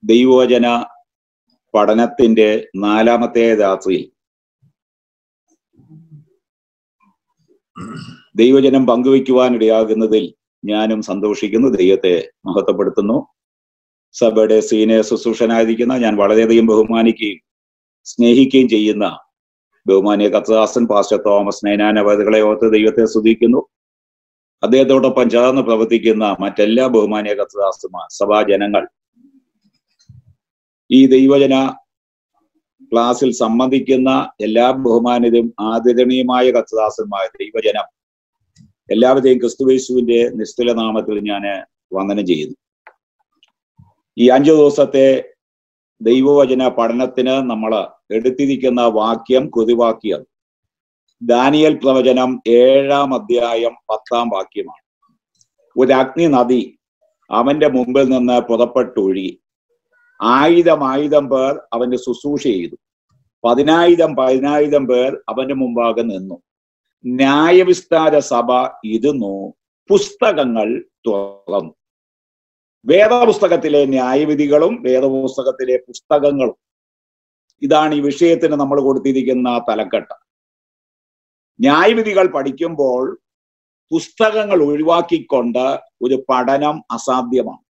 ദൈവവചന പഠനത്തിന്റെ നാലാമത്തെ രാത്രിയിൽ ദൈവജനം പങ്കുവയ്ക്കുവാനിടയാകുന്നതിൽ ഞാനും സന്തോഷിക്കുന്നു ദൈവത്തെ മഹത്വപ്പെടുത്തുന്നു സഭയുടെ സീനിയർ ശുശ്രൂഷനായിരിക്കുന്ന ഞാൻ വളരെയധികം ബഹുമാനിക്കുകയും സ്നേഹിക്കുകയും ചെയ്യുന്ന ബഹുമാനിയ കത്തദാസൻ പാസ്റ്റർ തോമസ് നൈനാനവതികളെ ഓർത്ത് ദൈവത്തെ സ്തുതിക്കുന്നു അദ്ദേഹത്തോടൊപ്പം ചേർന്ന് പ്രവർത്തിക്കുന്ന മറ്റെല്ലാ ബഹുമാനിയ കത്തദാസന്മാർ സഭാജനങ്ങൾ ഈ ദൈവജന ക്ലാസ്സിൽ സംബന്ധിക്കുന്ന എല്ലാ ബഹുമാനിതരും ആദരണീയമായ കത്തദാസന്മാർ ദൈവജനം എല്ലാവരെയും ക്രിസ്തുവേശുവിന്റെ നിസ്തുല നാമത്തിൽ ഞാൻ വന്ദനം ചെയ്യുന്നു ഈ അഞ്ചു ദിവസത്തെ ദൈവവചന പഠനത്തിന് നമ്മൾ എടുത്തിരിക്കുന്ന വാക്യം കൊതിവാക്യം ദാനിയൽ പ്രവചനം ഏഴാം അധ്യായം പത്താം വാക്യമാണ് ഒരു അഗ്നി നദി അവന്റെ മുമ്പിൽ നിന്ന് പുറപ്പെട്ടൊഴുകി ആയിരം ആയിരം പേർ അവന്റെ ശുശ്രൂഷ ചെയ്തു പതിനായിരം പതിനായിരം പേർ അവന്റെ മുമ്പാകെ നിന്നു ന്യായവിസ്താര സഭ ഇരുന്നു പുസ്തകങ്ങൾ തുറന്നു വേദപുസ്തകത്തിലെ ന്യായവിധികളും വേദപുസ്തകത്തിലെ പുസ്തകങ്ങളും ഇതാണ് ഈ വിഷയത്തിന് നമ്മൾ കൊടുത്തിരിക്കുന്ന തലക്കെട്ട് ന്യായവിധികൾ പഠിക്കുമ്പോൾ പുസ്തകങ്ങൾ ഒഴിവാക്കിക്കൊണ്ട് ഒരു പഠനം അസാധ്യമാണ്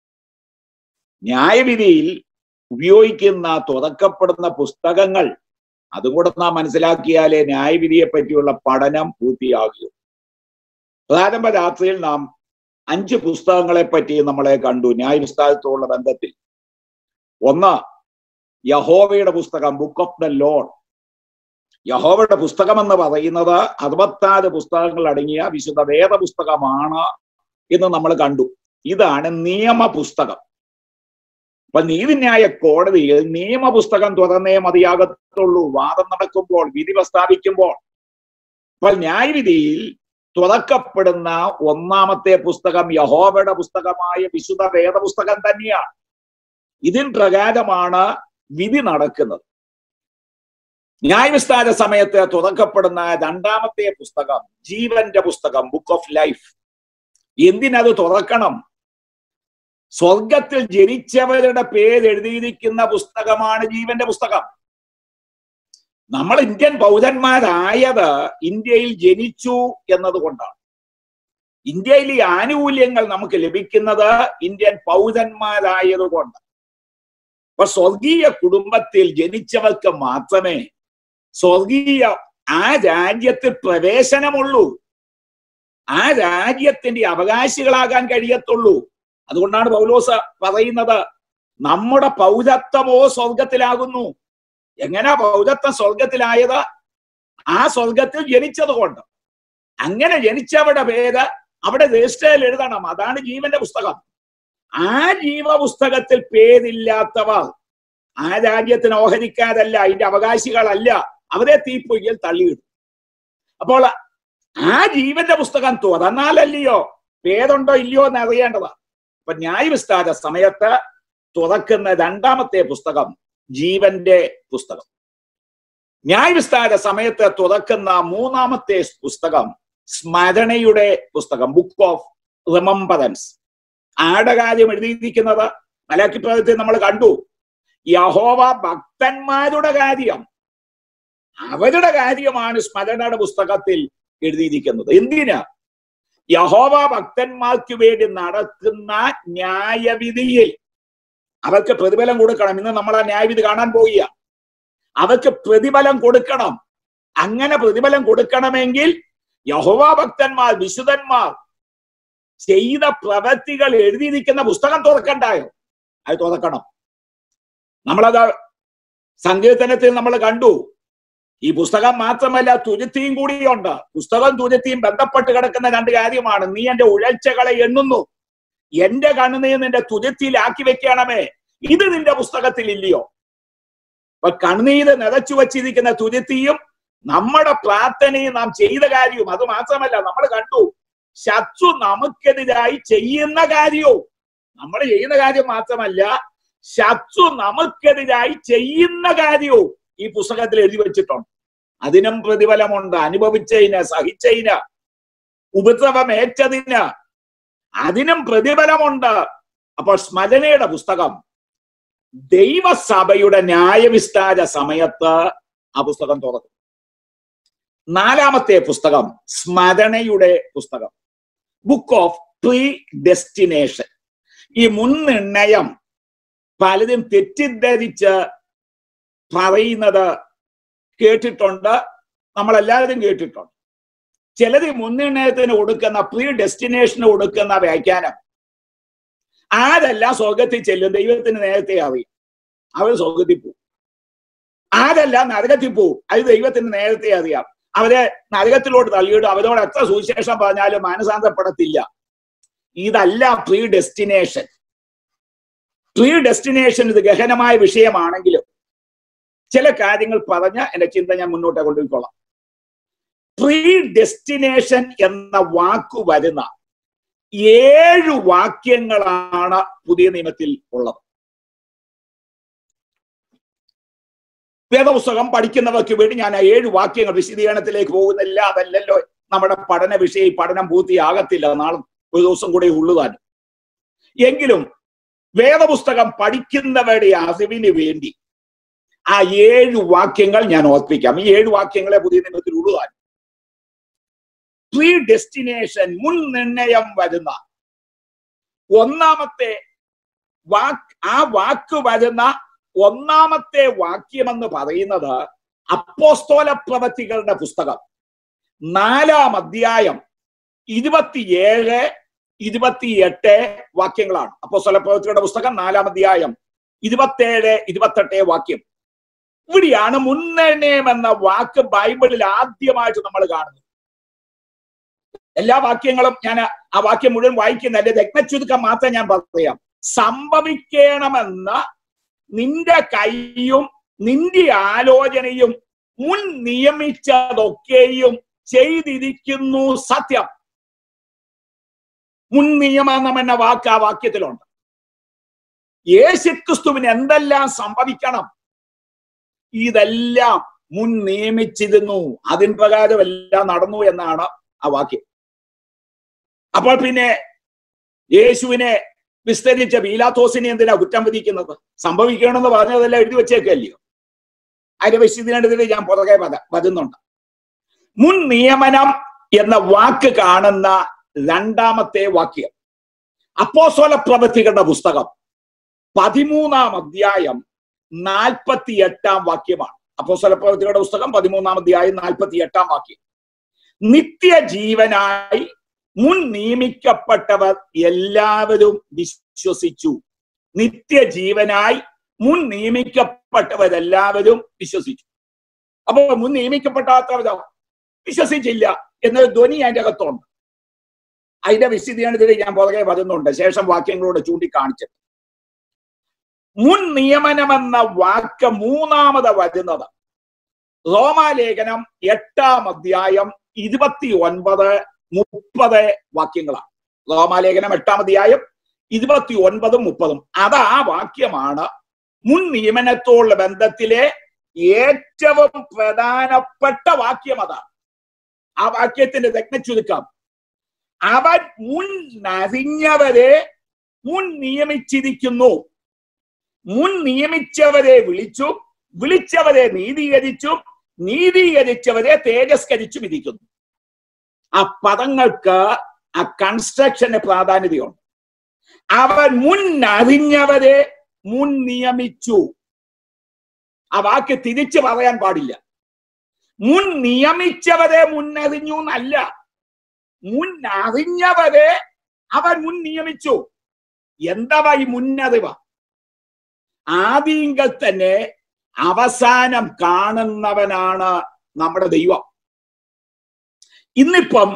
ന്യായവിധിയിൽ ഉപയോഗിക്കുന്ന തുറക്കപ്പെടുന്ന പുസ്തകങ്ങൾ അതുകൂടെ നാം മനസ്സിലാക്കിയാലേ ന്യായവിധിയെ പറ്റിയുള്ള പഠനം പൂർത്തിയാകൂ പ്രാരംഭ രാത്രിയിൽ നാം അഞ്ച് പുസ്തകങ്ങളെ പറ്റി നമ്മളെ കണ്ടു ന്യായവിസ്താരത്തോടുള്ള ബന്ധത്തിൽ ഒന്ന് യഹോവയുടെ പുസ്തകം ബുക്ക് ഓഫ് ദ ലോഡ് യഹോവയുടെ പുസ്തകം എന്ന് പറയുന്നത് അറുപത്താറ് പുസ്തകങ്ങൾ അടങ്ങിയ വിശുദ്ധ വേദ പുസ്തകമാണ് എന്ന് നമ്മൾ കണ്ടു ഇതാണ് നിയമ പുസ്തകം അപ്പൊ നീതിന്യായ കോടതിയിൽ നിയമപുസ്തകം തുറന്നേ മതിയാകത്തുള്ളൂ വാദം നടക്കുമ്പോൾ വിധി പ്രസ്താവിക്കുമ്പോൾ അപ്പൊ ന്യായവിധിയിൽ തുറക്കപ്പെടുന്ന ഒന്നാമത്തെ പുസ്തകം യഹോവയുടെ പുസ്തകമായ വിശുദ്ധ വേദപുസ്തകം തന്നെയാണ് ഇതിൻ പ്രകാരമാണ് വിധി നടക്കുന്നത് ന്യായവിസ്താര സമയത്ത് തുറക്കപ്പെടുന്ന രണ്ടാമത്തെ പുസ്തകം ജീവന്റെ പുസ്തകം ബുക്ക് ഓഫ് ലൈഫ് എന്തിനത് തുറക്കണം സ്വർഗത്തിൽ ജനിച്ചവരുടെ പേര് എഴുതിയിരിക്കുന്ന പുസ്തകമാണ് ജീവന്റെ പുസ്തകം നമ്മൾ ഇന്ത്യൻ പൗരന്മാരായത് ഇന്ത്യയിൽ ജനിച്ചു എന്നതുകൊണ്ടാണ് ഇന്ത്യയിൽ ഈ ആനുകൂല്യങ്ങൾ നമുക്ക് ലഭിക്കുന്നത് ഇന്ത്യൻ പൗരന്മാരായതുകൊണ്ട് അപ്പൊ സ്വർഗീയ കുടുംബത്തിൽ ജനിച്ചവർക്ക് മാത്രമേ സ്വർഗീയ ആ രാജ്യത്തിൽ പ്രവേശനമുള്ളൂ ആ രാജ്യത്തിന്റെ അവകാശികളാകാൻ കഴിയത്തുള്ളൂ അതുകൊണ്ടാണ് പൗലോസ് പറയുന്നത് നമ്മുടെ പൗരത്വമോ സ്വർഗത്തിലാകുന്നു എങ്ങനെ പൗരത്വം സ്വർഗത്തിലായത് ആ സ്വർഗത്തിൽ ജനിച്ചത് കൊണ്ട് അങ്ങനെ ജനിച്ചവരുടെ പേര് അവിടെ രജിസ്റ്ററിൽ എഴുതണം അതാണ് ജീവന്റെ പുസ്തകം ആ ജീവ പുസ്തകത്തിൽ പേരില്ലാത്തവർ ആ രാജ്യത്തിന് ഓഹരിക്കാരല്ല അതിന്റെ അവകാശികളല്ല അവരെ തീപ്പൊയ്യൽ തള്ളിയിടും അപ്പോൾ ആ ജീവന്റെ പുസ്തകം തുറന്നാലല്ലയോ പേരുണ്ടോ ഇല്ലയോ എന്ന് അറിയേണ്ടതാണ് അപ്പൊ ന്യായവിസ്താര സമയത്ത് തുറക്കുന്ന രണ്ടാമത്തെ പുസ്തകം ജീവന്റെ പുസ്തകം ന്യായവിസ്താര സമയത്ത് തുറക്കുന്ന മൂന്നാമത്തെ പുസ്തകം സ്മരണയുടെ പുസ്തകം ബുക്ക് ഓഫ് റിമംബറൻസ് ആടെ കാര്യം എഴുതിയിരിക്കുന്നത് മലക്കിപ്രദത്തിൽ നമ്മൾ കണ്ടു യഹോവ ഭക്തന്മാരുടെ കാര്യം അവരുടെ കാര്യമാണ് സ്മരണയുടെ പുസ്തകത്തിൽ എഴുതിയിരിക്കുന്നത് എന്തിനാ യഹോവ ഭക്തന്മാർക്ക് വേണ്ടി നടക്കുന്ന ന്യായവിധിയിൽ അവർക്ക് പ്രതിഫലം കൊടുക്കണം ഇന്ന് നമ്മൾ ആ ന്യായവിധി കാണാൻ പോവുക അവർക്ക് പ്രതിഫലം കൊടുക്കണം അങ്ങനെ പ്രതിഫലം കൊടുക്കണമെങ്കിൽ യഹോവ ഭക്തന്മാർ വിശുദ്ധന്മാർ ചെയ്ത പ്രവൃത്തികൾ എഴുതിയിരിക്കുന്ന പുസ്തകം തുറക്കണ്ടായോ അത് തുറക്കണം നമ്മളത് സങ്കീർത്തനത്തിൽ നമ്മൾ കണ്ടു ഈ പുസ്തകം മാത്രമല്ല തുരുത്തിയും കൂടിയുണ്ട് പുസ്തകം തുരുത്തിയും ബന്ധപ്പെട്ട് കിടക്കുന്ന രണ്ട് കാര്യമാണ് നീ എന്റെ ഉഴൽച്ചകളെ എണ്ണുന്നു എന്റെ കണ്ണുനീർ നിന്റെ തുരുത്തിയിലാക്കി വെക്കണമേ ഇത് നിന്റെ പുസ്തകത്തിൽ ഇല്ലയോ അപ്പൊ കണ്ണീര് നിറച്ചു വച്ചിരിക്കുന്ന തുരുത്തിയും നമ്മുടെ പ്രാർത്ഥനയും നാം ചെയ്ത കാര്യവും അത് മാത്രമല്ല നമ്മൾ കണ്ടു ശത്രു നമുക്കെതിരായി ചെയ്യുന്ന കാര്യവും നമ്മൾ ചെയ്യുന്ന കാര്യം മാത്രമല്ല ശത്രു നമുക്കെതിരായി ചെയ്യുന്ന കാര്യവും ഈ പുസ്തകത്തിൽ എഴുതി വെച്ചിട്ടുണ്ട് അതിനും പ്രതിഫലമുണ്ട് അനുഭവിച്ചതിന് സഹിച്ചതിന് ഉപദ്രവമേറ്റതിന് അതിനും പ്രതിഫലമുണ്ട് അപ്പോൾ സ്മരണയുടെ പുസ്തകം ദൈവസഭയുടെ ന്യായവിസ്താര സമയത്ത് ആ പുസ്തകം തുറക്കും നാലാമത്തെ പുസ്തകം സ്മരണയുടെ പുസ്തകം ബുക്ക് ഓഫ് പ്രീ ഡെസ്റ്റിനേഷൻ ഈ മുൻനിർണയം പലരും തെറ്റിദ്ധരിച്ച് പറയുന്നത് കേട്ടിട്ടുണ്ട് നമ്മളെല്ലാവരും കേട്ടിട്ടുണ്ട് ചിലത് മുൻനിർണയത്തിന് കൊടുക്കുന്ന പ്രീ ഡെസ്റ്റിനേഷന് കൊടുക്കുന്ന വ്യാഖ്യാനം ആരെല്ലാം സ്വർഗത്തിൽ ചെല്ലും ദൈവത്തിന് നേരത്തെ അറിയും അവർ സ്വർഗത്തിൽ പോകും ആരെല്ലാം നരകത്തിൽ പോകും അത് ദൈവത്തിന് നേരത്തെ അറിയാം അവരെ നരകത്തിലോട്ട് തള്ളിയിട്ട് അവരോട് എത്ര സുവിശേഷം പറഞ്ഞാലും മാനസാന്തപ്പെടത്തില്ല ഇതല്ല പ്രീ ഡെസ്റ്റിനേഷൻ പ്രീ ഡെസ്റ്റിനേഷൻ ഇത് ഗഹനമായ വിഷയമാണെങ്കിലും ചില കാര്യങ്ങൾ പറഞ്ഞ് എന്റെ ചിന്ത ഞാൻ മുന്നോട്ട് കൊണ്ടുപോയിക്കൊള്ളാം പ്രീ ഡെസ്റ്റിനേഷൻ എന്ന വാക്കു വരുന്ന ഏഴു വാക്യങ്ങളാണ് പുതിയ നിയമത്തിൽ ഉള്ളത് വേദപുസ്തകം പഠിക്കുന്നവർക്ക് വേണ്ടി ഞാൻ ആ ഏഴ് വാക്യങ്ങൾ വിശദീകരണത്തിലേക്ക് പോകുന്നില്ല അതല്ലല്ലോ നമ്മുടെ പഠന വിഷയം പഠനം പൂർത്തിയാകത്തില്ല നാളെ ഒരു ദിവസം കൂടെ ഉള്ളുതാൻ എങ്കിലും വേദപുസ്തകം പഠിക്കുന്നവരുടെ അറിവിന് വേണ്ടി ആ ഏഴ് വാക്യങ്ങൾ ഞാൻ ഓർപ്പിക്കാം ഈ ഏഴ് വാക്യങ്ങളെ പുതിയ നിയമത്തിൽ ഉള്ളുതാൻ പ്രീ ഡെസ്റ്റിനേഷൻ മുൻ നിർണയം വരുന്ന ഒന്നാമത്തെ വാക്ക് ആ വാക്ക് വരുന്ന ഒന്നാമത്തെ വാക്യമെന്ന് പറയുന്നത് അപ്പോസ്തോല പ്രവൃത്തികളുടെ പുസ്തകം നാലാം അധ്യായം ഇരുപത്തിയേഴ് ഇരുപത്തിയെട്ട് വാക്യങ്ങളാണ് അപ്പോസ്തോല പ്രവൃത്തികളുടെ പുസ്തകം നാലാം അധ്യായം ഇരുപത്തേഴ് ഇരുപത്തെട്ട് വാക്യം ഇവിടെയാണ് മുൻനിർണയം എന്ന വാക്ക് ബൈബിളിൽ ആദ്യമായിട്ട് നമ്മൾ കാണുന്നത് എല്ലാ വാക്യങ്ങളും ഞാൻ ആ വാക്യം മുഴുവൻ വായിക്കുന്നതിന്റെ രത്നചുരുക്കം മാത്രം ഞാൻ പറയാം സംഭവിക്കണമെന്ന നിന്റെ കൈയും നിന്റെ ആലോചനയും മുൻ നിയമിച്ചതൊക്കെയും ചെയ്തിരിക്കുന്നു സത്യം മുൻ നിയമനം എന്ന വാക്ക് ആ വാക്യത്തിലുണ്ട് യേശുക്രിസ്തുവിന് എന്തെല്ലാം സംഭവിക്കണം ഇതെല്ലാം മുൻ നിയമിച്ചിരുന്നു അതിൻ പ്രകാരം എല്ലാം നടന്നു എന്നാണ് ആ വാക്യം അപ്പോൾ പിന്നെ യേശുവിനെ വിസ്തരിച്ച പീലാത്തോസിനെ എന്തിനാ കുറ്റം വിധിക്കുന്നത് സംഭവിക്കണമെന്ന് പറഞ്ഞതെല്ലാം എഴുതി വെച്ചേക്കല്ലയോ അതിന്റെ വിശദീകരണത്തിൽ ഞാൻ പുറകെ പത വരുന്നുണ്ട് മുൻ നിയമനം എന്ന വാക്ക് കാണുന്ന രണ്ടാമത്തെ വാക്യം അപ്പോസോല പ്രവൃത്തികളുടെ പുസ്തകം പതിമൂന്നാം അധ്യായം നാൽപ്പത്തി എട്ടാം വാക്യമാണ് അപ്പോസോല പ്രവൃത്തികളുടെ പുസ്തകം പതിമൂന്നാം അധ്യായം നാൽപ്പത്തി എട്ടാം വാക്യം നിത്യജീവനായി മുൻ നിയമിക്കപ്പെട്ടവർ എല്ലാവരും വിശ്വസിച്ചു നിത്യജീവനായി മുൻ നിയമിക്കപ്പെട്ടവരെല്ലാവരും വിശ്വസിച്ചു അപ്പൊ മുൻ നിയമിക്കപ്പെടാത്തവരോ വിശ്വസിച്ചില്ല എന്നൊരു ധ്വനി അതിന്റെ അകത്തുണ്ട് അതിന്റെ വിശദീകരണത്തിൽ ഞാൻ പുറകെ വരുന്നുണ്ട് ശേഷം വാക്യങ്ങളോട് ചൂണ്ടിക്കാണിച്ചത് മുൻ നിയമനമെന്ന വാക്ക് മൂന്നാമത് വരുന്നത് റോമാലേഖനം എട്ടാം അധ്യായം ഇരുപത്തി ഒൻപത് മുപ്പത് വാക്യങ്ങളാണ് റോമാലേഖനം എട്ടാം അധ്യായം ഇരുപത്തി ഒൻപതും മുപ്പതും അത് ആ വാക്യമാണ് മുൻ നിയമനത്തോടുള്ള ബന്ധത്തിലെ ഏറ്റവും പ്രധാനപ്പെട്ട വാക്യം അതാണ് ആ വാക്യത്തിന്റെ രത്നച്ചുരുക്കം അവൻ മുൻ അറിഞ്ഞവരെ മുൻ നിയമിച്ചിരിക്കുന്നു മുൻ നിയമിച്ചവരെ വിളിച്ചു വിളിച്ചവരെ നീതീകരിച്ചു നീതീകരിച്ചവരെ തേജസ്കരിച്ചും ഇരിക്കുന്നു ആ പദങ്ങൾക്ക് ആ കൺസ്ട്രക്ഷന് പ്രാധാന്യതയുണ്ട് അവൻ മുൻ അറിഞ്ഞവരെ മുൻ നിയമിച്ചു ആ വാക്ക് തിരിച്ചു പറയാൻ പാടില്ല മുൻ നിയമിച്ചവരെ മുന്നറിഞ്ഞു എന്നല്ല മുൻ അറിഞ്ഞവരെ അവൻ മുൻ നിയമിച്ചു എന്താ ഈ മുന്നറിവ് ആദ്യങ്ങൾ തന്നെ അവസാനം കാണുന്നവനാണ് നമ്മുടെ ദൈവം ഇന്നിപ്പം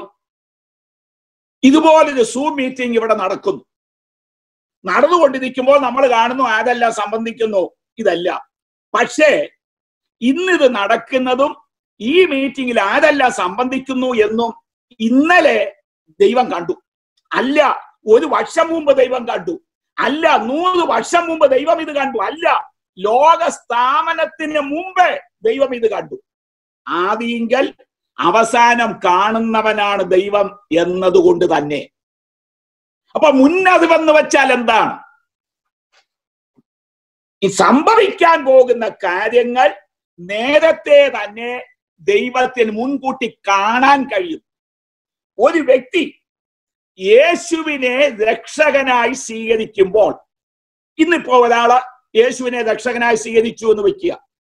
ഇതുപോലൊരു സൂം മീറ്റിംഗ് ഇവിടെ നടക്കുന്നു നടന്നുകൊണ്ടിരിക്കുമ്പോൾ നമ്മൾ കാണുന്നു ആരെല്ലാം സംബന്ധിക്കുന്നു ഇതല്ല പക്ഷേ ഇന്നിത് നടക്കുന്നതും ഈ മീറ്റിംഗിൽ ആരെല്ലാം സംബന്ധിക്കുന്നു എന്നും ഇന്നലെ ദൈവം കണ്ടു അല്ല ഒരു വർഷം മുമ്പ് ദൈവം കണ്ടു അല്ല നൂറ് വർഷം മുമ്പ് ദൈവം ഇത് കണ്ടു അല്ല ലോക സ്ഥാപനത്തിന് മുമ്പേ ദൈവം ഇത് കണ്ടു ആദിങ്കൽ അവസാനം കാണുന്നവനാണ് ദൈവം എന്നതുകൊണ്ട് തന്നെ അപ്പൊ മുന്നറിവെന്ന് വെച്ചാൽ എന്താണ് ഈ സംഭവിക്കാൻ പോകുന്ന കാര്യങ്ങൾ നേരത്തെ തന്നെ ദൈവത്തിന് മുൻകൂട്ടി കാണാൻ കഴിയും ഒരു വ്യക്തി യേശുവിനെ രക്ഷകനായി സ്വീകരിക്കുമ്പോൾ ഇന്നിപ്പോ ഒരാള് യേശുവിനെ രക്ഷകനായി സ്വീകരിച്ചു എന്ന് വെക്കുക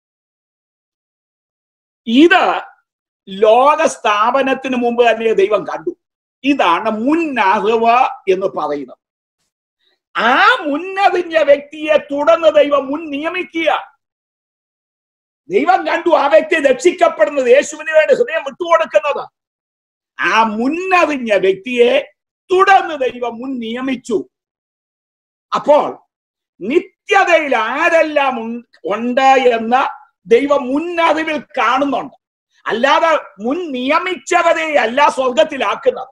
ഇത് ലോക സ്ഥാപനത്തിന് മുമ്പ് തന്നെ ദൈവം കണ്ടു ഇതാണ് മുന്നറിവ് എന്ന് പറയുന്നത് ആ മുന്നറിഞ്ഞ വ്യക്തിയെ തുടർന്ന് ദൈവം മുൻ നിയമിക്കുക ദൈവം കണ്ടു ആ വ്യക്തി രക്ഷിക്കപ്പെടുന്നത് യേശുവിന് വേണ്ടി ഹൃദയം വിട്ടുകൊടുക്കുന്നത് ആ മുന്നറിഞ്ഞ വ്യക്തിയെ തുടർന്ന് ദൈവം മുൻ നിയമിച്ചു അപ്പോൾ നിത്യതയിൽ ആരെല്ലാം ഉണ്ട് എന്ന് ദൈവം മുന്നറിവിൽ കാണുന്നുണ്ട് അല്ലാതെ മുൻ നിയമിച്ചവരെ അല്ല സ്വർഗത്തിലാക്കുന്നത്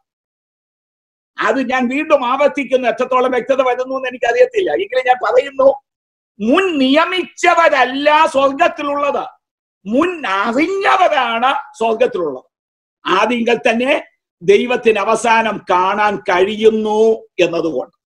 അത് ഞാൻ വീണ്ടും ആവർത്തിക്കുന്നു എത്രത്തോളം വ്യക്തത വരുന്നു എന്ന് എനിക്ക് അറിയത്തില്ല എങ്കിലും ഞാൻ പറയുന്നു മുൻ നിയമിച്ചവരല്ല സ്വർഗത്തിലുള്ളത് മുൻ അറിഞ്ഞവരാണ് സ്വർഗത്തിലുള്ളത് ആദ്യങ്ങൾ തന്നെ ദൈവത്തിന് അവസാനം കാണാൻ കഴിയുന്നു എന്നതുകൊണ്ട്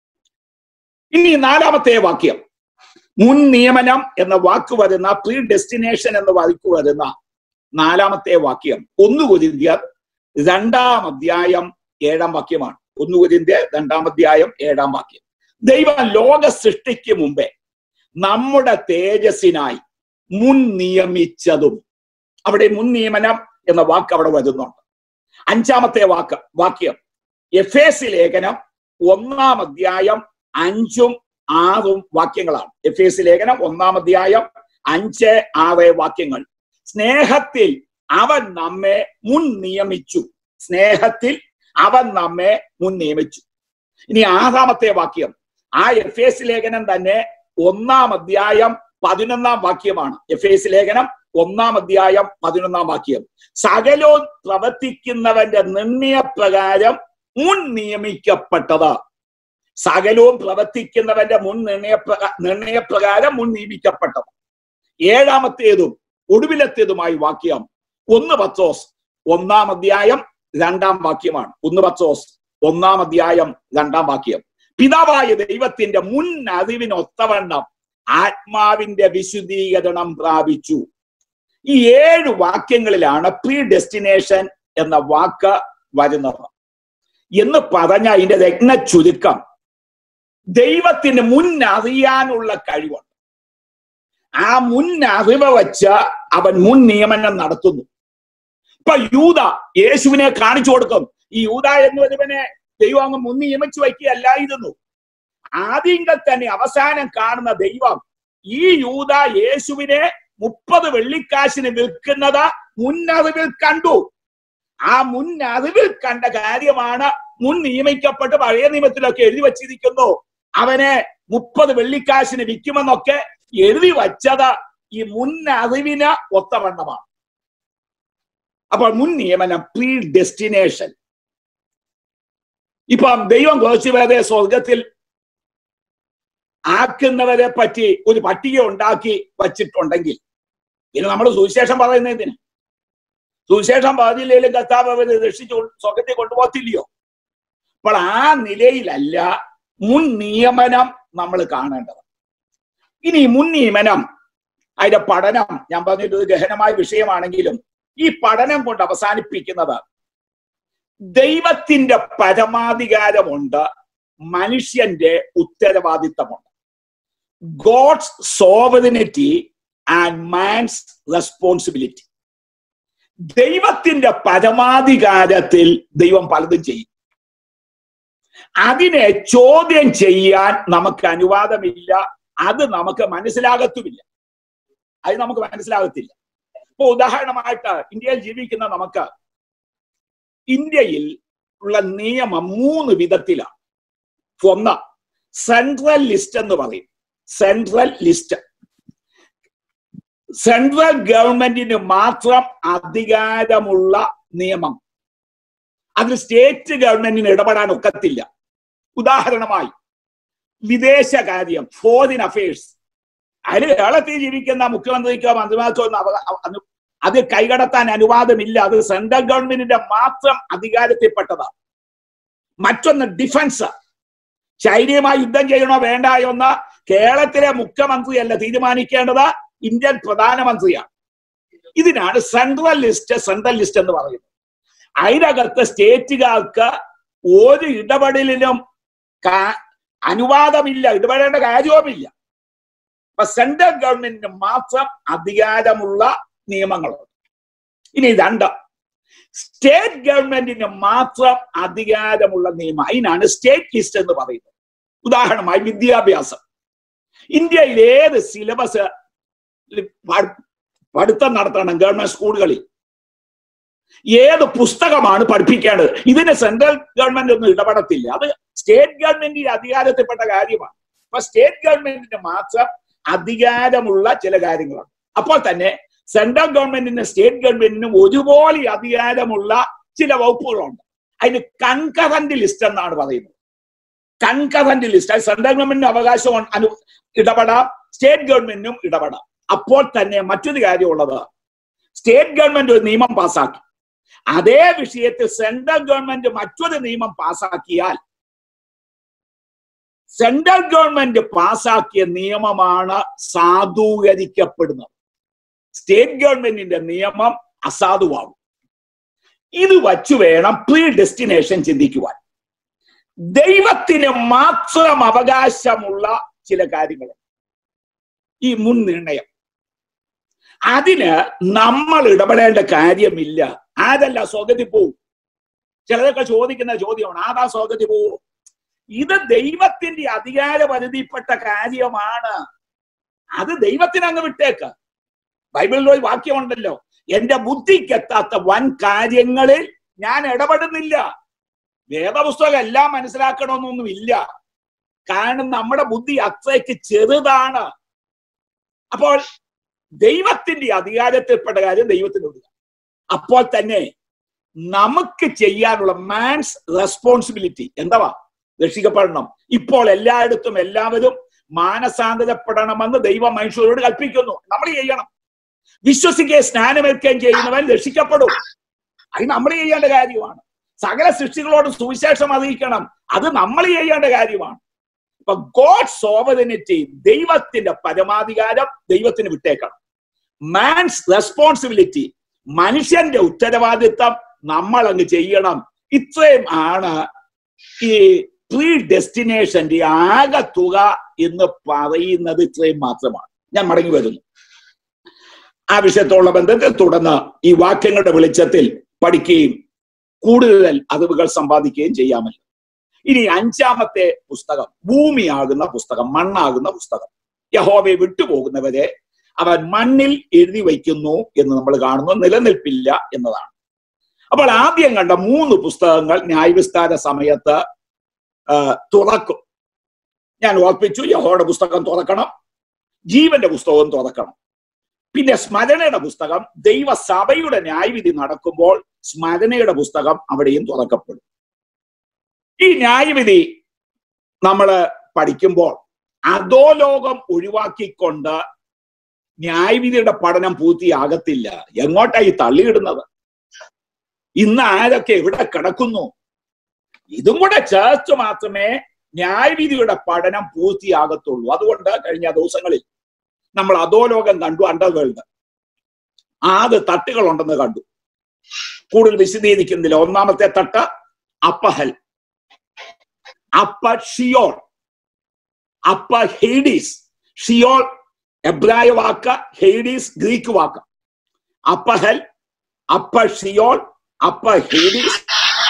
ഇനി നാലാമത്തെ വാക്യം മുൻ നിയമനം എന്ന വാക്ക് വരുന്ന പ്രീ ഡെസ്റ്റിനേഷൻ എന്ന വാക്ക് വരുന്ന നാലാമത്തെ വാക്യം ഒന്ന് കുരിന്ത്യർ രണ്ടാം അധ്യായം ഏഴാം വാക്യമാണ് ഒന്ന് കുരിന്ത്യർ രണ്ടാം അധ്യായം ഏഴാം വാക്യം ദൈവം ലോക സൃഷ്ടിക്ക് മുമ്പേ നമ്മുടെ തേജസ്സിനായി മുൻ നിയമിച്ചതും അവിടെ മുൻ നിയമനം എന്ന വാക്ക് അവിടെ വരുന്നുണ്ട് അഞ്ചാമത്തെ വാക്ക് വാക്യം എഫ് എസ് ലേഖനം ഒന്നാം അധ്യായം അഞ്ചും ആറും വാക്യങ്ങളാണ് എഫ് എസ് ലേഖനം ഒന്നാം അധ്യായം അഞ്ച് ആറ് വാക്യങ്ങൾ സ്നേഹത്തിൽ അവൻ നമ്മെ മുൻ നിയമിച്ചു സ്നേഹത്തിൽ അവൻ നമ്മെ മുൻ നിയമിച്ചു ഇനി ആറാമത്തെ വാക്യം ആ എഫ് എസ് ലേഖനം തന്നെ ഒന്നാം അധ്യായം പതിനൊന്നാം വാക്യമാണ് എഫ് എസ് ലേഖനം ഒന്നാം അധ്യായം പതിനൊന്നാം വാക്യം സകലവും പ്രവർത്തിക്കുന്നവന്റെ നിർണയപ്രകാരം മുൻ നിയമിക്കപ്പെട്ടത് സകലവും പ്രവർത്തിക്കുന്നവന്റെ മുൻ നിർണയ നിർണയപ്രകാരം മുൻ നിയമിക്കപ്പെട്ടത് ഏഴാമത്തേതും ഒടുവിലത്തേതുമായി വാക്യം ഒന്ന് പത്തോസ് ഒന്നാം അധ്യായം രണ്ടാം വാക്യമാണ് ഒന്ന് പത്തോസ് ഒന്നാം അധ്യായം രണ്ടാം വാക്യം പിതാവായ ദൈവത്തിന്റെ മുൻ അറിവിനൊത്തവണ്ണം ആത്മാവിന്റെ വിശുദ്ധീകരണം പ്രാപിച്ചു ഈ ഏഴ് വാക്യങ്ങളിലാണ് പ്രീ ഡെസ്റ്റിനേഷൻ എന്ന വാക്ക് വരുന്നത് എന്ന് പറഞ്ഞ അതിന്റെ രത്ന ചുരുക്കം ദൈവത്തിന് മുൻ അറിയാനുള്ള കഴിവുണ്ട് ആ മുൻ അറിവ് വെച്ച് അവൻ മുൻ നിയമനം നടത്തുന്നു ഇപ്പൊ യൂത യേശുവിനെ കാണിച്ചു കൊടുക്കും ഈ യൂത എന്നൊരുവനെ ദൈവം അങ്ങ് മുൻ നിയമിച്ചു വയ്ക്കുകയല്ലായിരുന്നു ആദ്യങ്ങൾ തന്നെ അവസാനം കാണുന്ന ദൈവം ഈ യൂത യേശുവിനെ മുപ്പത് വെള്ളിക്കാശിന് വിൽക്കുന്നത് മുന്നറിവിൽ കണ്ടു ആ മുന്നറിവിൽ കണ്ട കാര്യമാണ് മുൻ നിയമിക്കപ്പെട്ട് പഴയ നിയമത്തിലൊക്കെ എഴുതി വച്ചിരിക്കുന്നു അവനെ മുപ്പത് വെള്ളിക്കാശിന് വിൽക്കുമെന്നൊക്കെ എഴുതി വച്ചത് ഈ മുന്നറിവിന് ഒത്തവണ്ണമാണ് അപ്പോൾ മുൻ നിയമനം പ്രീ ഡെസ്റ്റിനേഷൻ ഇപ്പം ദൈവം കുറച്ചു പേരെ സ്വർഗത്തിൽ ആക്കുന്നവരെ പറ്റി ഒരു പട്ടിക ഉണ്ടാക്കി വച്ചിട്ടുണ്ടെങ്കിൽ പിന്നെ നമ്മൾ സുവിശേഷം പറയുന്നതിന് സുവിശേഷം പറഞ്ഞില്ലെങ്കിലും കർത്താവ് അവരെ രക്ഷിച്ചു സ്വർഗത്തിൽ കൊണ്ടുപോകത്തില്ലയോ അപ്പോൾ ആ നിലയിലല്ല മുൻ നിയമനം നമ്മൾ കാണേണ്ടത് ഇനി മുൻ നിയമനം അതിന്റെ പഠനം ഞാൻ പറഞ്ഞിട്ട് ഒരു ഗഹനമായ വിഷയമാണെങ്കിലും ഈ പഠനം കൊണ്ട് അവസാനിപ്പിക്കുന്നത് ദൈവത്തിന്റെ പരമാധികാരമുണ്ട് മനുഷ്യന്റെ ഉത്തരവാദിത്തമുണ്ട് God's sovereignty and man's responsibility ദൈവത്തിന്റെ പരമാധികാരത്തിൽ ദൈവം പലതും ചെയ്യും അതിനെ ചോദ്യം ചെയ്യാൻ നമുക്ക് അനുവാദമില്ല അത് നമുക്ക് മനസ്സിലാകത്തുമില്ല അത് നമുക്ക് മനസ്സിലാകത്തില്ല ഇപ്പൊ ഉദാഹരണമായിട്ട് ഇന്ത്യയിൽ ജീവിക്കുന്ന നമുക്ക് ഇന്ത്യയിൽ ഉള്ള നിയമം മൂന്ന് വിധത്തിലാണ് ഒന്ന് സെൻട്രൽ ലിസ്റ്റ് എന്ന് പറയും സെൻട്രൽ ലിസ്റ്റ് സെൻട്രൽ ഗവൺമെന്റിന് മാത്രം അധികാരമുള്ള നിയമം അതിൽ സ്റ്റേറ്റ് ഗവൺമെന്റിന് ഇടപെടാൻ ഒക്കത്തില്ല ഉദാഹരണമായി വിദേശകാര്യം ഫോറിൻ അഫയേഴ്സ് അതിൽ കേരളത്തിൽ ജീവിക്കുന്ന മുഖ്യമന്ത്രിക്കോ മന്ത്രിമാർക്കോ ഒന്നും അത് കൈകടത്താൻ അനുവാദമില്ല അത് സെൻട്രൽ ഗവൺമെന്റിന്റെ മാത്രം അധികാരത്തിൽപ്പെട്ടതാണ് മറ്റൊന്ന് ഡിഫൻസ് ചൈനയുമായി യുദ്ധം ചെയ്യണോ വേണ്ടായോ എന്ന് കേരളത്തിലെ മുഖ്യമന്ത്രിയല്ല തീരുമാനിക്കേണ്ടത് ഇന്ത്യൻ പ്രധാനമന്ത്രിയാണ് ഇതിനാണ് സെൻട്രൽ ലിസ്റ്റ് സെൻട്രൽ ലിസ്റ്റ് എന്ന് പറയുന്നത് അതിനകത്ത് സ്റ്റേറ്റുകാർക്ക് ഒരു ഇടപെടലിനും കാ- അനുവാദമില്ല ഇടപെടേണ്ട കാര്യവുമില്ല അപ്പൊ സെൻട്രൽ ഗവൺമെന്റിന് മാത്രം അധികാരമുള്ള നിയമങ്ങളുണ്ട് ഇനി രണ്ട് സ്റ്റേറ്റ് ഗവൺമെന്റിന് മാത്രം അധികാരമുള്ള നിയമം അതിനാണ് സ്റ്റേറ്റ് ലിസ്റ്റ് എന്ന് പറയുന്നത് ഉദാഹരണമായി വിദ്യാഭ്യാസം ഇന്ത്യയിൽ ഏത് സിലബസ് പഠിത്തം നടത്തണം ഗവൺമെന്റ് സ്കൂളുകളിൽ ഏത് പുസ്തകമാണ് പഠിപ്പിക്കേണ്ടത് ഇതിന് സെൻട്രൽ ഗവൺമെന്റ് ഒന്നും ഇടപെടത്തില്ല അത് സ്റ്റേറ്റ് ഗവൺമെന്റിന്റെ അധികാരത്തിൽപ്പെട്ട കാര്യമാണ് അപ്പൊ സ്റ്റേറ്റ് ഗവൺമെന്റിന് മാത്രം അധികാരമുള്ള ചില കാര്യങ്ങളുണ്ട് അപ്പോൾ തന്നെ സെൻട്രൽ ഗവൺമെന്റിനും സ്റ്റേറ്റ് ഗവൺമെന്റിനും ഒരുപോലെ അധികാരമുള്ള ചില വകുപ്പുകളുണ്ട് അതിന് കൺകറന്റ് ലിസ്റ്റ് എന്നാണ് പറയുന്നത് കൺകറന്റ് ലിസ്റ്റ് അത് സെൻട്രൽ ഗവൺമെന്റിന് അവകാശം അനു ഇടപെടാം സ്റ്റേറ്റ് ഗവൺമെന്റിനും ഇടപെടാം അപ്പോൾ തന്നെ മറ്റൊരു കാര്യമുള്ളത് സ്റ്റേറ്റ് ഗവൺമെന്റ് ഒരു നിയമം പാസാക്കി അതേ വിഷയത്തിൽ സെൻട്രൽ ഗവൺമെന്റ് മറ്റൊരു നിയമം പാസാക്കിയാൽ സെൻട്രൽ ഗവൺമെന്റ് പാസാക്കിയ നിയമമാണ് സാധൂകരിക്കപ്പെടുന്നത് സ്റ്റേറ്റ് ഗവൺമെന്റിന്റെ നിയമം അസാധുവാകും ഇത് വച്ചു വേണം പ്രീ ഡെസ്റ്റിനേഷൻ ചിന്തിക്കുവാൻ ദൈവത്തിന് മാത്രം അവകാശമുള്ള ചില കാര്യങ്ങൾ ഈ മുൻ നിർണയം അതിന് നമ്മൾ ഇടപെടേണ്ട കാര്യമില്ല ആരല്ല സ്വർഗത്തിൽ പോവും ചിലരൊക്കെ ചോദിക്കുന്ന ചോദ്യമാണ് ആരാ സ്വർഗത്തിൽ പോവോ ഇത് ദൈവത്തിന്റെ അധികാര പരിധിപ്പെട്ട കാര്യമാണ് അത് ദൈവത്തിന് അങ്ങ് വിട്ടേക്ക് ബൈബിളിൽ ഒരു വാക്യമുണ്ടല്ലോ എന്റെ ബുദ്ധിക്കെത്താത്ത വൻ കാര്യങ്ങളിൽ ഞാൻ ഇടപെടുന്നില്ല വേദപുസ്തകം എല്ലാം മനസ്സിലാക്കണമെന്നൊന്നും ഇല്ല കാരണം നമ്മുടെ ബുദ്ധി അത്രയ്ക്ക് ചെറുതാണ് അപ്പോൾ ദൈവത്തിന്റെ അധികാരത്തിൽപ്പെട്ട കാര്യം ദൈവത്തിന് വിടുക അപ്പോൾ തന്നെ നമുക്ക് ചെയ്യാനുള്ള മാൻസ് റെസ്പോൺസിബിലിറ്റി എന്താ രക്ഷിക്കപ്പെടണം ഇപ്പോൾ എല്ലായിടത്തും എല്ലാവരും മാനസാന്തരപ്പെടണമെന്ന് ദൈവം മനുഷ്യരോട് കൽപ്പിക്കുന്നു നമ്മൾ ചെയ്യണം വിശ്വസിക്കുകയും സ്നാനമേൽക്കുകയും ചെയ്യുന്നവൻ രക്ഷിക്കപ്പെടും അത് നമ്മൾ ചെയ്യേണ്ട കാര്യമാണ് സകല സൃഷ്ടികളോട് സുവിശേഷം അറിയിക്കണം അത് നമ്മൾ ചെയ്യേണ്ട കാര്യമാണ് ഇപ്പൊ ഗോഡ് സോവറിനിറ്റി ദൈവത്തിന്റെ പരമാധികാരം ദൈവത്തിന് വിട്ടേക്കണം മാൻസ് റെസ്പോൺസിബിലിറ്റി മനുഷ്യന്റെ ഉത്തരവാദിത്തം നമ്മൾ അങ്ങ് ചെയ്യണം ഇത്രയും ആണ് ഈ പ്രീ ഡെസ്റ്റിനേഷന്റെ ആകെ തുക എന്ന് പറയുന്നത് ഇത്രയും മാത്രമാണ് ഞാൻ മടങ്ങി വരുന്നു ആ വിഷയത്തോടുള്ള ബന്ധത്തിൽ തുടർന്ന് ഈ വാക്യങ്ങളുടെ വെളിച്ചത്തിൽ പഠിക്കുകയും കൂടുതൽ അറിവുകൾ സമ്പാദിക്കുകയും ചെയ്യാമല്ലോ ഇനി അഞ്ചാമത്തെ പുസ്തകം ഭൂമിയാകുന്ന പുസ്തകം മണ്ണാകുന്ന പുസ്തകം യഹോവയെ വിട്ടുപോകുന്നവരെ അവൻ മണ്ണിൽ എഴുതി വയ്ക്കുന്നു എന്ന് നമ്മൾ കാണുന്നു നിലനിൽപ്പില്ല എന്നതാണ് അപ്പോൾ ആദ്യം കണ്ട മൂന്ന് പുസ്തകങ്ങൾ ന്യായവിസ്താര സമയത്ത് തുറക്കും ഞാൻ ഓർപ്പിച്ചു യഹോയുടെ പുസ്തകം തുറക്കണം ജീവന്റെ പുസ്തകവും തുറക്കണം പിന്നെ സ്മരണയുടെ പുസ്തകം ദൈവസഭയുടെ ന്യായവിധി നടക്കുമ്പോൾ സ്മരണയുടെ പുസ്തകം അവിടെയും തുറക്കപ്പെടും ഈ ന്യായവിധി നമ്മൾ പഠിക്കുമ്പോൾ അധോലോകം ഒഴിവാക്കിക്കൊണ്ട് ന്യായവിധിയുടെ പഠനം പൂർത്തിയാകത്തില്ല എങ്ങോട്ടായി തള്ളിയിടുന്നത് ഇന്ന് ആരൊക്കെ എവിടെ കിടക്കുന്നു ഇതും കൂടെ ചേർത്ത് മാത്രമേ ന്യായവിധിയുടെ പഠനം പൂർത്തിയാകത്തുള്ളൂ അതുകൊണ്ട് കഴിഞ്ഞ ദിവസങ്ങളിൽ നമ്മൾ അധോലോകം കണ്ടു അണ്ടർവേൾഡ് ആറ് തട്ടുകളുണ്ടെന്ന് കണ്ടു കൂടുതൽ വിശദീകരിക്കുന്നില്ല ഒന്നാമത്തെ തട്ട് അപ്പഹൽ അപ്പ ഷിയോൾ അപ്പ ഹെയ്ഡീസ് ഷിയോൾ എബ്രായ വാക്ക് ഹെയ്ഡീസ് ഗ്രീക്ക് വാക്ക് അപ്പഹൽ അപ്പ ഷിയോൾ അപ്പ ഹെയ്ഡീസ്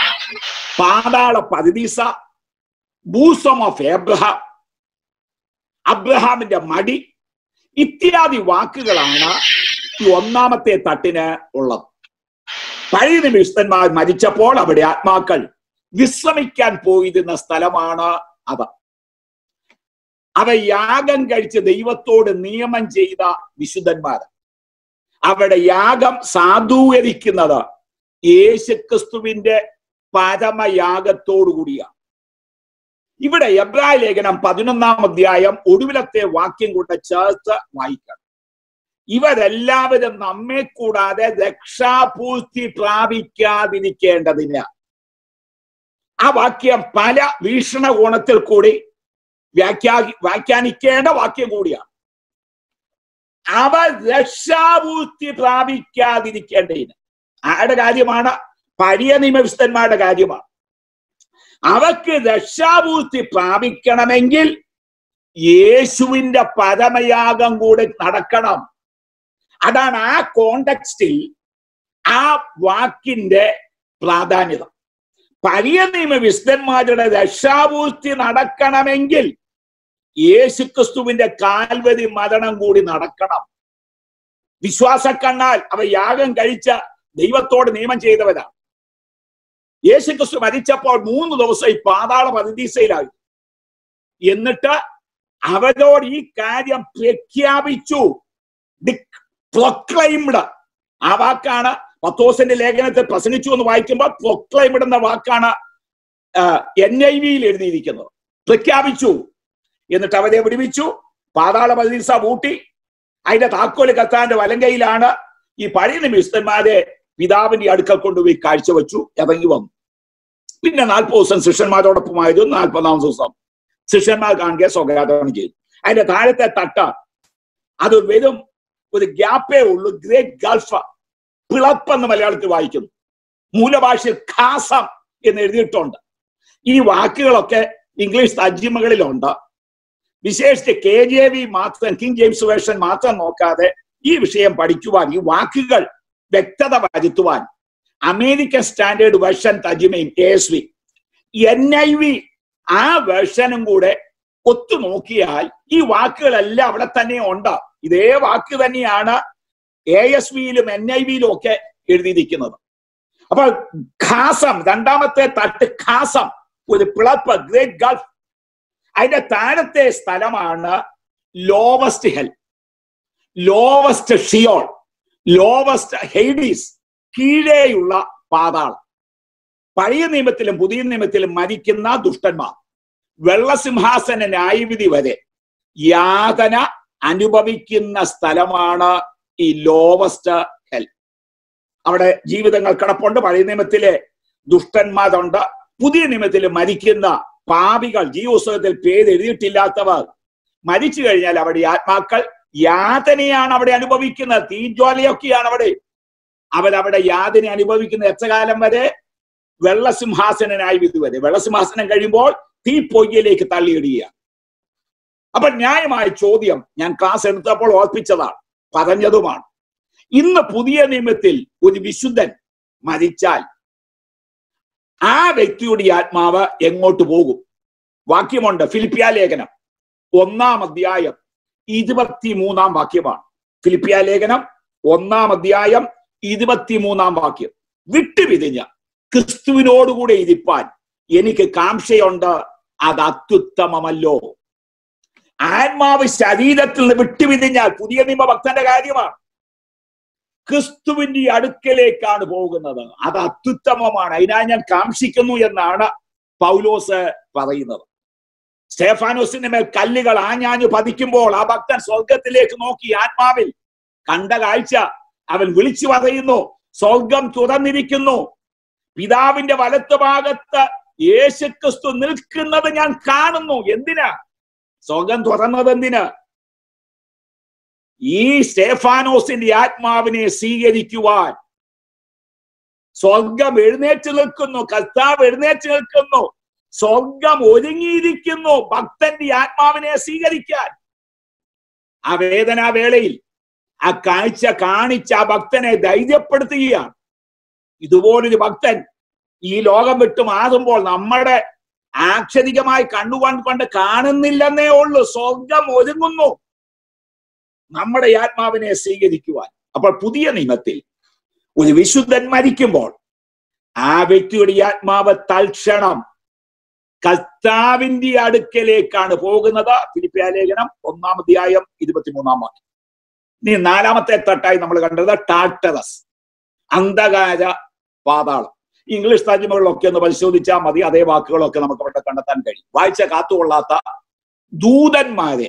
പാതാള പരദീസ ബൂസം ഓഫ് എബ്രഹാം അബ്രഹാമിന്റെ മടി ഇത്യാദി വാക്കുകളാണ് ഈ ഒന്നാമത്തെ തട്ടിന് ഉള്ളത് പഴയ നിമിഷന്മാർ മരിച്ചപ്പോൾ അവിടെ ആത്മാക്കൾ വിശ്രമിക്കാൻ പോയിരുന്ന സ്ഥലമാണ് അത് അവ യാഗം കഴിച്ച് ദൈവത്തോട് നിയമം ചെയ്ത വിശുദ്ധന്മാർ അവിടെ യാഗം സാധൂകരിക്കുന്നത് യേശുക്രിസ്തുവിന്റെ പരമയാഗത്തോടു കൂടിയാണ് ഇവിടെ എബ്രായ ലേഖനം പതിനൊന്നാം അധ്യായം ഒടുവിലത്തെ വാക്യം കൊണ്ട് ചേർത്ത് വായിക്കണം ഇവരെല്ലാവരും നമ്മെ കൂടാതെ രക്ഷാപൂർത്തി പ്രാപിക്കാതിരിക്കേണ്ടതില്ല ആ വാക്യം പല വീക്ഷണകോണത്തിൽ കൂടി വ്യാഖ്യാ വ്യാഖ്യാനിക്കേണ്ട വാക്യം കൂടിയാണ് അവ രക്ഷാപൂർത്തി പ്രാപിക്കാതിരിക്കേണ്ടതിന് ആരുടെ കാര്യമാണ് പഴയ നിയമവിശുദ്ധന്മാരുടെ കാര്യമാണ് അവക്ക് രക്ഷാപൂർത്തി പ്രാപിക്കണമെങ്കിൽ യേശുവിന്റെ പരമയാഗം കൂടെ നടക്കണം അതാണ് ആ കോണ്ടക്സ്റ്റിൽ ആ വാക്കിന്റെ പ്രാധാന്യത പഴയ നിയമ വിശുദ്ധന്മാരുടെ രക്ഷാപൂർത്തി നടക്കണമെങ്കിൽ യേശുക്രിസ്തുവിന്റെ കാൽവരി മരണം കൂടി നടക്കണം വിശ്വാസ കണ്ണാൽ അവ യാഗം കഴിച്ച ദൈവത്തോട് നിയമം ചെയ്തവരാണ് യേശുക്രിസ്തു മരിച്ചപ്പോൾ മൂന്ന് ദിവസം ഈ പാതാള പരദീസയിലായി എന്നിട്ട് അവരോട് ഈ കാര്യം പ്രഖ്യാപിച്ചു പ്രൊക്ലൈംഡ് ആ വാക്കാണ് പത്തോസിന്റെ ലേഖനത്തിൽ പ്രസംഗിച്ചു എന്ന് വായിക്കുമ്പോൾ പ്രൊക്ലൈംഡ് എന്ന വാക്കാണ് എൻ ഐ വിയിൽ എഴുതിയിരിക്കുന്നത് പ്രഖ്യാപിച്ചു എന്നിട്ട് അവരെ വിടുവിച്ചു പാതാള പരീസ പൂട്ടി അതിന്റെ താക്കോല് കത്താന്റെ വലങ്കയിലാണ് ഈ പഴയ നിമിഷന്മാരെ പിതാവിന്റെ അടുക്കൽ കൊണ്ടുപോയി കാഴ്ചവെച്ചു ഇറങ്ങി വന്നു പിന്നെ നാൽപ്പത് ദിവസം ശിഷ്യന്മാരോടൊപ്പമായിരുന്നു നാൽപ്പതാം ദിവസം ശിഷ്യന്മാർ കാണുക സ്വകാര്യം ചെയ്തു അതിന്റെ താഴത്തെ തട്ട അത് വെറും ഒരു ഗ്യാപ്പേ ഉള്ളൂ ഗ്രേറ്റ് ഗൾഫ പിളപ്പ് എന്ന് മലയാളത്തിൽ വായിക്കുന്നു മൂലഭാഷയിൽ ഖാസം എന്ന് എഴുതിയിട്ടുണ്ട് ഈ വാക്കുകളൊക്കെ ഇംഗ്ലീഷ് തർജിമകളിലുണ്ട് വിശേഷിച്ച് കെ ജെ വി മാത്രം കിങ് ജെയിംസ് വേർഷൻ മാത്രം നോക്കാതെ ഈ വിഷയം പഠിക്കുവാൻ ഈ വാക്കുകൾ വ്യക്തത വരുത്തുവാൻ അമേരിക്കൻ സ്റ്റാൻഡേർഡ് വേർഷൻ തർജിമയും A S V N I V ആ വേർഷനും കൂടെ ഒത്തു നോക്കിയാൽ ഈ വാക്കുകളെല്ലാം അവിടെ തന്നെ ഉണ്ട് ഇതേ വാക്ക് തന്നെയാണ് എ എസ് വിയിലും എൻ ഐ വിയിലും ഒക്കെ എഴുതിയിരിക്കുന്നത് അപ്പൊ ഖാസം രണ്ടാമത്തെ തട്ട് ഖാസം ഒരു പിളപ്പ് ഗ്രേറ്റ് ഗൾഫ് അതിന്റെ താഴത്തെ സ്ഥലമാണ് lowest hell lowest Sheol lowest Hades കീഴേയുള്ള പാതാളം പഴയ നിയമത്തിലും പുതിയ നിയമത്തിലും മരിക്കുന്ന ദുഷ്ടന്മാർ വെള്ളസിംഹാസന ന്യായവിധി വരെ യാതന അനുഭവിക്കുന്ന സ്ഥലമാണ് ഈ ലോവസ്റ്റ് ഹെൽ അവിടെ ജീവിതങ്ങൾ കിടപ്പുണ്ട് പഴയ നിയമത്തിലെ ദുഷ്ടന്മാരുണ്ട് പുതിയ നിയമത്തിൽ മരിക്കുന്ന പാപികൾ ജീവോത്സവത്തിൽ പേര് എഴുതിയിട്ടില്ലാത്തവർ മരിച്ചു കഴിഞ്ഞാൽ അവിടെ ആത്മാക്കൾ യാതനയാണ് അവിടെ അനുഭവിക്കുന്നത് തീജ്വാലയൊക്കെയാണ് അവിടെ അവരവിടെ യാതന അനുഭവിക്കുന്ന എത്രകാലം വരെ വെള്ളസിംഹാസനായി വിധി വരെ വെള്ളസിംഹാസനം കഴിയുമ്പോൾ തീ പൊയ്യലേക്ക് തള്ളിയിടുകയാണ് അപ്പൊ ന്യായമായ ചോദ്യം ഞാൻ ക്ലാസ് എടുത്തപ്പോൾ ഓർപ്പിച്ചതാണ് പറഞ്ഞതുമാണ് ഇന്ന് പുതിയ നിയമത്തിൽ ഒരു വിശുദ്ധൻ മരിച്ചാൽ ആ വ്യക്തിയുടെ ആത്മാവ് എങ്ങോട്ട് പോകും വാക്യമുണ്ട് ഫിലിപ്പിയ ലേഖനം ഒന്നാം അധ്യായം ഇരുപത്തിമൂന്നാം വാക്യമാണ് ഫിലിപ്പിയ ലേഖനം ഒന്നാം അധ്യായം ഇരുപത്തിമൂന്നാം വാക്യം വിട്ടുപിരിഞ്ഞ ക്രിസ്തുവിനോടുകൂടെ ഇരിപ്പാൻ എനിക്ക് കാംക്ഷയുണ്ട് അത് അത്യുത്തമമല്ലോ ആത്മാവ് ശരീരത്തിൽ നിന്ന് വിട്ടുപിരിഞ്ഞാൽ പുതിയ നിയമ ഭക്തന്റെ കാര്യമാണ് ക്രിസ്തുവിന്റെ അടുക്കലേക്കാണ് പോകുന്നത് അത് അത്യുത്തമമാണ് അതിനായി ഞാൻ കാംക്ഷിക്കുന്നു എന്നാണ് പൗലോസ് പറയുന്നത് സ്റ്റേഫാനോസിന്റെ മേൽ കല്ലുകൾ ആഞ്ഞാഞ്ഞു പതിക്കുമ്പോൾ ആ ഭക്തൻ സ്വർഗത്തിലേക്ക് നോക്കി ആത്മാവിൽ കണ്ട കാഴ്ച അവൻ വിളിച്ചു പറയുന്നു സ്വർഗം തുറന്നിരിക്കുന്നു പിതാവിന്റെ വലത്ത് ഭാഗത്ത് യേശുക്രിസ്തു നിൽക്കുന്നത് ഞാൻ കാണുന്നു എന്തിനാ സ്വർഗം തുറന്നത് എന്തിന് ഈ സ്റ്റേഫാനോസിന്റെ ആത്മാവിനെ സ്വീകരിക്കുവാൻ സ്വർഗം എഴുന്നേറ്റ് നിൽക്കുന്നു കർത്താവ് എഴുന്നേറ്റ് നിൽക്കുന്നു സ്വർഗം ഒരുങ്ങിയിരിക്കുന്നു ഭക്തന്റെ ആത്മാവിനെ സ്വീകരിക്കാൻ ആ വേദനാവേളയിൽ ആ കാഴ്ച കാണിച്ച ആ ഭക്തനെ ധൈര്യപ്പെടുത്തുകയാണ് ഇതുപോലൊരു ഭക്തൻ ഈ ലോകം വിട്ടു മാറുമ്പോൾ നമ്മുടെ ആക്ഷരികമായി കണ്ണുകൊണ്ട് കൊണ്ട് കാണുന്നില്ലെന്നേ ഉള്ളൂ സ്വർഗം ഒരുങ്ങുന്നു നമ്മുടെ ആത്മാവിനെ സ്വീകരിക്കുവാൻ അപ്പോൾ പുതിയ നിയമത്തിൽ ഒരു വിശുദ്ധൻ മരിക്കുമ്പോൾ ആ വ്യക്തിയുടെ ആത്മാവ് തൽക്ഷണം കർത്താവിന്റെ അടുക്കലേക്കാണ് പോകുന്നത് ഫിലിപ്പിയ ലേഖനം ഒന്നാം അധ്യായം ഇരുപത്തിമൂന്നാം വാക്യം ഇനി നാലാമത്തെ തട്ടായി നമ്മൾ കണ്ടത് ടാട്ടറസ് അന്ധകാര പാതാളം ഇംഗ്ലീഷ് തർജ്ജമകളിലൊക്കെ ഒന്ന് പരിശോധിച്ചാൽ മതി അതേ വാക്കുകളൊക്കെ നമുക്ക് അവിടെ കണ്ടെത്താൻ കഴിയും വായിച്ച കാത്തുകൊള്ളാത്ത ദൂതന്മാരെ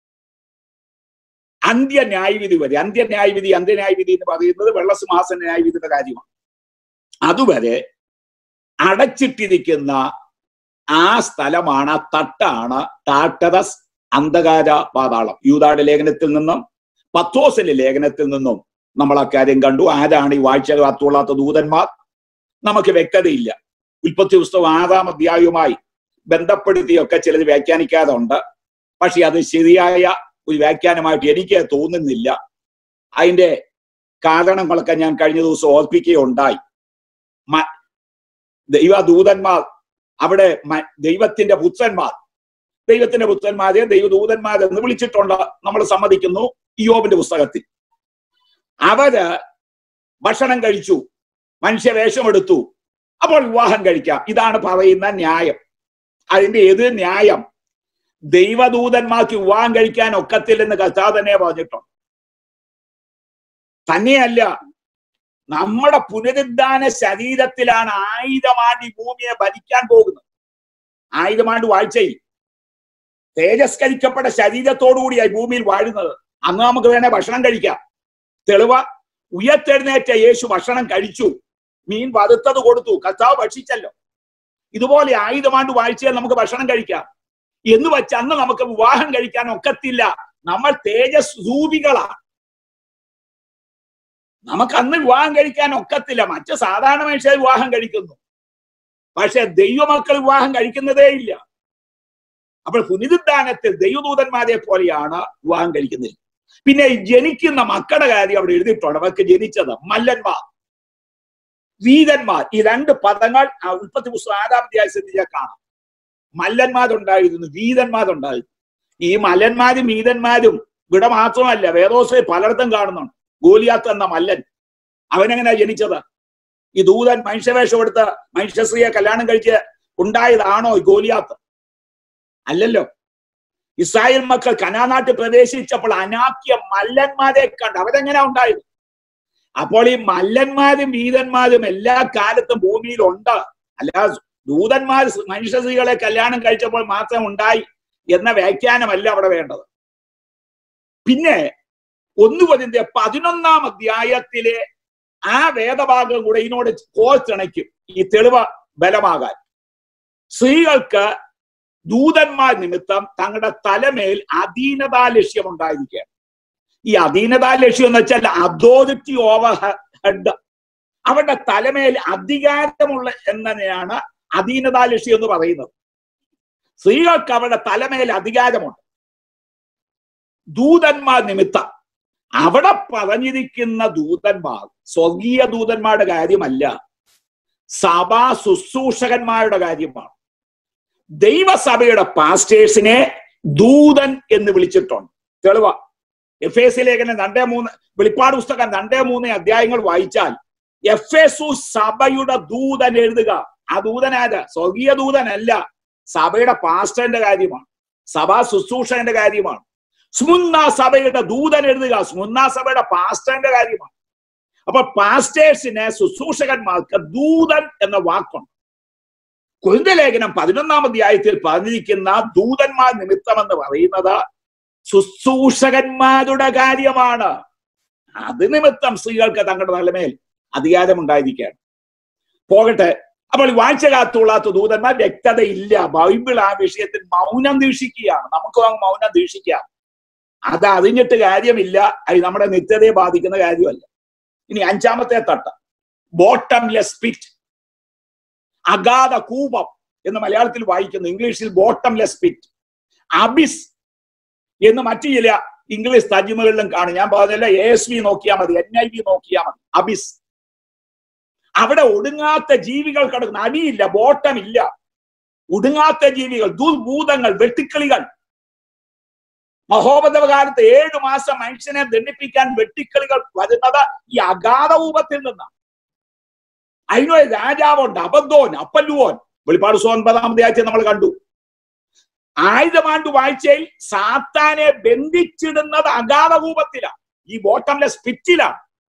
അന്ത്യന്യായവിധി വരെ അന്ത്യന്യായവിധി അന്ത്യന്യായവിധി എന്ന് പറയുന്നത് വെള്ളസിംഹാസന ന്യായവിധിയുടെ കാര്യമാണ് അതുവരെ അടച്ചിട്ടിരിക്കുന്ന ആ സ്ഥലമാണ് ആ തട്ടാണ് ടാട്ടറസ് അന്ധകാര പാതാളം യൂതായുടെ ലേഖനത്തിൽ നിന്നും പത്തോസിന്റെ ലേഖനത്തിൽ നിന്നും നമ്മൾ ആ കാര്യം കണ്ടു ആരാണ് ഈ വാഴ്ച കാത്തുകൊള്ളാത്ത ദൂതന്മാർ നമുക്ക് വ്യക്തതയില്ല ഉൽപ്പത്തി പുസ്തകം ആറാം അധ്യായവുമായി ബന്ധപ്പെടുത്തിയൊക്കെ ചിലത് വ്യാഖ്യാനിക്കാതെ ഉണ്ട് പക്ഷെ അത് ശരിയായ ഒരു വ്യാഖ്യാനമായിട്ട് എനിക്ക് തോന്നുന്നില്ല അതിന്റെ കാരണങ്ങളൊക്കെ ഞാൻ കഴിഞ്ഞ ദിവസം ഓർപ്പിക്കുകയുണ്ടായി ദൈവദൂതന്മാർ അവിടെ ദൈവത്തിന്റെ പുത്രന്മാർ ദൈവത്തിന്റെ പുത്രന്മാരെ ദൈവദൂതന്മാർ എന്ന് വിളിച്ചിട്ടുണ്ട് നമ്മൾ സമ്മതിക്കുന്നു ഇയോബിന്റെ പുസ്തകത്തിൽ അവര് ഭക്ഷണം കഴിച്ചു മനുഷ്യവേഷമെടുത്തു അപ്പോൾ വിവാഹം കഴിക്കാം ഇതാണ് പറയുന്ന ന്യായം അതിന്റെ എതിർ ന്യായം ദൈവദൂതന്മാർക്ക് വിവാഹം കഴിക്കാൻ ഒക്കത്തില്ലെന്ന് കർത്താവ് തന്നെ പറഞ്ഞിട്ടുണ്ട് തന്നെയല്ല നമ്മുടെ പുനരുദ്ധാന ശരീരത്തിലാണ് ആയിരം ആണ്ട് ഈ ഭൂമിയെ ഭരിക്കാൻ പോകുന്നത് ആയിരം ആണ്ട് വാഴ്ചയിൽ തേജസ്കരിക്കപ്പെട്ട ശരീരത്തോടുകൂടിയായി ഭൂമിയിൽ വാഴുന്നത് അന്ന് നമുക്ക് വേണേ ഭക്ഷണം കഴിക്കാം തെളിവ ഉയർത്തെഴുന്നേറ്റ യേശു ഭക്ഷണം കഴിച്ചു മീൻ വറുത്തത് കൊടുത്തു കർത്താവ് ഭക്ഷിച്ചല്ലോ ഇതുപോലെ ആയിരം ആണ്ട് വാഴ്ചയിൽ നമുക്ക് ഭക്ഷണം കഴിക്കാം എന്ന് വെച്ച് അന്ന് നമുക്ക് വിവാഹം കഴിക്കാൻ ഒക്കത്തില്ല നമ്മൾ തേജസ് രൂപികളാണ് നമുക്ക് അന്ന് വിവാഹം കഴിക്കാൻ ഒക്കത്തില്ല മറ്റ് സാധാരണ മനുഷ്യർ വിവാഹം കഴിക്കുന്നു പക്ഷെ ദൈവമക്കൾ വിവാഹം കഴിക്കുന്നതേ ഇല്ല അപ്പോൾ പുനിരുദ്ധാനത്തിൽ ദൈവദൂതന്മാരെ പോലെയാണ് വിവാഹം കഴിക്കുന്നത് പിന്നെ ജനിക്കുന്ന മക്കളുടെ കാര്യം അവിടെ എഴുതിയിട്ടുണ്ട് അവർക്ക് ജനിച്ചത് മല്ലന്മാർ വീരന്മാർ ഈ രണ്ട് പദങ്ങൾ ആ ഉൽപ്പത്തി പുസ്തകം ആറാം അധ്യായം ശ്രദ്ധിച്ചാൽ കാണാം മല്ലന്മാരുണ്ടായിരുന്നു വീരന്മാരുണ്ടായിരുന്നു ഈ മല്ലന്മാരും വീരന്മാരും ഇവിടെ മാത്രമല്ല വേദോസെ പലയിടത്തും കാണുന്നുണ്ട് ഗോലിയാത്ത് എന്ന മല്ലൻ അവനെങ്ങനെയാ ജനിച്ചത് ഈ ദൂതൻ മനുഷ്യവേഷം എടുത്ത് മനുഷ്യശ്രീയെ കല്യാണം കഴിച്ച് ഉണ്ടായതാണോ ഈ ഗോലിയാത്ത് അല്ലല്ലോ ഇസ്രായേൽ മക്കൾ കനാനാട്ടിൽ പ്രവേശിച്ചപ്പോൾ അനാക്യ മല്ലന്മാരെ കണ്ട് അവരെങ്ങനെ ഉണ്ടായത് അപ്പോൾ ഈ മല്ലന്മാരും വീരന്മാരും എല്ലാ കാലത്തും ഭൂമിയിൽ ഉണ്ട് അല്ല ദൂതന്മാർ മനുഷ്യ സ്ത്രീകളെ കല്യാണം കഴിച്ചപ്പോൾ മാത്രം ഉണ്ടായി എന്ന വ്യാഖ്യാനമല്ല അവിടെ വേണ്ടത് പിന്നെ ഒന്നുപതിന്റെ പതിനൊന്നാം അധ്യായത്തിലെ ആ വേദഭാഗം കൂടെ ഇതിനോട് കോർത്തിണയ്ക്കും ഈ തെളിവ് ബലമാകാൻ സ്ത്രീകൾക്ക് ദൂതന്മാർ നിമിത്തം തങ്ങളുടെ തലമേൽ അധീനതാ ലക്ഷ്യം ഉണ്ടായിരിക്കുകയാണ് ഈ അധീനതാ ലക്ഷ്യം എന്ന് വെച്ചാൽ അതോറിറ്റി ഓവർ ഹെഡ് അവരുടെ തലമേൽ അധികാരമുള്ള എന്നതിനെയാണ് അധീനതാ ലക്ഷ്യം എന്ന് പറയുന്നത് സ്ത്രീകൾക്ക് അവരുടെ തലമേൽ അധികാരമുണ്ട് ദൂതന്മാർ നിമിത്തം അവിടെ പറഞ്ഞിരിക്കുന്ന ദൂതന്മാർ സ്വർഗീയ ദൂതന്മാരുടെ കാര്യമല്ല സഭാ ശുശ്രൂഷകന്മാരുടെ കാര്യമാണ് ദൈവസഭയുടെ പാസ്റ്റേഴ്സിനെ ദൂതൻ എന്ന് വിളിച്ചിട്ടുണ്ട് തെളിവ എഫ് എസ് ലേഖനം രണ്ടേ മൂന്ന് വെളിപ്പാട് പുസ്തകം രണ്ടേ മൂന്ന് അധ്യായങ്ങൾ വായിച്ചാൽ എഫ് എസു സഭയുടെ ദൂതൻ എഴുതുക ആ ദൂതനാര് സ്വർഗീയ ദൂതനല്ല സഭയുടെ പാസ്റ്ററിന്റെ കാര്യമാണ് സഭാ ശുശ്രൂഷകന്റെ കാര്യമാണ് സ്മുന്ന സഭയുടെ ദൂതൻ എഴുതുക സ്മുന്ന സഭയുടെ പാസ്റ്ററിന്റെ കാര്യമാണ് അപ്പൊ പാസ്റ്റേഴ്സിന് ശുശ്രൂഷകന്മാർക്ക് ദൂതൻ എന്ന വാക്കുണ്ട് കുരുന്ന ലേഖനം പതിനൊന്നാം അധ്യായത്തിൽ പറഞ്ഞിരിക്കുന്ന ദൂതന്മാർ നിമിത്തം എന്ന് പറയുന്നത് ശുശ്രൂഷകന്മാരുടെ കാര്യമാണ് അത് നിമിത്തം സ്ത്രീകൾക്ക് തങ്ങളുടെ നിലമേൽ അധികാരമുണ്ടായിരിക്കുകയാണ് പോകട്ടെ അപ്പോൾ വാഴ്ച കാത്തുകൊള്ളാത്ത ദൂതന്മാർ വ്യക്തതയില്ല ബൈബിൾ ആ വിഷയത്തിൽ മൗനം ദീക്ഷിക്കുകയാണ് നമുക്ക് മൗനം ദീക്ഷിക്കാം അത് അറിഞ്ഞിട്ട് കാര്യമില്ല അത് നമ്മുടെ നിത്യതയെ ബാധിക്കുന്ന കാര്യമല്ല ഇനി അഞ്ചാമത്തെ തട്ട ബോട്ടംലെസ് പിറ്റ് അഗാധ കൂപം എന്ന് മലയാളത്തിൽ വായിക്കുന്നു ഇംഗ്ലീഷിൽ ബോട്ടംലെസ് പിറ്റ് അബിസ് എന്ന് മറ്റു ചില ഇംഗ്ലീഷ് തർജ്ജിമകളിലും കാണും ഞാൻ പറഞ്ഞല്ല എ എസ് വി നോക്കിയാൽ മതി എൻ ഐ വി നോക്കിയാൽ മതി അബിസ് അവിടെ ഒടുങ്ങാത്ത ജീവികൾ കിടക്കുന്ന അടിയില്ല ബോട്ടമില്ല ഒടുങ്ങാത്ത ജീവികൾ ദുർഭൂതങ്ങൾ വെട്ടിക്കളികൾ മഹോപദ്രവകാലത്ത് ഏഴു മാസം മനുഷ്യനെ ദണ്ഡിപ്പിക്കാൻ വെട്ടിക്കളികൾ വരുന്നത് ഈ അഗാധകൂപത്തിൽ നിന്നാണ് അതിനൊരു രാജാവുണ്ട് അബദ്ധോൻ അപ്പല്ലുവോൻ വെളിപ്പാട് ഒൻപതാമത്തെ ആഴ്ച നമ്മൾ കണ്ടു ആയുധമാണ്ട് വാഴ്ചയിൽ സാത്താനെ ബന്ധിച്ചിടുന്നത് അഗാധകൂപത്തിലാണ് ഈ ബോട്ടംലെസ് പിറ്റിലാണ്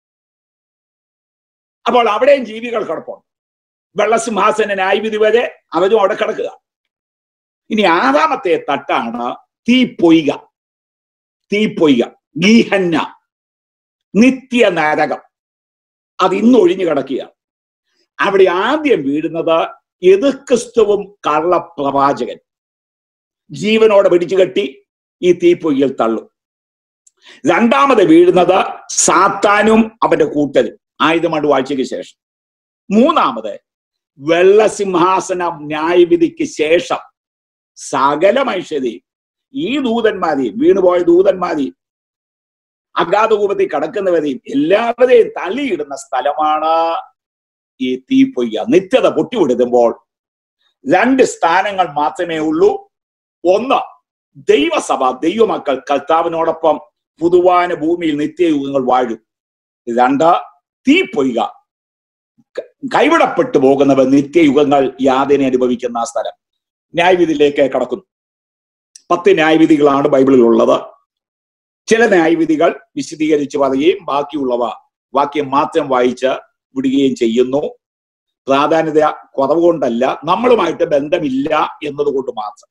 അപ്പോൾ അവിടെയും ജീവികൾ കിടപ്പുണ്ട് വെള്ളസിംഹാസന ന്യായവിധി വരെ അവരും അവിടെ കിടക്കുക ഇനി ആറാമത്തെ തട്ടാണ് തീപ്പൊയ്ക തീപ്പൊയ്ക ഗീഹന്ന നിത്യ നരകം അത് ഇന്ന് ഒഴിഞ്ഞു കിടക്കുക അവിടെ ആദ്യം വീഴുന്നത് എതിർ ക്രിസ്തുവും കള്ളപ്രവാചകൻ ജീവനോടെ പിടിച്ചുകെട്ടി ഈ തീപ്പൊയ്യിൽ തള്ളും രണ്ടാമത് വീഴുന്നത് സാത്താനും അവന്റെ കൂട്ടരും ആയുധമാണ്ട് വാഴ്ചയ്ക്ക് ശേഷം മൂന്നാമത് വെള്ളസിംഹാസനം ന്യായവിധിക്ക് ശേഷം സകല മനുഷ്യരെയും ഈ ദൂതന്മാരെയും വീണുപോയ ദൂതന്മാരെയും അഗാധകൂപത്തിൽ കടക്കുന്നവരെയും എല്ലാവരെയും തള്ളിയിടുന്ന സ്ഥലമാണ് ഈ തീപ്പൊയ്യ നിത്യത പൊട്ടിവിടുമ്പോൾ രണ്ട് സ്ഥാനങ്ങൾ മാത്രമേ ഉള്ളൂ ഒന്ന് ദൈവസഭ ദൈവമക്കൾ കർത്താവിനോടൊപ്പം പുതുവാന ഭൂമിയിൽ നിത്യയുഗങ്ങൾ വാഴും രണ്ട് തീപ്പൊയ്ക കൈവിടപ്പെട്ടു പോകുന്നവർ നിത്യയുഗങ്ങൾ യാതന അനുഭവിക്കുന്ന ആ സ്ഥലം ന്യായവിധിയിലേക്ക് കടക്കുന്നു പത്ത് ന്യായവിധികളാണ് ബൈബിളിൽ ഉള്ളത് ചില ന്യായവിധികൾ വിശദീകരിച്ച് പറയുകയും ബാക്കിയുള്ളവ വാക്യം മാത്രം വായിച്ച് വിടുകയും ചെയ്യുന്നു പ്രാധാന്യത കുറവ് കൊണ്ടല്ല നമ്മളുമായിട്ട് ബന്ധമില്ല എന്നതുകൊണ്ട് മാത്രം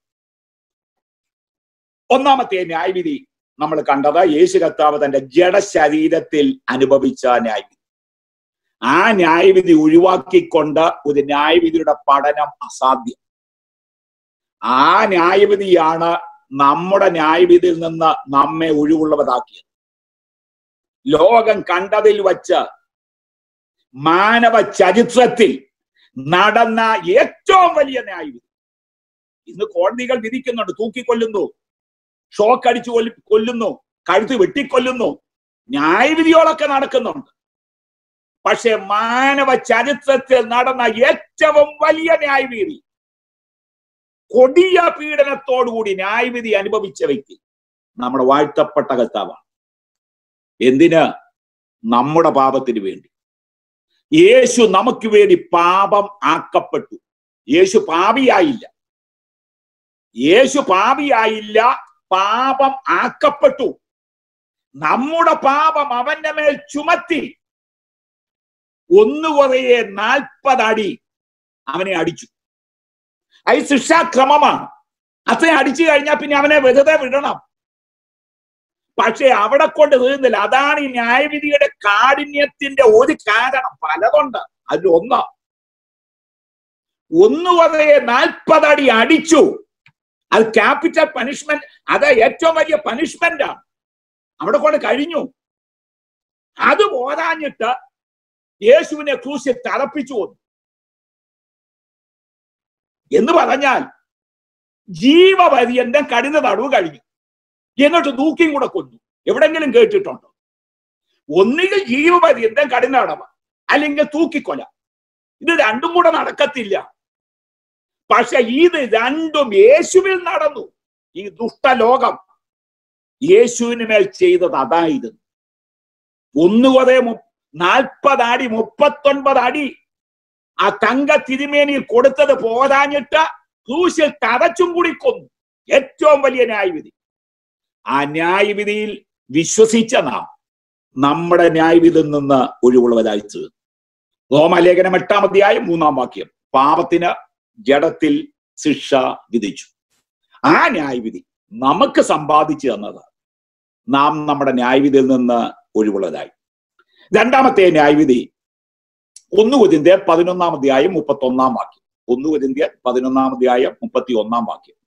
ഒന്നാമത്തെ ന്യായവിധി നമ്മൾ കണ്ടത് യേശു കർത്താവ് തന്റെ ജഡശരീരത്തിൽ അനുഭവിച്ച ന്യായവിധി ആ ന്യായവിധി ഒഴിവാക്കിക്കൊണ്ട് ഒരു ന്യായവിധിയുടെ പഠനം അസാധ്യം ആ ന്യായവിധിയാണ് നമ്മുടെ ന്യായവിധിയിൽ നിന്ന് നമ്മെ ഒഴിവുള്ളവരാക്കിയത് ലോകം കണ്ടതിൽ വച്ച് മാനവ ചരിത്രത്തിൽ നടന്ന ഏറ്റവും വലിയ ന്യായവിധി ഇന്ന് കോടതികൾ വിധിക്കുന്നുണ്ട് തൂക്കിക്കൊല്ലുന്നു ഷോക്ക് അടിച്ചു കൊല്ലി കൊല്ലുന്നു കഴുത്ത് വെട്ടിക്കൊല്ലുന്നു ന്യായവിധികളൊക്കെ നടക്കുന്നുണ്ട് പക്ഷെ മാനവ ചരിത്രത്തിൽ നടന്ന ഏറ്റവും വലിയ ന്യായവിധി കൊടിയ പീഡനത്തോടുകൂടി ന്യായവിധി അനുഭവിച്ച വ്യക്തി നമ്മുടെ വാഴ്ത്തപ്പെട്ട കർത്താവാണ് എന്തിന് നമ്മുടെ പാപത്തിന് വേണ്ടി യേശു നമുക്ക് വേണ്ടി പാപം ആക്കപ്പെട്ടു യേശു പാപിയായില്ല യേശു പാപിയായില്ല പാപം ആക്കപ്പെട്ടു നമ്മുടെ പാപം അവന്റെ മേൽ ചുമത്തി ഒന്ന് കുറയെ നാൽപ്പതടി അവനെ അടിച്ചു അത് ശിക്ഷാക്രമമാണ് അത്രേ അടിച്ചു കഴിഞ്ഞാൽ പിന്നെ അവനെ വെറുതെ വിടണം പക്ഷെ അവിടെ കൊണ്ട് തീർന്നില്ല അതാണ് ഈ ന്യായവിധിയുടെ കാഠിന്യത്തിന്റെ ഒരു കാരണം പലതുണ്ട് അതിൽ ഒന്ന് ഒന്ന് കുറയെ നാൽപ്പതടി അടിച്ചു അത് ക്യാപിറ്റൽ പനിഷ്മെന്റ് അത് ഏറ്റവും വലിയ പനിഷ്മെന്റ് ആണ് അവിടെ കൊണ്ട് കഴിഞ്ഞു അത് പോരാഞ്ഞിട്ട് യേശുവിനെ ക്രൂശിൽ തറപ്പിച്ചു വന്നു എന്ന് പറഞ്ഞാൽ ജീവപര്യന്തം കഠിന തടവ് കഴിഞ്ഞു എന്നിട്ട് ദൂക്കിയും കൂടെ കൊന്നു എവിടെങ്കിലും കേട്ടിട്ടുണ്ടോ ഒന്നുകിൽ ജീവപര്യന്തം കഠിന തടവ് അല്ലെങ്കിൽ തൂക്കിക്കൊല ഇത് രണ്ടും കൂടെ നടക്കത്തില്ല പക്ഷെ ഇത് രണ്ടും യേശുവിൽ നടന്നു ഈ ദുഷ്ടലോകം യേശുവിന് മേൽ ചെയ്തത് അതായിരുന്നു ഒന്നുകൊതേ നാൽപ്പത് അടി മുപ്പത്തൊൻപത് അടി ആ തങ്ക തിരുമേനിയിൽ കൊടുത്തത് പോരാഞ്ഞിട്ട് ക്രൂശിൽ തറച്ചും കൂടി കൊന്നു ഏറ്റവും വലിയ ന്യായവിധി ആ ന്യായവിധിയിൽ വിശ്വസിച്ച നാം നമ്മുടെ ന്യായവിധിയിൽ നിന്ന് ഒഴിവുള്ളവരായി തീർന്നു റോമലേഖനം എട്ടാം അധ്യായം മൂന്നാം വാക്യം പാപത്തിന് ജഡത്തിൽ ശിക്ഷ വിധിച്ചു ആ ന്യായവിധി നമുക്ക് സമ്പാദിച്ചു തന്നത് നാം നമ്മുടെ ന്യായവിധിയിൽ നിന്ന് ഒഴിവുള്ളതായി രണ്ടാമത്തെ ന്യായവിധി ഒന്ന് കുതിന്ത്യ പതിനൊന്നാം അധ്യായം മുപ്പത്തി ഒന്നാം വാക്യം ഒന്ന് കുതിന്ത്യ പതിനൊന്നാം അധ്യായം മുപ്പത്തി ഒന്നാം വാക്യം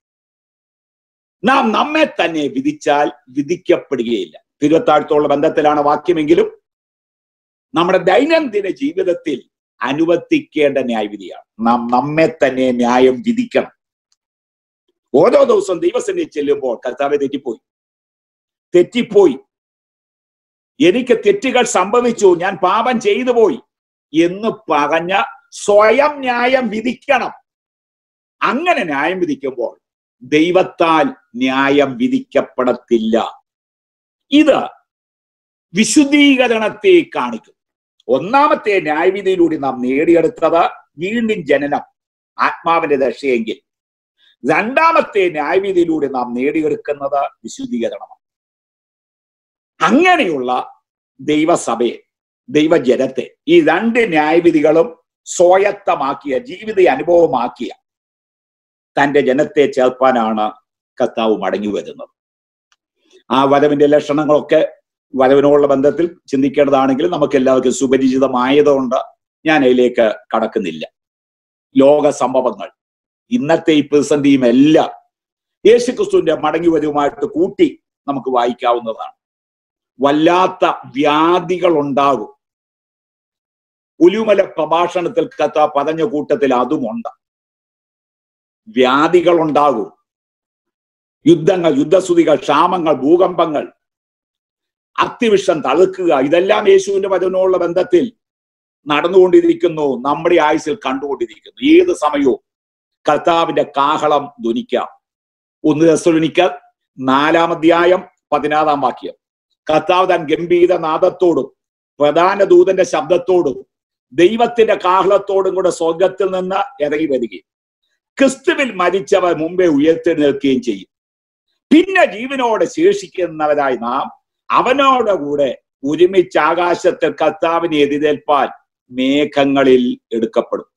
നാം നമ്മെ തന്നെ വിധിച്ചാൽ വിധിക്കപ്പെടുകയില്ല തിരുവത്താഴ്ത്തോളം ബന്ധത്തിലാണ് വാക്യമെങ്കിലും നമ്മുടെ ദൈനംദിന ജീവിതത്തിൽ അനുവർത്തിക്കേണ്ട ന്യായവിധിയാണ് നാം നമ്മെ തന്നെ ന്യായം വിധിക്കണം ഓരോ ദിവസവും ദൈവസന്നിധി ചെല്ലുമ്പോൾ കർത്താവെ തെറ്റിപ്പോയി തെറ്റിപ്പോയി എനിക്ക് തെറ്റുകൾ സംഭവിച്ചു ഞാൻ പാപം ചെയ്തു പോയി എന്ന് പറഞ്ഞ സ്വയം ന്യായം വിധിക്കണം അങ്ങനെ ന്യായം വിധിക്കുമ്പോൾ ദൈവത്താൽ ന്യായം വിധിക്കപ്പെടത്തില്ല ഇത് വിശുദ്ധീകരണത്തെ കാണിക്കും ഒന്നാമത്തെ ന്യായവിധിയിലൂടെ നാം നേടിയെടുത്തത് വീണ്ടും ജനനം ആത്മാവിന്റെ ദശയെങ്കിൽ രണ്ടാമത്തെ ന്യായവിധിയിലൂടെ നാം നേടിയെടുക്കുന്നത് വിശുദ്ധീകരണമാണ് അങ്ങനെയുള്ള ദൈവസഭയെ ദൈവജനത്തെ ഈ രണ്ട് ന്യായവിധികളും സ്വായത്തമാക്കിയ ജീവിത അനുഭവമാക്കിയ തന്റെ ജനത്തെ ചേർപ്പാനാണ് കർത്താവ് മടങ്ങി വരുന്നത് ആ വരവിന്റെ ലക്ഷണങ്ങളൊക്കെ വരവിനോടുള്ള ബന്ധത്തിൽ ചിന്തിക്കേണ്ടതാണെങ്കിൽ നമുക്ക് എല്ലാവർക്കും സുപരിചിതമായതുകൊണ്ട് ഞാൻ അതിലേക്ക് കടക്കുന്നില്ല ലോക സംഭവങ്ങൾ ഇന്നത്തെ ഈ പ്രതിസന്ധിയും എല്ലാം യേശുക്രിസ്തുവിന്റെ മടങ്ങി വരവുമായിട്ട് കൂട്ടി നമുക്ക് വായിക്കാവുന്നതാണ് വല്ലാത്ത വ്യാധികൾ ഉണ്ടാകും ഉലുമല പ്രഭാഷണത്തിൽ കഥ പറഞ്ഞ കൂട്ടത്തിൽ അതുമുണ്ട് വ്യാധികൾ ഉണ്ടാകും യുദ്ധങ്ങൾ യുദ്ധസ്തുതികൾ ക്ഷാമങ്ങൾ ഭൂകമ്പങ്ങൾ അത്തിവിഷം തളുക്കുക ഇതെല്ലാം യേശുവിന്റെ വചനമുള്ള ബന്ധത്തിൽ നടന്നുകൊണ്ടിരിക്കുന്നു നമ്മുടെ ആയുസിൽ കണ്ടുകൊണ്ടിരിക്കുന്നു ഏത് സമയവും കർത്താവിന്റെ കാഹളം ധ്വനിക്കാം ഒന്ന് ദസ്വനിക്കൽ നാലാം അധ്യായം പതിനാറാം വാക്യം കർത്താവ് താൻ ഗംഭീര നാദത്തോടും പ്രധാന ദൂതന്റെ ശബ്ദത്തോടും ദൈവത്തിന്റെ കാഹളത്തോടും കൂടെ സ്വർഗത്തിൽ നിന്ന് ഇറങ്ങി വരികയും ക്രിസ്തുവിൽ മരിച്ചവർ മുമ്പേ ഉയർത്തെഴുന്നേൽക്കുകയും ചെയ്യും പിന്നെ ജീവനോടെ ശേഷിക്കുന്നവരായി നാം അവനോട് കൂടെ ഒരുമിച്ച് ആകാശത്തിൽ കർത്താവിനെ എതിരേൽപ്പാൻ മേഘങ്ങളിൽ എടുക്കപ്പെടും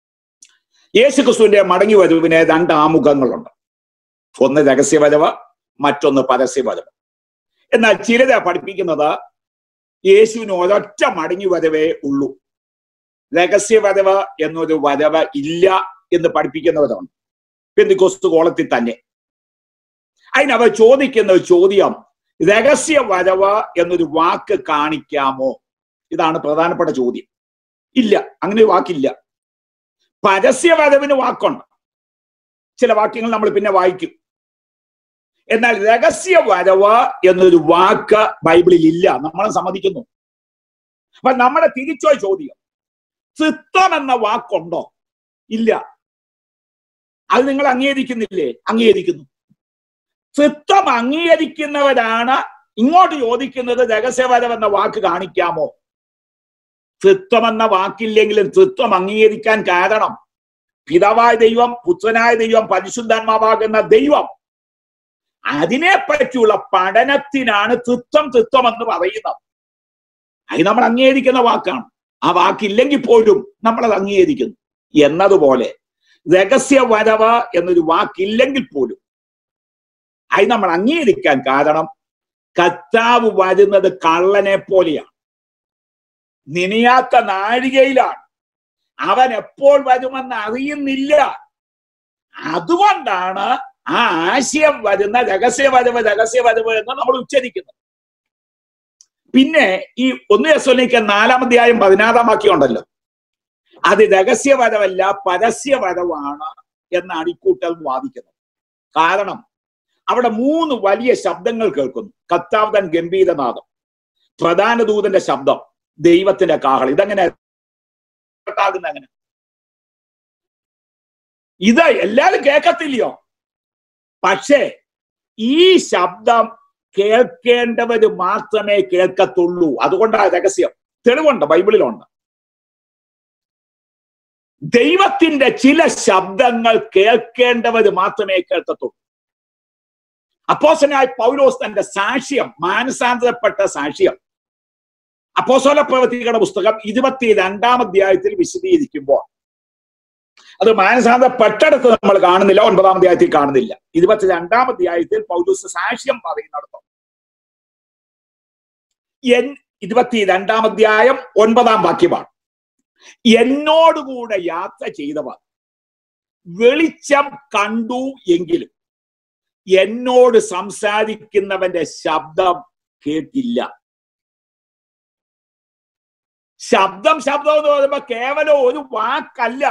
യേശു ക്രിസ്തുവിന്റെ മടങ്ങി വരവിന് രണ്ട് ആമുഖങ്ങളുണ്ട് ഒന്ന് രഹസ്യവരവ് മറ്റൊന്ന് പരസ്യവരവ് എന്നാൽ ചിലരെ പഠിപ്പിക്കുന്നത് യേശുവിന് ഒരൊറ്റ മടങ്ങി വരവേ ഉള്ളൂ രഹസ്യവരവ് എന്നൊരു വരവ് ഇല്ല എന്ന് പഠിപ്പിക്കുന്നവരുണ്ട് പെന്തിക്കോസ്തു കോളത്തിൽ തന്നെ അതിനവർ ചോദിക്കുന്ന ഒരു ചോദ്യം രഹസ്യ വരവ് എന്നൊരു വാക്ക് കാണിക്കാമോ ഇതാണ് പ്രധാനപ്പെട്ട ചോദ്യം ഇല്ല അങ്ങനെ ഒരു വാക്കില്ല പരസ്യ വരവിന് വാക്കുണ്ട് ചില വാക്യങ്ങൾ നമ്മൾ പിന്നെ വായിക്കും എന്നാൽ രഹസ്യ വരവ് എന്നൊരു വാക്ക് ബൈബിളിൽ ഇല്ല നമ്മൾ സമ്മതിക്കുന്നു അപ്പൊ നമ്മുടെ തിരിച്ചോ ചോദ്യം ചിത്തം എന്ന വാക്കുണ്ടോ ഇല്ല അത് നിങ്ങൾ അംഗീകരിക്കുന്നില്ലേ അംഗീകരിക്കുന്നു ചിത്തം അംഗീകരിക്കുന്നവരാണ് ഇങ്ങോട്ട് ചോദിക്കുന്നത് രഹസ്യവരം എന്ന വാക്ക് കാണിക്കാമോ തൃത്വം എന്ന വാക്കില്ലെങ്കിലും തൃത്വം അംഗീകരിക്കാൻ കാരണം പിതാവായ ദൈവം പുത്രനായ ദൈവം പരിശുദ്ധാത്മാവാകുന്ന ദൈവം അതിനെ പറ്റിയുള്ള പഠനത്തിനാണ് തൃത്വം തൃത്വം എന്ന് പറയുന്നത് അത് നമ്മൾ അംഗീകരിക്കുന്ന വാക്കാണ് ആ വാക്കില്ലെങ്കിൽ പോലും നമ്മൾ അത് അംഗീകരിക്കുന്നു എന്നതുപോലെ രഹസ്യ വരവ് എന്നൊരു വാക്കില്ലെങ്കിൽ പോലും അത് നമ്മൾ അംഗീകരിക്കാൻ കാരണം കർത്താവ് വരുന്നത് കള്ളനെ പോലെയാണ് നിനയാത്ത നാഴികയിലാണ് അവൻ എപ്പോൾ വരുമെന്ന് അറിയുന്നില്ല അതുകൊണ്ടാണ് ആ ആശയം വരുന്ന രഹസ്യവരവ് രഹസ്യവരവ് എന്ന് നമ്മൾ ഉച്ചരിക്കുന്നത് പിന്നെ ഈ ഒന്ന് രസോലിക്ക് നാലാം അധ്യായം പതിനാറാം വാക്യം ഉണ്ടല്ലോ അത് രഹസ്യവരവല്ല പരസ്യവരവാണ് എന്നാണ് ഇക്കൂട്ടൽ വാദിക്കുന്നത് കാരണം അവിടെ മൂന്ന് വലിയ ശബ്ദങ്ങൾ കേൾക്കുന്നു കത്താവ് തൻ ഗംഭീരനാഥം പ്രധാന ദൂതന്റെ ശബ്ദം ദൈവത്തിന്റെ കാഹൾ ഇതെങ്ങനെ അങ്ങനെ ഇത് എല്ലാരും കേൾക്കത്തില്ലയോ പക്ഷേ ഈ ശബ്ദം കേൾക്കേണ്ടവര് മാത്രമേ കേൾക്കത്തുള്ളൂ അതുകൊണ്ടാണ് രഹസ്യം തെളിവുണ്ട് ബൈബിളിലുണ്ട് ദൈവത്തിന്റെ ചില ശബ്ദങ്ങൾ കേൾക്കേണ്ടവര് മാത്രമേ കേൾക്കത്തുള്ളൂ അപ്പോസനായ പൗലോസ് തന്റെ സാക്ഷ്യം മാനസാന്തരപ്പെട്ട സാക്ഷ്യം അപ്പോസോല പ്രവൃത്തികളുടെ പുസ്തകം ഇരുപത്തി രണ്ടാം അധ്യായത്തിൽ വിശദീകരിക്കുമ്പോൾ അത് മാനസാന്തരപ്പെട്ടെടുത്ത് നമ്മൾ കാണുന്നില്ല ഒൻപതാം അധ്യായത്തിൽ കാണുന്നില്ല ഇരുപത്തി രണ്ടാം അധ്യായത്തിൽ പൗലൂസ് സാക്ഷ്യം പറയുന്നിടത്തോ എൻ ഇരുപത്തി രണ്ടാം അധ്യായം ഒൻപതാം വാക്യമാണ് എന്നോടുകൂടെ യാത്ര ചെയ്തവർ വെളിച്ചം കണ്ടു എങ്കിലും എന്നോട് സംസാരിക്കുന്നവന്റെ ശബ്ദം കേട്ടില്ല ശബ്ദം ശബ്ദം എന്ന് പറയുമ്പോ കേവലം ഒരു വാക്കല്ല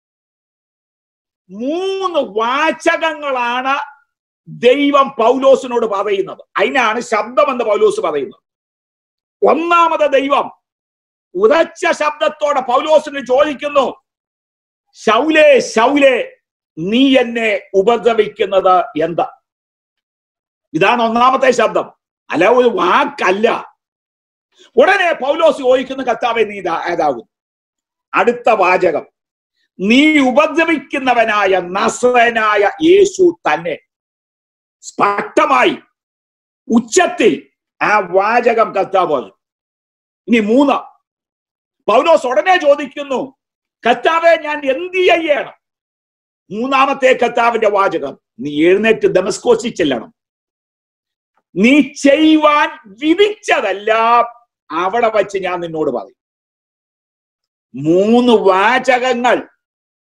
മൂന്ന് വാചകങ്ങളാണ് ദൈവം പൗലോസിനോട് പറയുന്നത് അതിനാണ് ശബ്ദം എന്ന് പൗലോസ് പറയുന്നത് ഒന്നാമത് ദൈവം ഉറച്ച ശബ്ദത്തോടെ പൗലോസിന് ചോദിക്കുന്നു ശൗലേ ശൗലേ നീ എന്നെ ഉപദ്രവിക്കുന്നത് എന്താ ഇതാണ് ഒന്നാമത്തെ ശബ്ദം അല്ല ഒരു വാക്കല്ല ഉടനെ പൗലോസ് ചോദിക്കുന്ന കർത്താവെ നീ ഏതാകും അടുത്ത വാചകം നീ ഉപദ്രവിക്കുന്നവനായ നസ്രനായ യേശു തന്നെ സ്പഷ്ടമായി ഉച്ചത്തിൽ ആ വാചകം കർത്താവ് ഇനി മൂന്ന് പൗലോസ് ഉടനെ ചോദിക്കുന്നു കർത്താവെ ഞാൻ എന്ത് ചെയ്യണം മൂന്നാമത്തെ കർത്താവിന്റെ വാചകം നീ എഴുന്നേറ്റ് ദമസ്കോസിൽ ചെല്ലണം നീ ചെയ്യുവാൻ വിധിച്ചതെല്ലാം അവിടെ വച്ച് ഞാൻ നിന്നോട് പറയും മൂന്ന് വാചകങ്ങൾ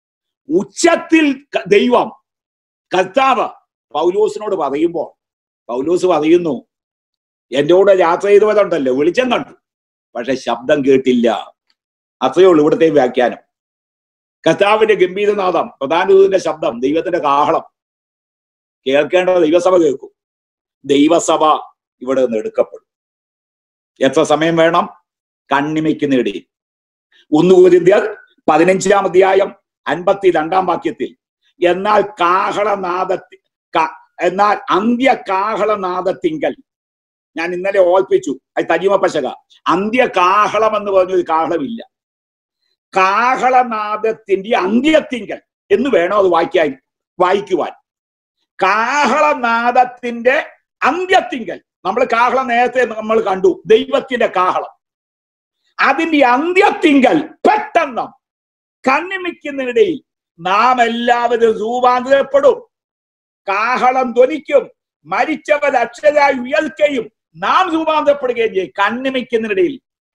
ഉച്ചത്തിൽ ക- ദൈവം കർത്താവ് പൗലോസിനോട് പറയുമ്പോൾ പൗലോസ് പറയുന്നു എന്റെ കൂടെ യാത്ര ചെയ്തവരുണ്ടല്ലോ വെളിച്ചം കണ്ടു പക്ഷെ ശബ്ദം കേട്ടില്ല അത്രയേ ഉള്ളൂ ഇവിടുത്തെ വ്യാഖ്യാനം കർത്താവിന്റെ ഗംഭീരനാഥം പ്രധാന ദൂതന്റെ ശബ്ദം ദൈവത്തിന്റെ കാഹളം കേൾക്കേണ്ട ദൈവസഭ കേൾക്കും ദൈവസഭ ഇവിടെ നിന്ന് എടുക്കപ്പെടും എത്ര സമയം വേണം കണ്ണിമയ്ക്കുന്നിടയിൽ ഒന്ന് കുരുന്തിയാൽ പതിനഞ്ചാം അധ്യായം അൻപത്തി രണ്ടാം വാക്യത്തിൽ എന്നാൽ കാഹളനാദത്തി ക- എന്നാൽ അന്ത്യ കാഹളനാദത്തിങ്കൽ ഞാൻ ഇന്നലെ ഓർപ്പിച്ചു അത് തരിമ പശക അന്ത്യ കാഹളം എന്ന് പറഞ്ഞൊരു കാഹളമില്ല കാഹളനാദത്തിന്റെ അന്ത്യത്തിങ്കൽ എന്ന് വേണോ അത് വായിക്കാൻ വായിക്കുവാൻ കാഹളനാദത്തിന്റെ അന്ത്യത്തിങ്കൽ നമ്മൾ കാഹളം നേരത്തെ നമ്മൾ കണ്ടു ദൈവത്തിന്റെ കാഹളം അതിന്റെ അന്ത്യത്തിങ്കൽ പെട്ടെന്ന് കണ്ണിമിക്കുന്നതിനിടയിൽ നാം എല്ലാവരും രൂപാന്തരപ്പെടും കാഹളം ധ്വനിക്കും മരിച്ചവർ അക്ഷരായി ഉയർക്കുകയും നാം രൂപാന്തരപ്പെടുകയും ചെയ്യും കണ്ണിമിക്കുന്നതിനിടയിൽ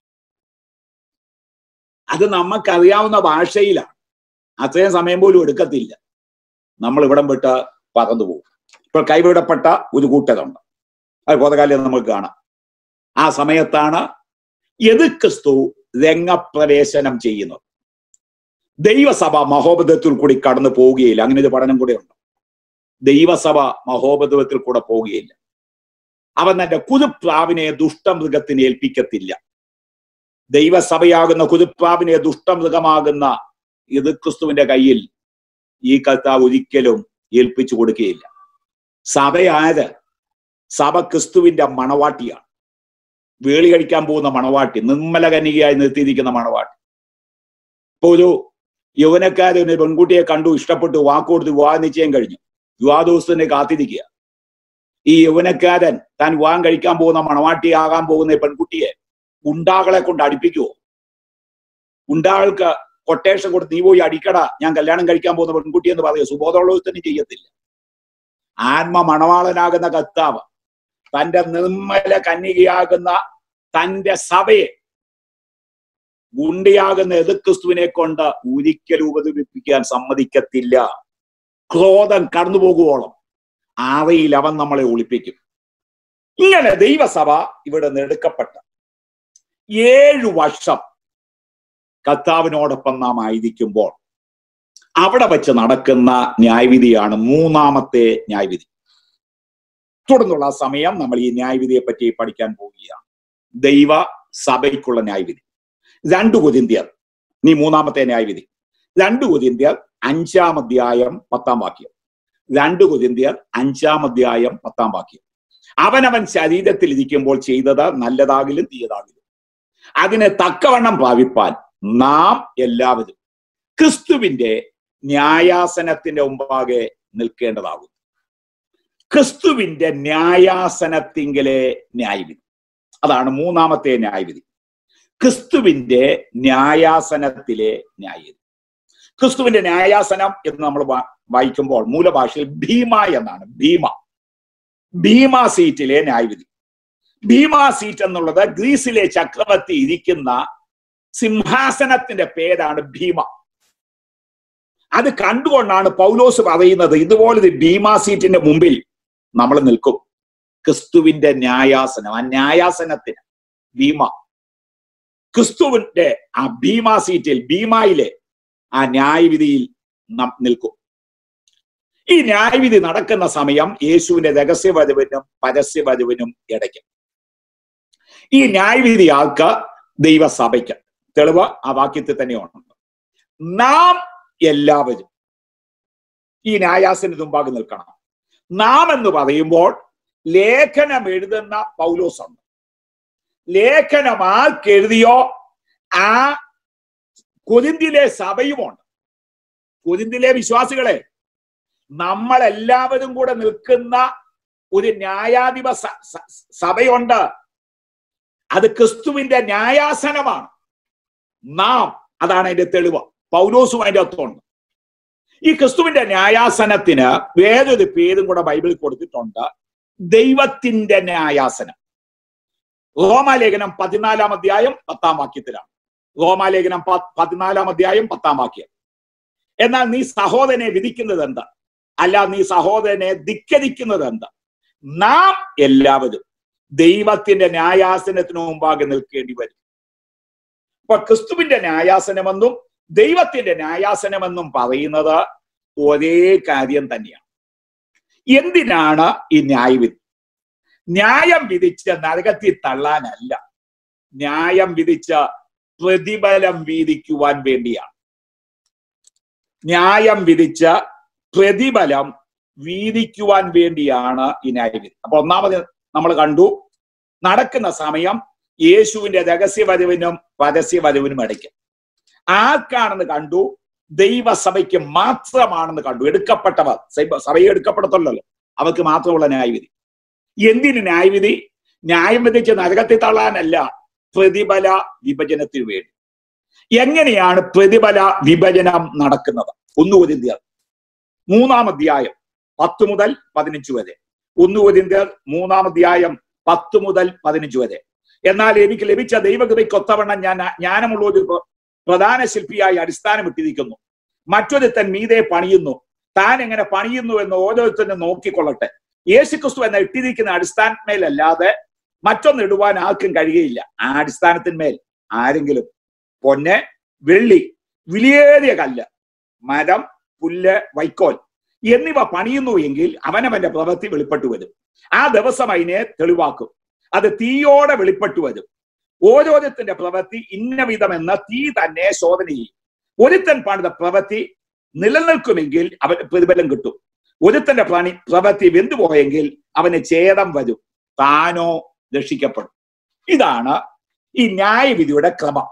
അത് നമുക്കറിയാവുന്ന ഭാഷയിലാണ് അത്രയും സമയം പോലും എടുക്കത്തില്ല നമ്മൾ ഇവിടം വിട്ട് പറന്നു പോകും ഇപ്പോൾ കൈവിടപ്പെട്ട ഒരു കൂട്ടരുണ്ട് അത് ബോധകാലം നമുക്ക് കാണാം ആ സമയത്താണ് എത് ക്രിസ്തു രംഗപ്രവേശനം ചെയ്യുന്നത് ദൈവസഭ മഹോപതത്തിൽ കൂടി കടന്നു പോവുകയില്ല അങ്ങനെ ഒരു പഠനം കൂടെ ഉണ്ട് ദൈവസഭ മഹോപതത്തിൽ കൂടെ പോവുകയില്ല അവൻ തന്റെ കുതുപ്രാവിനെ ദുഷ്ടമൃഗത്തിന് ഏൽപ്പിക്കത്തില്ല ദൈവസഭയാകുന്ന കുതുപ്രാവിനെ ദുഷ്ടമൃഗമാകുന്ന ഇത് ക്രിസ്തുവിന്റെ കയ്യിൽ ഈ കർത്താവ് ഒരിക്കലും ഏൽപ്പിച്ചു കൊടുക്കുകയില്ല സഭയായത് സഭ ക്രിസ്തുവിന്റെ മണവാട്ടിയാണ് വേളി കഴിക്കാൻ പോകുന്ന മണവാട്ടി നിർമ്മല കന്യകയായി നിർത്തിയിരിക്കുന്ന മണവാട്ടി ഇപ്പൊ ഒരു യൗവനക്കാരൻ ഒരു പെൺകുട്ടിയെ കണ്ടു ഇഷ്ടപ്പെട്ടു വാക്കുകൊടുത്ത് വിവാഹ നിശ്ചയം കഴിഞ്ഞു വിവാഹ ദിവസത്തിന് കാത്തിരിക്കുക ഈ യൗവനക്കാരൻ താൻ വിവാഹം കഴിക്കാൻ പോകുന്ന മണവാട്ടിയാകാൻ പോകുന്ന ഈ പെൺകുട്ടിയെ ഗുണ്ടാകളെ കൊണ്ട് അടുപ്പിക്കുവോ ഗുണ്ടാകൾക്ക് കൊട്ടേഷൻ കൊടുത്ത് നീ പോയി അടിക്കട ഞാൻ കല്യാണം കഴിക്കാൻ പോകുന്ന പെൺകുട്ടി എന്ന് പറയുക സുബോധമുള്ളവത്തിന് ചെയ്യത്തില്ല ആത്മ മണവാളനാകുന്ന കർത്താവ് തന്റെ നിർമ്മല കന്യകയാകുന്ന തന്റെ സഭയെ ഗുണ്ടിയാകുന്ന എതിർക്രിസ്തുവിനെ കൊണ്ട് ഒരിക്കലും ഉപദ്രവിപ്പിക്കാൻ സമ്മതിക്കത്തില്ല ക്രോധം കടന്നു പോകുവോളം ആറയിൽ അവൻ നമ്മളെ ഒളിപ്പിക്കും ഇങ്ങനെ ദൈവസഭ ഇവിടെ നെടുക്കപ്പെട്ട ഏഴു വർഷം കർത്താവിനോടൊപ്പം നാം ആയിരിക്കുമ്പോൾ അവിടെ വെച്ച് നടക്കുന്ന ന്യായവിധിയാണ് മൂന്നാമത്തെ ന്യായവിധി തുടർന്നുള്ള സമയം നമ്മൾ ഈ ന്യായവിധിയെ പറ്റി പഠിക്കാൻ പോവുകയാണ് ദൈവ സഭയ്ക്കുള്ള ന്യായവിധി രണ്ടു കൊതിന്ത്യർ നീ മൂന്നാമത്തെ ന്യായവിധി രണ്ടു കൊതിന്ത്യർ അഞ്ചാം അധ്യായം പത്താം വാക്യം രണ്ടു കൊതിന്ത്യർ അഞ്ചാം അധ്യായം പത്താം വാക്യം അവനവൻ ശരീരത്തിൽ ഇരിക്കുമ്പോൾ ചെയ്തത് നല്ലതാകിലും തീയതാകിലും അതിനെ തക്കവണ്ണം ഭാവിപ്പാൻ നാം എല്ലാവരും ക്രിസ്തുവിന്റെ ന്യായാസനത്തിന്റെ മുമ്പാകെ നിൽക്കേണ്ടതാകും ക്രിസ്തുവിന്റെ ന്യായാസനത്തിങ്കലെ ന്യായവിധി അതാണ് മൂന്നാമത്തെ ന്യായവിധി ക്രിസ്തുവിന്റെ ന്യായാസനത്തിലെ ന്യായവിധി ക്രിസ്തുവിന്റെ ന്യായാസനം എന്ന് നമ്മൾ വാ- വായിക്കുമ്പോൾ മൂലഭാഷയിൽ ഭീമ എന്നാണ് ഭീമ ഭീമ സീറ്റിലെ ന്യായവിധി ഭീമ സീറ്റ് എന്നുള്ളത് ഗ്രീസിലെ ചക്രവർത്തി ഇരിക്കുന്ന സിംഹാസനത്തിന്റെ പേരാണ് ഭീമ അത് കണ്ടുകൊണ്ടാണ് പൗലോസ് പറയുന്നത് ഇതുപോലൊരു ഭീമ സീറ്റിന്റെ മുമ്പിൽ നമ്മൾ നിൽക്കും ക്രിസ്തുവിന്റെ ന്യായാസനം ആ ന്യായാസനത്തിന് ഭീമ ക്രിസ്തുവിന്റെ ആ ഭീമ സീറ്റിൽ ഭീമായിലെ ആ ന്യായവിധിയിൽ നാം നിൽക്കും ഈ ന്യായവിധി നടക്കുന്ന സമയം യേശുവിന്റെ രഹസ്യവധുവിനും പരസ്യവധുവിനും ഇടയ്ക്ക് ഈ ന്യായവിധി ആൾക്ക് ദൈവസഭയ്ക്ക് തെളിവ് ആ വാക്യത്തിൽ തന്നെയാണ് നാം എല്ലാവരും ഈ ന്യായാസന മുമ്പാകെ നിൽക്കണം നാം എന്ന് പറയുമ്പോൾ ലേഖനം എഴുതുന്ന പൗലോസുണ്ട് ലേഖനം ആർക്കെഴുതിയോ ആ കൊരിന്തിലെ സഭയുമുണ്ട് കൊരിന്തിലെ വിശ്വാസികളെ നമ്മൾ എല്ലാവരും കൂടെ നിൽക്കുന്ന ഒരു ന്യായാധിപ സ- സ- സഭയുണ്ട് അത് ക്രിസ്തുവിന്റെ ന്യായാസനമാണ് നാം അതാണ് അതിന്റെ തെളിവ് പൗലോസും അതിന്റെ അർത്ഥമുണ്ട് ഈ ക്രിസ്തുവിന്റെ ന്യായാസനത്തിന് വേറൊരു പേരും കൂടെ ബൈബിളിൽ കൊടുത്തിട്ടുണ്ട് ദൈവത്തിന്റെ ന്യായാസനം റോമാലേഖനം പതിനാലാം അധ്യായം പത്താം വാക്യത്തിലാണ് റോമാലേഖനം പ- പതിനാലാം അധ്യായം പത്താം വാക്യം എന്നാൽ നീ സഹോദരനെ വിധിക്കുന്നത് എന്താ അല്ല നീ സഹോദരനെ ധിക്കരിക്കുന്നത് എന്താ നാം എല്ലാവരും ദൈവത്തിന്റെ ന്യായാസനത്തിന് മുമ്പാകെ നിൽക്കേണ്ടി വരും അപ്പൊ ക്രിസ്തുവിന്റെ ന്യായാസനമെന്നും ദൈവത്തിന്റെ ന്യായാസനമെന്നും പറയുന്നത് ഒരേ കാര്യം തന്നെയാണ് എന്തിനാണ് ഈ ന്യായവിധി ന്യായം വിധിച്ച് നരകത്തിൽ തള്ളാനല്ല ന്യായം വിധിച്ച പ്രതിഫലം വീതിക്കുവാൻ വേണ്ടിയാണ് ന്യായം വിധിച്ച പ്രതിഫലം വീതിക്കുവാൻ വേണ്ടിയാണ് ഈ ന്യായവിധി അപ്പൊ ഒന്നാമത് നമ്മൾ കണ്ടു നടക്കുന്ന സമയം യേശുവിന്റെ രഹസ്യവരവിനും പരസ്യവരവിനും ഇടയ്ക്ക് ആർക്കാണെന്ന് കണ്ടു ദൈവസഭയ്ക്ക് മാത്രമാണെന്ന് കണ്ടു എടുക്കപ്പെട്ടവർ സഭ- സഭയെ എടുക്കപ്പെടത്തുള്ളല്ലോ അവർക്ക് മാത്രമുള്ള ന്യായവിധി എന്തിന് ന്യായവിധി ന്യായം വിധിച്ച് നരകത്തിൽ തള്ളാനല്ല പ്രതിഫല വിഭജനത്തിന് വേണ്ടി എങ്ങനെയാണ് പ്രതിഫല വിഭജനം നടക്കുന്നത് ഒന്ന് കൊരിന്ത്യർ മൂന്നാം അധ്യായം പത്ത് മുതൽ പതിനഞ്ച് വരെ ഒന്ന് കൊരിന്ത്യർ മൂന്നാം അധ്യായം പത്ത് മുതൽ പതിനഞ്ച് വരെ എന്നാൽ എനിക്ക് ലഭിച്ച ദൈവകൃപയ്ക്കൊത്തവണ്ണം ഞാൻ ജ്ഞാനമുള്ള ഒരു പ്ര- പ്രധാന ശില്പിയായി അടിസ്ഥാനം ഇട്ടിരിക്കുന്നു മറ്റൊരുത്തൻ മീതെ പണിയുന്നു താൻ എങ്ങനെ പണിയുന്നു എന്ന് ഓരോരുത്തരും നോക്കിക്കൊള്ളട്ടെ യേശുക്രിസ്തു എന്ന ഇട്ടിരിക്കുന്ന അടിസ്ഥാനമേലല്ലാതെ മറ്റൊന്ന് ഇടുവാൻ ആർക്കും കഴിയുകയില്ല ആ അടിസ്ഥാനത്തിന്മേൽ ആരെങ്കിലും പൊന്ന് വെള്ളി വിലയേറിയ കല്ല് മരം പുല്ല് വൈക്കോൽ എന്നിവ പണിയുന്നു എങ്കിൽ അവനവന്റെ പ്രവൃത്തി വെളിപ്പെട്ടു വരും ആ ദിവസം അതിനെ തെളിവാക്കും അത് തീയോടെ വെളിപ്പെട്ടു വരും ഓരോരുത്തന്റെ പ്രവൃത്തി ഇന്ന വിധമെന്ന് തീ തന്നെ ശോധന ചെയ്യും ഒരുത്തൻ പണിത പ്രവൃത്തി നിലനിൽക്കുമെങ്കിൽ അവന് പ്രതിഫലം കിട്ടും ഒരുത്തന്റെ പണി പ്രവൃത്തി വെന്തുപോയെങ്കിൽ അവന് ഛേദം വരും താനോ രക്ഷിക്കപ്പെടും ഇതാണ് ഈ ന്യായവിധിയുടെ ക്രമം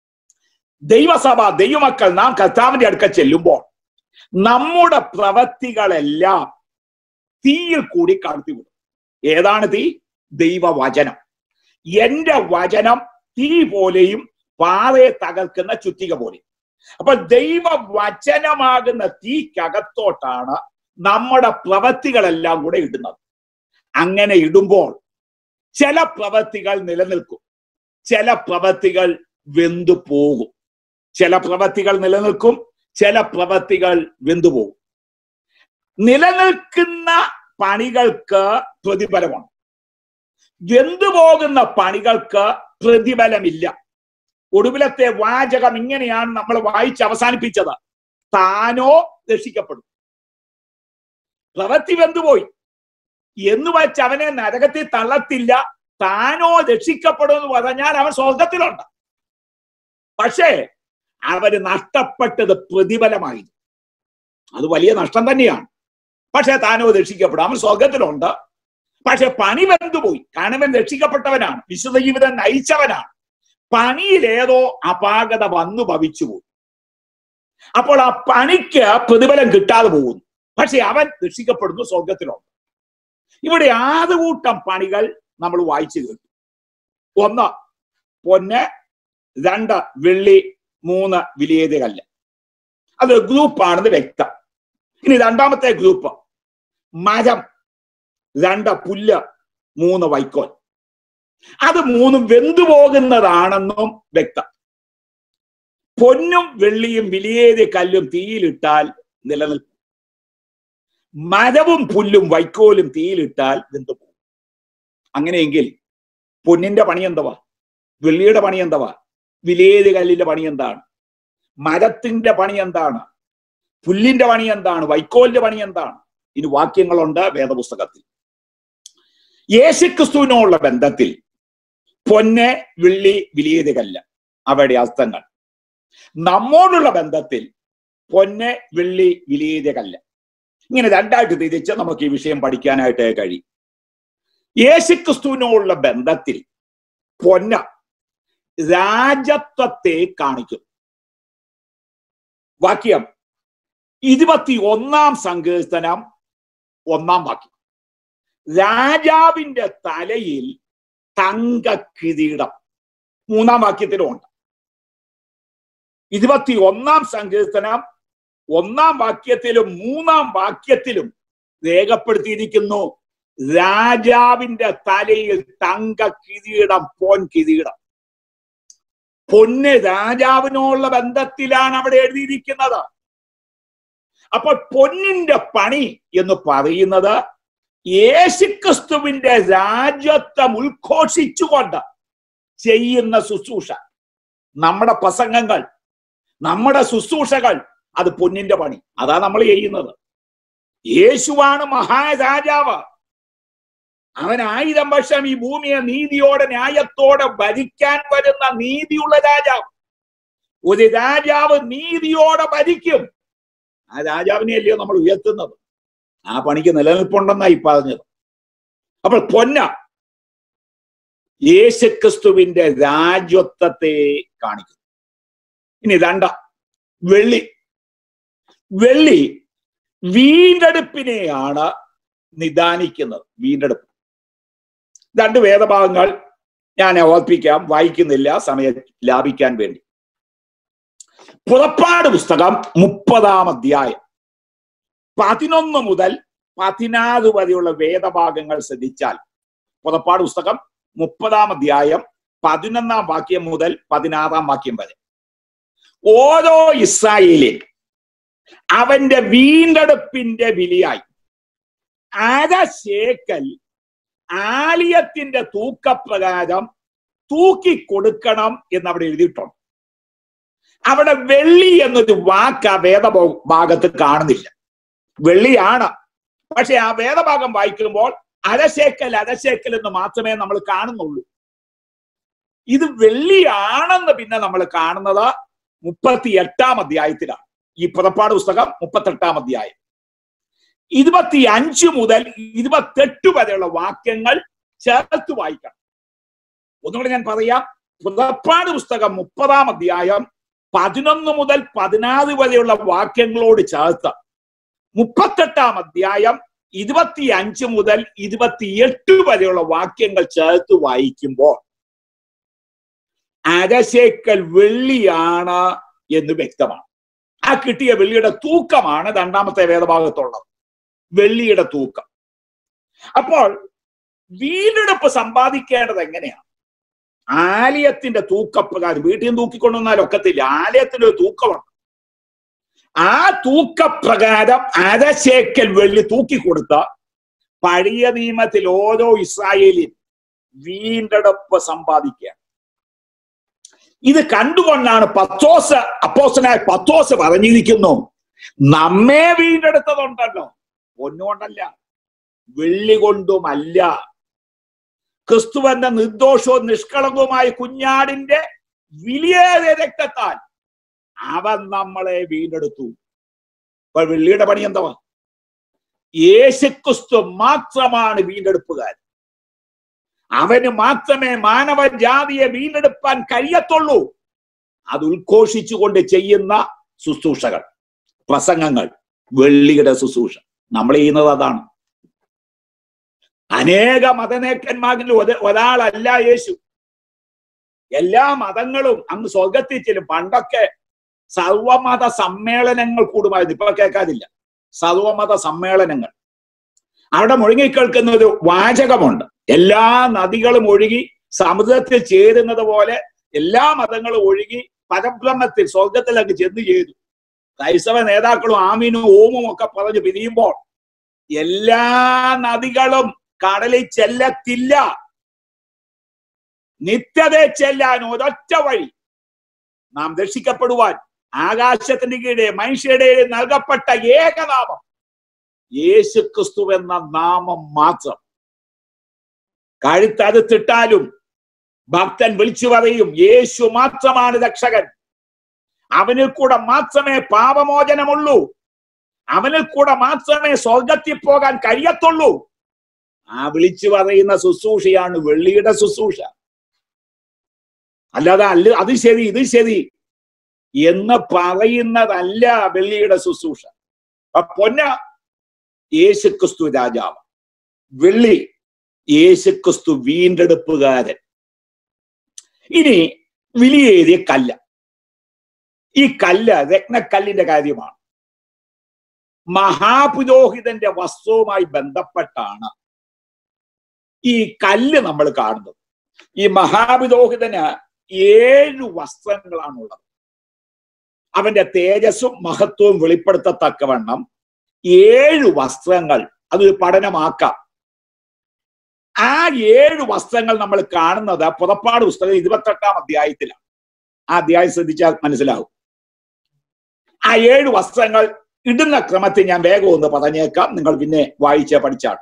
ദൈവസഭ ദൈവമക്കൾ നാം കർത്താവിന്റെ അടുക്ക ചെല്ലുമ്പോൾ നമ്മുടെ പ്രവൃത്തികളെല്ലാം തീയിൽ കൂടി കടത്തിവിടും ഏതാണ് തീ ദൈവവചനം എന്റെ വചനം തീ പോലെയും പാറയെ തകർക്കുന്ന ചുറ്റിക പോലെയും അപ്പൊ ദൈവവചനമാകുന്ന തീക്കകത്തോട്ടാണ് നമ്മുടെ പ്രവൃത്തികളെല്ലാം കൂടെ ഇടുന്നത് അങ്ങനെ ഇടുമ്പോൾ ചില പ്രവൃത്തികൾ നിലനിൽക്കും ചില പ്രവൃത്തികൾ വെന്തു പോകും ചില പ്രവൃത്തികൾ നിലനിൽക്കും ചില പ്രവൃത്തികൾ വെന്തുപോകും നിലനിൽക്കുന്ന പണികൾക്ക് പ്രതിഫലമാണ് വെന്തുപോകുന്ന പണികൾക്ക് പ്രതിഫലമില്ല ഒടുവിലത്തെ വാചകം ഇങ്ങനെയാണ് നമ്മൾ വായിച്ച് അവസാനിപ്പിച്ചത് താനോ രക്ഷിക്കപ്പെടും പ്രവൃത്തി വെന്തുപോയി എന്ന് വെച്ച് അവനെ നരകത്തിൽ തള്ളത്തില്ല താനോ രക്ഷിക്കപ്പെടും എന്ന് പറഞ്ഞാൽ അവൻ സ്വർഗത്തിലുണ്ട് പക്ഷേ അവന് നഷ്ടപ്പെട്ടത് പ്രതിഫലമായി അത് വലിയ നഷ്ടം തന്നെയാണ് പക്ഷെ താനോ രക്ഷിക്കപ്പെടും അവൻ സ്വർഗത്തിലുണ്ട് പക്ഷെ പണി വെന്തുപോയി കാരണം അവൻ രക്ഷിക്കപ്പെട്ടവനാണ് വിശുദ്ധ ജീവിതം നയിച്ചവനാണ് പണിയിലേതോ അപാകത വന്നു ഭവിച്ചുപോയി അപ്പോൾ ആ പണിക്ക് പ്രതിഫലം കിട്ടാതെ പോകുന്നു പക്ഷെ അവൻ രക്ഷിക്കപ്പെടുന്നു സ്വർഗത്തിലുണ്ട് ഇവിടെ ആദ്യകൂട്ടം പണികൾ നമ്മൾ വായിച്ചു കേട്ടു ഒന്ന് പൊന്ന് രണ്ട് വെള്ളി മൂന്ന് വിലയേറിയ കല്ല് അത് ഗ്രൂപ്പാണെന്ന് വ്യക്തം ഇനി രണ്ടാമത്തെ ഗ്രൂപ്പ് മരം രണ്ട് പുല്ല് മൂന്ന് വൈക്കോൽ അത് മൂന്നും വെന്തുപോകുന്നതാണെന്നും വ്യക്തം പൊന്നും വെള്ളിയും വിലയേറിയ കല്ലും തീയിലിട്ടാൽ നിലനിൽക്കും മരവും പുല്ലും വൈക്കോലും തീയിലിട്ടാൽ വെന്തുപോകും അങ്ങനെയെങ്കിൽ പൊന്നിന്റെ പണി എന്തുവാ വെള്ളിയുടെ പണി എന്തുവാ വിലയേറിയ കല്ലിന്റെ പണി എന്താണ് മരത്തിന്റെ പണി എന്താണ് പുല്ലിന്റെ പണി എന്താണ് വൈക്കോലിന്റെ പണി എന്താണ് ഇനി വാക്യങ്ങളുണ്ട് വേദപുസ്തകത്തിൽ യേശുക്രിസ്തുവിനോടുള്ള ബന്ധത്തിൽ പൊന്ന് വെള്ളി വിലയേറിയ കല്ല് അവയുടെ അർത്ഥങ്ങൾ നമ്മോടുള്ള ബന്ധത്തിൽ പൊന്ന് വെള്ളി വിലയേറിയ കല്ല് ഇങ്ങനെ രണ്ടായിട്ട് തിരിച്ച് നമുക്ക് ഈ വിഷയം പഠിക്കാനായിട്ട് കഴിയും യേശുക്രിസ്തുവിനോടുള്ള ബന്ധത്തിൽ പൊന്ന രാജത്വത്തെ കാണിക്കും വാക്യം ഇരുപത്തി ഒന്നാം സങ്കീർത്തനം ഒന്നാം വാക്യം രാജാവിന്റെ തലയിൽ തങ്ക കിരീടം മൂന്നാം വാക്യത്തിലും ഉണ്ട് ഇരുപത്തി ഒന്നാം സങ്കീർത്തനം ഒന്നാം വാക്യത്തിലും മൂന്നാം വാക്യത്തിലും രേഖപ്പെടുത്തിയിരിക്കുന്നു രാജാവിന്റെ തലയിൽ തങ്ക കിരീടം പൊൻ കിരീടം പൊന്ന് രാജാവിനോടുള്ള ബന്ധത്തിലാണ് അവിടെ എഴുതിയിരിക്കുന്നത് അപ്പോൾ പൊന്നിന്റെ പണി എന്ന് പറയുന്നത് യേശുക്രിസ്തുവിന്റെ രാജ്യത്വം ഉദ്ഘോഷിച്ചുകൊണ്ട് ചെയ്യുന്ന ശുശ്രൂഷ നമ്മുടെ പ്രസംഗങ്ങൾ നമ്മുടെ ശുശ്രൂഷകൾ അത് പൊന്നിന്റെ പണി അതാ നമ്മൾ ചെയ്യുന്നത് യേശുവാണ് മഹാരാജാവ് അവൻ ആയിരം വർഷം ഈ ഭൂമിയെ നീതിയോടെ ന്യായത്തോടെ ഭരിക്കാൻ വരുന്ന നീതിയുള്ള രാജാവ് ഒരു രാജാവ് നീതിയോടെ ഭരിക്കും ആ രാജാവിനെ അല്ലയോ നമ്മൾ ഉയർത്തുന്നത് ആ പണിക്ക് നിലനിൽപ്പുണ്ടെന്നായി പറഞ്ഞത് അപ്പോൾ പൊന്ന യേശുക്രിസ്തുവിന്റെ രാജ്യത്വത്തെ കാണിക്കുന്നു ഇനി രണ്ട വെള്ളി വെള്ളി വീണ്ടെടുപ്പിനെയാണ് നിദാനിക്കുന്നത് വീണ്ടെടുപ്പ് രണ്ട് വേദഭാഗങ്ങൾ ഞാൻ ഓർപ്പിക്കാം വായിക്കുന്നില്ല സമയം ലാഭിക്കാൻ വേണ്ടി പുറപ്പാട് പുസ്തകം മുപ്പതാം അധ്യായം പതിനൊന്ന് മുതൽ പതിനാറ് വരെയുള്ള വേദഭാഗങ്ങൾ ശ്രദ്ധിച്ചാൽ പുറപ്പാട് പുസ്തകം മുപ്പതാം അധ്യായം പതിനൊന്നാം വാക്യം മുതൽ പതിനാറാം വാക്യം വരെ ഓരോ ഇസ്രായേലിൽ അവന്റെ വീണ്ടെടുപ്പിന്റെ വിളിയായി അര ശേക്കൽ ആലിയത്തിന്റെ തൂക്കപ്രകാരം തൂക്കി കൊടുക്കണം എന്ന് അവിടെ എഴുതിയിട്ടുണ്ട് അവിടെ വെള്ളി എന്നൊരു വാക്ക് ആ വേദ ഭാഗത്ത് കാണുന്നില്ല വെള്ളിയാണ് പക്ഷെ ആ വേദഭാഗം വായിക്കുമ്പോൾ അരശേക്കൽ അരശേക്കൽ എന്ന് മാത്രമേ നമ്മൾ കാണുന്നുള്ളൂ ഇത് വെള്ളിയാണെന്ന് പിന്നെ നമ്മൾ കാണുന്നത് മുപ്പത്തി എട്ടാം അധ്യായത്തിലാണ് ഈ പുറപ്പാട് പുസ്തകം മുപ്പത്തെട്ടാം അധ്യായം ഇരുപത്തി അഞ്ച് മുതൽ ഇരുപത്തെട്ട് വരെയുള്ള വാക്യങ്ങൾ ചേർത്ത് വായിക്കണം ഒന്നുകൂടെ ഞാൻ പറയാം പുറപ്പാട് പുസ്തകം മുപ്പതാം അധ്യായം പതിനൊന്ന് മുതൽ പതിനാറ് വരെയുള്ള വാക്യങ്ങളോട് ചേർത്ത് മുപ്പത്തെട്ടാം അധ്യായം ഇരുപത്തി അഞ്ച് മുതൽ ഇരുപത്തിയെട്ട് വരെയുള്ള വാക്യങ്ങൾ ചേർത്ത് വായിക്കുമ്പോൾ അരശേക്കൽ വെള്ളിയാണ് എന്ന് വ്യക്തമാണ് ആ കിട്ടിയ വെള്ളിയുടെ തൂക്കമാണ് രണ്ടാമത്തെ വേദഭാഗത്തുള്ളത് വെള്ളിയുടെ തൂക്കം അപ്പോൾ വീണ്ടെടുപ്പ് സമ്പാദിക്കേണ്ടത് എങ്ങനെയാണ് ആലയത്തിന്റെ തൂക്കപ്രകാരം വീട്ടിൽ നിന്ന് തൂക്കിക്കൊണ്ടുവന്നാൽ ഒക്കത്തില്ല ആലയത്തിന്റെ ഒരു തൂക്കമുണ്ട് ആ തൂക്കപ്രകാരം അരശേക്കൽ വെള്ളി തൂക്കിക്കൊടുത്ത പഴയ നിയമത്തിൽ ഓരോ ഇസ്രായേലിൽ വീണ്ടെടുപ്പ് സമ്പാദിക്കുക ഇത് കണ്ടുകൊണ്ടാണ് പത്തോസ് അപ്പോസനായ പത്തോസ് പറഞ്ഞിരിക്കുന്നു നമ്മെ വീണ്ടെടുത്തതുണ്ടല്ലോ പൊന്നുകൊണ്ടല്ല വെള്ളി കൊണ്ടുമല്ല ക്രിസ്തുവന്റെ നിർദോഷവും നിഷ്കളങ്കവുമായ കുഞ്ഞാടിന്റെ വിലയേറിയ രക്തത്താൽ അവൻ നമ്മളെ വീണ്ടെടുത്തു അപ്പൊ വെള്ളിയുടെ പണി എന്തുവാ യേശുക്രിസ്തു മാത്രമാണ് വീണ്ടെടുപ്പുകാരൻ അവന് മാത്രമേ മാനവ ജാതിയെ വീണ്ടെടുപ്പാൻ കഴിയത്തുള്ളൂ അത് ഉദ്ഘോഷിച്ചുകൊണ്ട് ചെയ്യുന്ന ശുശ്രൂഷകൾ പ്രസംഗങ്ങൾ വെള്ളിയുടെ ശുശ്രൂഷ നമ്മൾ ചെയ്യുന്നത് അതാണ് അനേക മതനേക്കന്മാരിൽ ഒരാളല്ല യേശു എല്ലാ മതങ്ങളും അങ്ങ് സ്വർഗത്തിൽ ചെല്ലും പണ്ടൊക്കെ സർവമത സമ്മേളനങ്ങൾ കൂടുമായിരുന്നു ഇപ്പൊ കേൾക്കാതില്ല സർവമത സമ്മേളനങ്ങൾ അവിടെ മുഴുങ്ങിക്കേൾക്കുന്ന ഒരു വാചകമുണ്ട് എല്ലാ നദികളും ഒഴുകി സമുദ്രത്തിൽ ചേരുന്നത് പോലെ എല്ലാ മതങ്ങളും ഒഴുകി പരബ്രഹ്മത്തിൽ സ്വർഗത്തിലൊക്കെ ചെന്ന് ചെയ്തു ക്രൈസ്തവ നേതാക്കളും ആമീനും ഓമും ഒക്കെ പറഞ്ഞു പിരിയുമ്പോൾ എല്ലാ നദികളും കടലിൽ ചെല്ലത്തില്ല നിത്യത ചെല്ലാൻ ഒരൊറ്റ വഴി നാം രക്ഷിക്കപ്പെടുവാൻ ആകാശത്തിന്റെ കീഴെ മനുഷ്യരുടെ നൽകപ്പെട്ട ഏകനാമം യേശു ക്രിസ്തു എന്ന നാമം മാത്രം കഴുത്തറുത്തിട്ടാലും ഭക്തൻ വിളിച്ചു പറയും യേശു മാത്രമാണ് രക്ഷകൻ അവനിൽ കൂടെ മാത്രമേ പാപമോചനമുള്ളൂ അവനിൽ കൂടെ മാത്രമേ സ്വർഗത്തിൽ പോകാൻ കഴിയത്തുള്ളൂ ആ വിളിച്ചു പറയുന്ന ശുശ്രൂഷയാണ് വെള്ളിയുടെ ശുശ്രൂഷ അല്ലാതെ അല്ല അത് ശരി ഇത് ശരി എന്ന് പറയുന്നതല്ല വെള്ളിയുടെ ശുശ്രൂഷ പൊന്ന യേശുക്രിസ്തു രാജാവ് വെള്ളി യേശുക്രിസ്തു വീണ്ടെടുപ്പുകാരൻ ഇനി വിലയേറിയ കല്ല് ഈ കല്ല് രത്നക്കല്ലിന്റെ കാര്യമാണ് മഹാപുരോഹിതന്റെ വസ്ത്രവുമായി ബന്ധപ്പെട്ടാണ് ഈ കല്ല് നമ്മൾ കാണുന്നത് ഈ മഹാപുരോഹിതന് ഏഴ് വസ്ത്രങ്ങളാണുള്ളത് അവന്റെ തേജസ്സും മഹത്വവും വെളിപ്പെടുത്തത്തക്കവണ്ണം ഏഴു വസ്ത്രങ്ങൾ അതൊരു പഠനമാക്കാം ആ ഏഴ് വസ്ത്രങ്ങൾ നമ്മൾ കാണുന്നത് പുറപ്പാട് പുസ്തകം ഇരുപത്തെട്ടാം അധ്യായത്തിലാണ് ആ അധ്യായം ശ്രദ്ധിച്ചാൽ മനസ്സിലാവും ആ ഏഴ് വസ്ത്രങ്ങൾ ഇടുന്ന ക്രമത്തിൽ ഞാൻ വേഗം ഒന്ന് പറഞ്ഞേക്കാം നിങ്ങൾ പിന്നെ വായിച്ച പഠിച്ചാണ്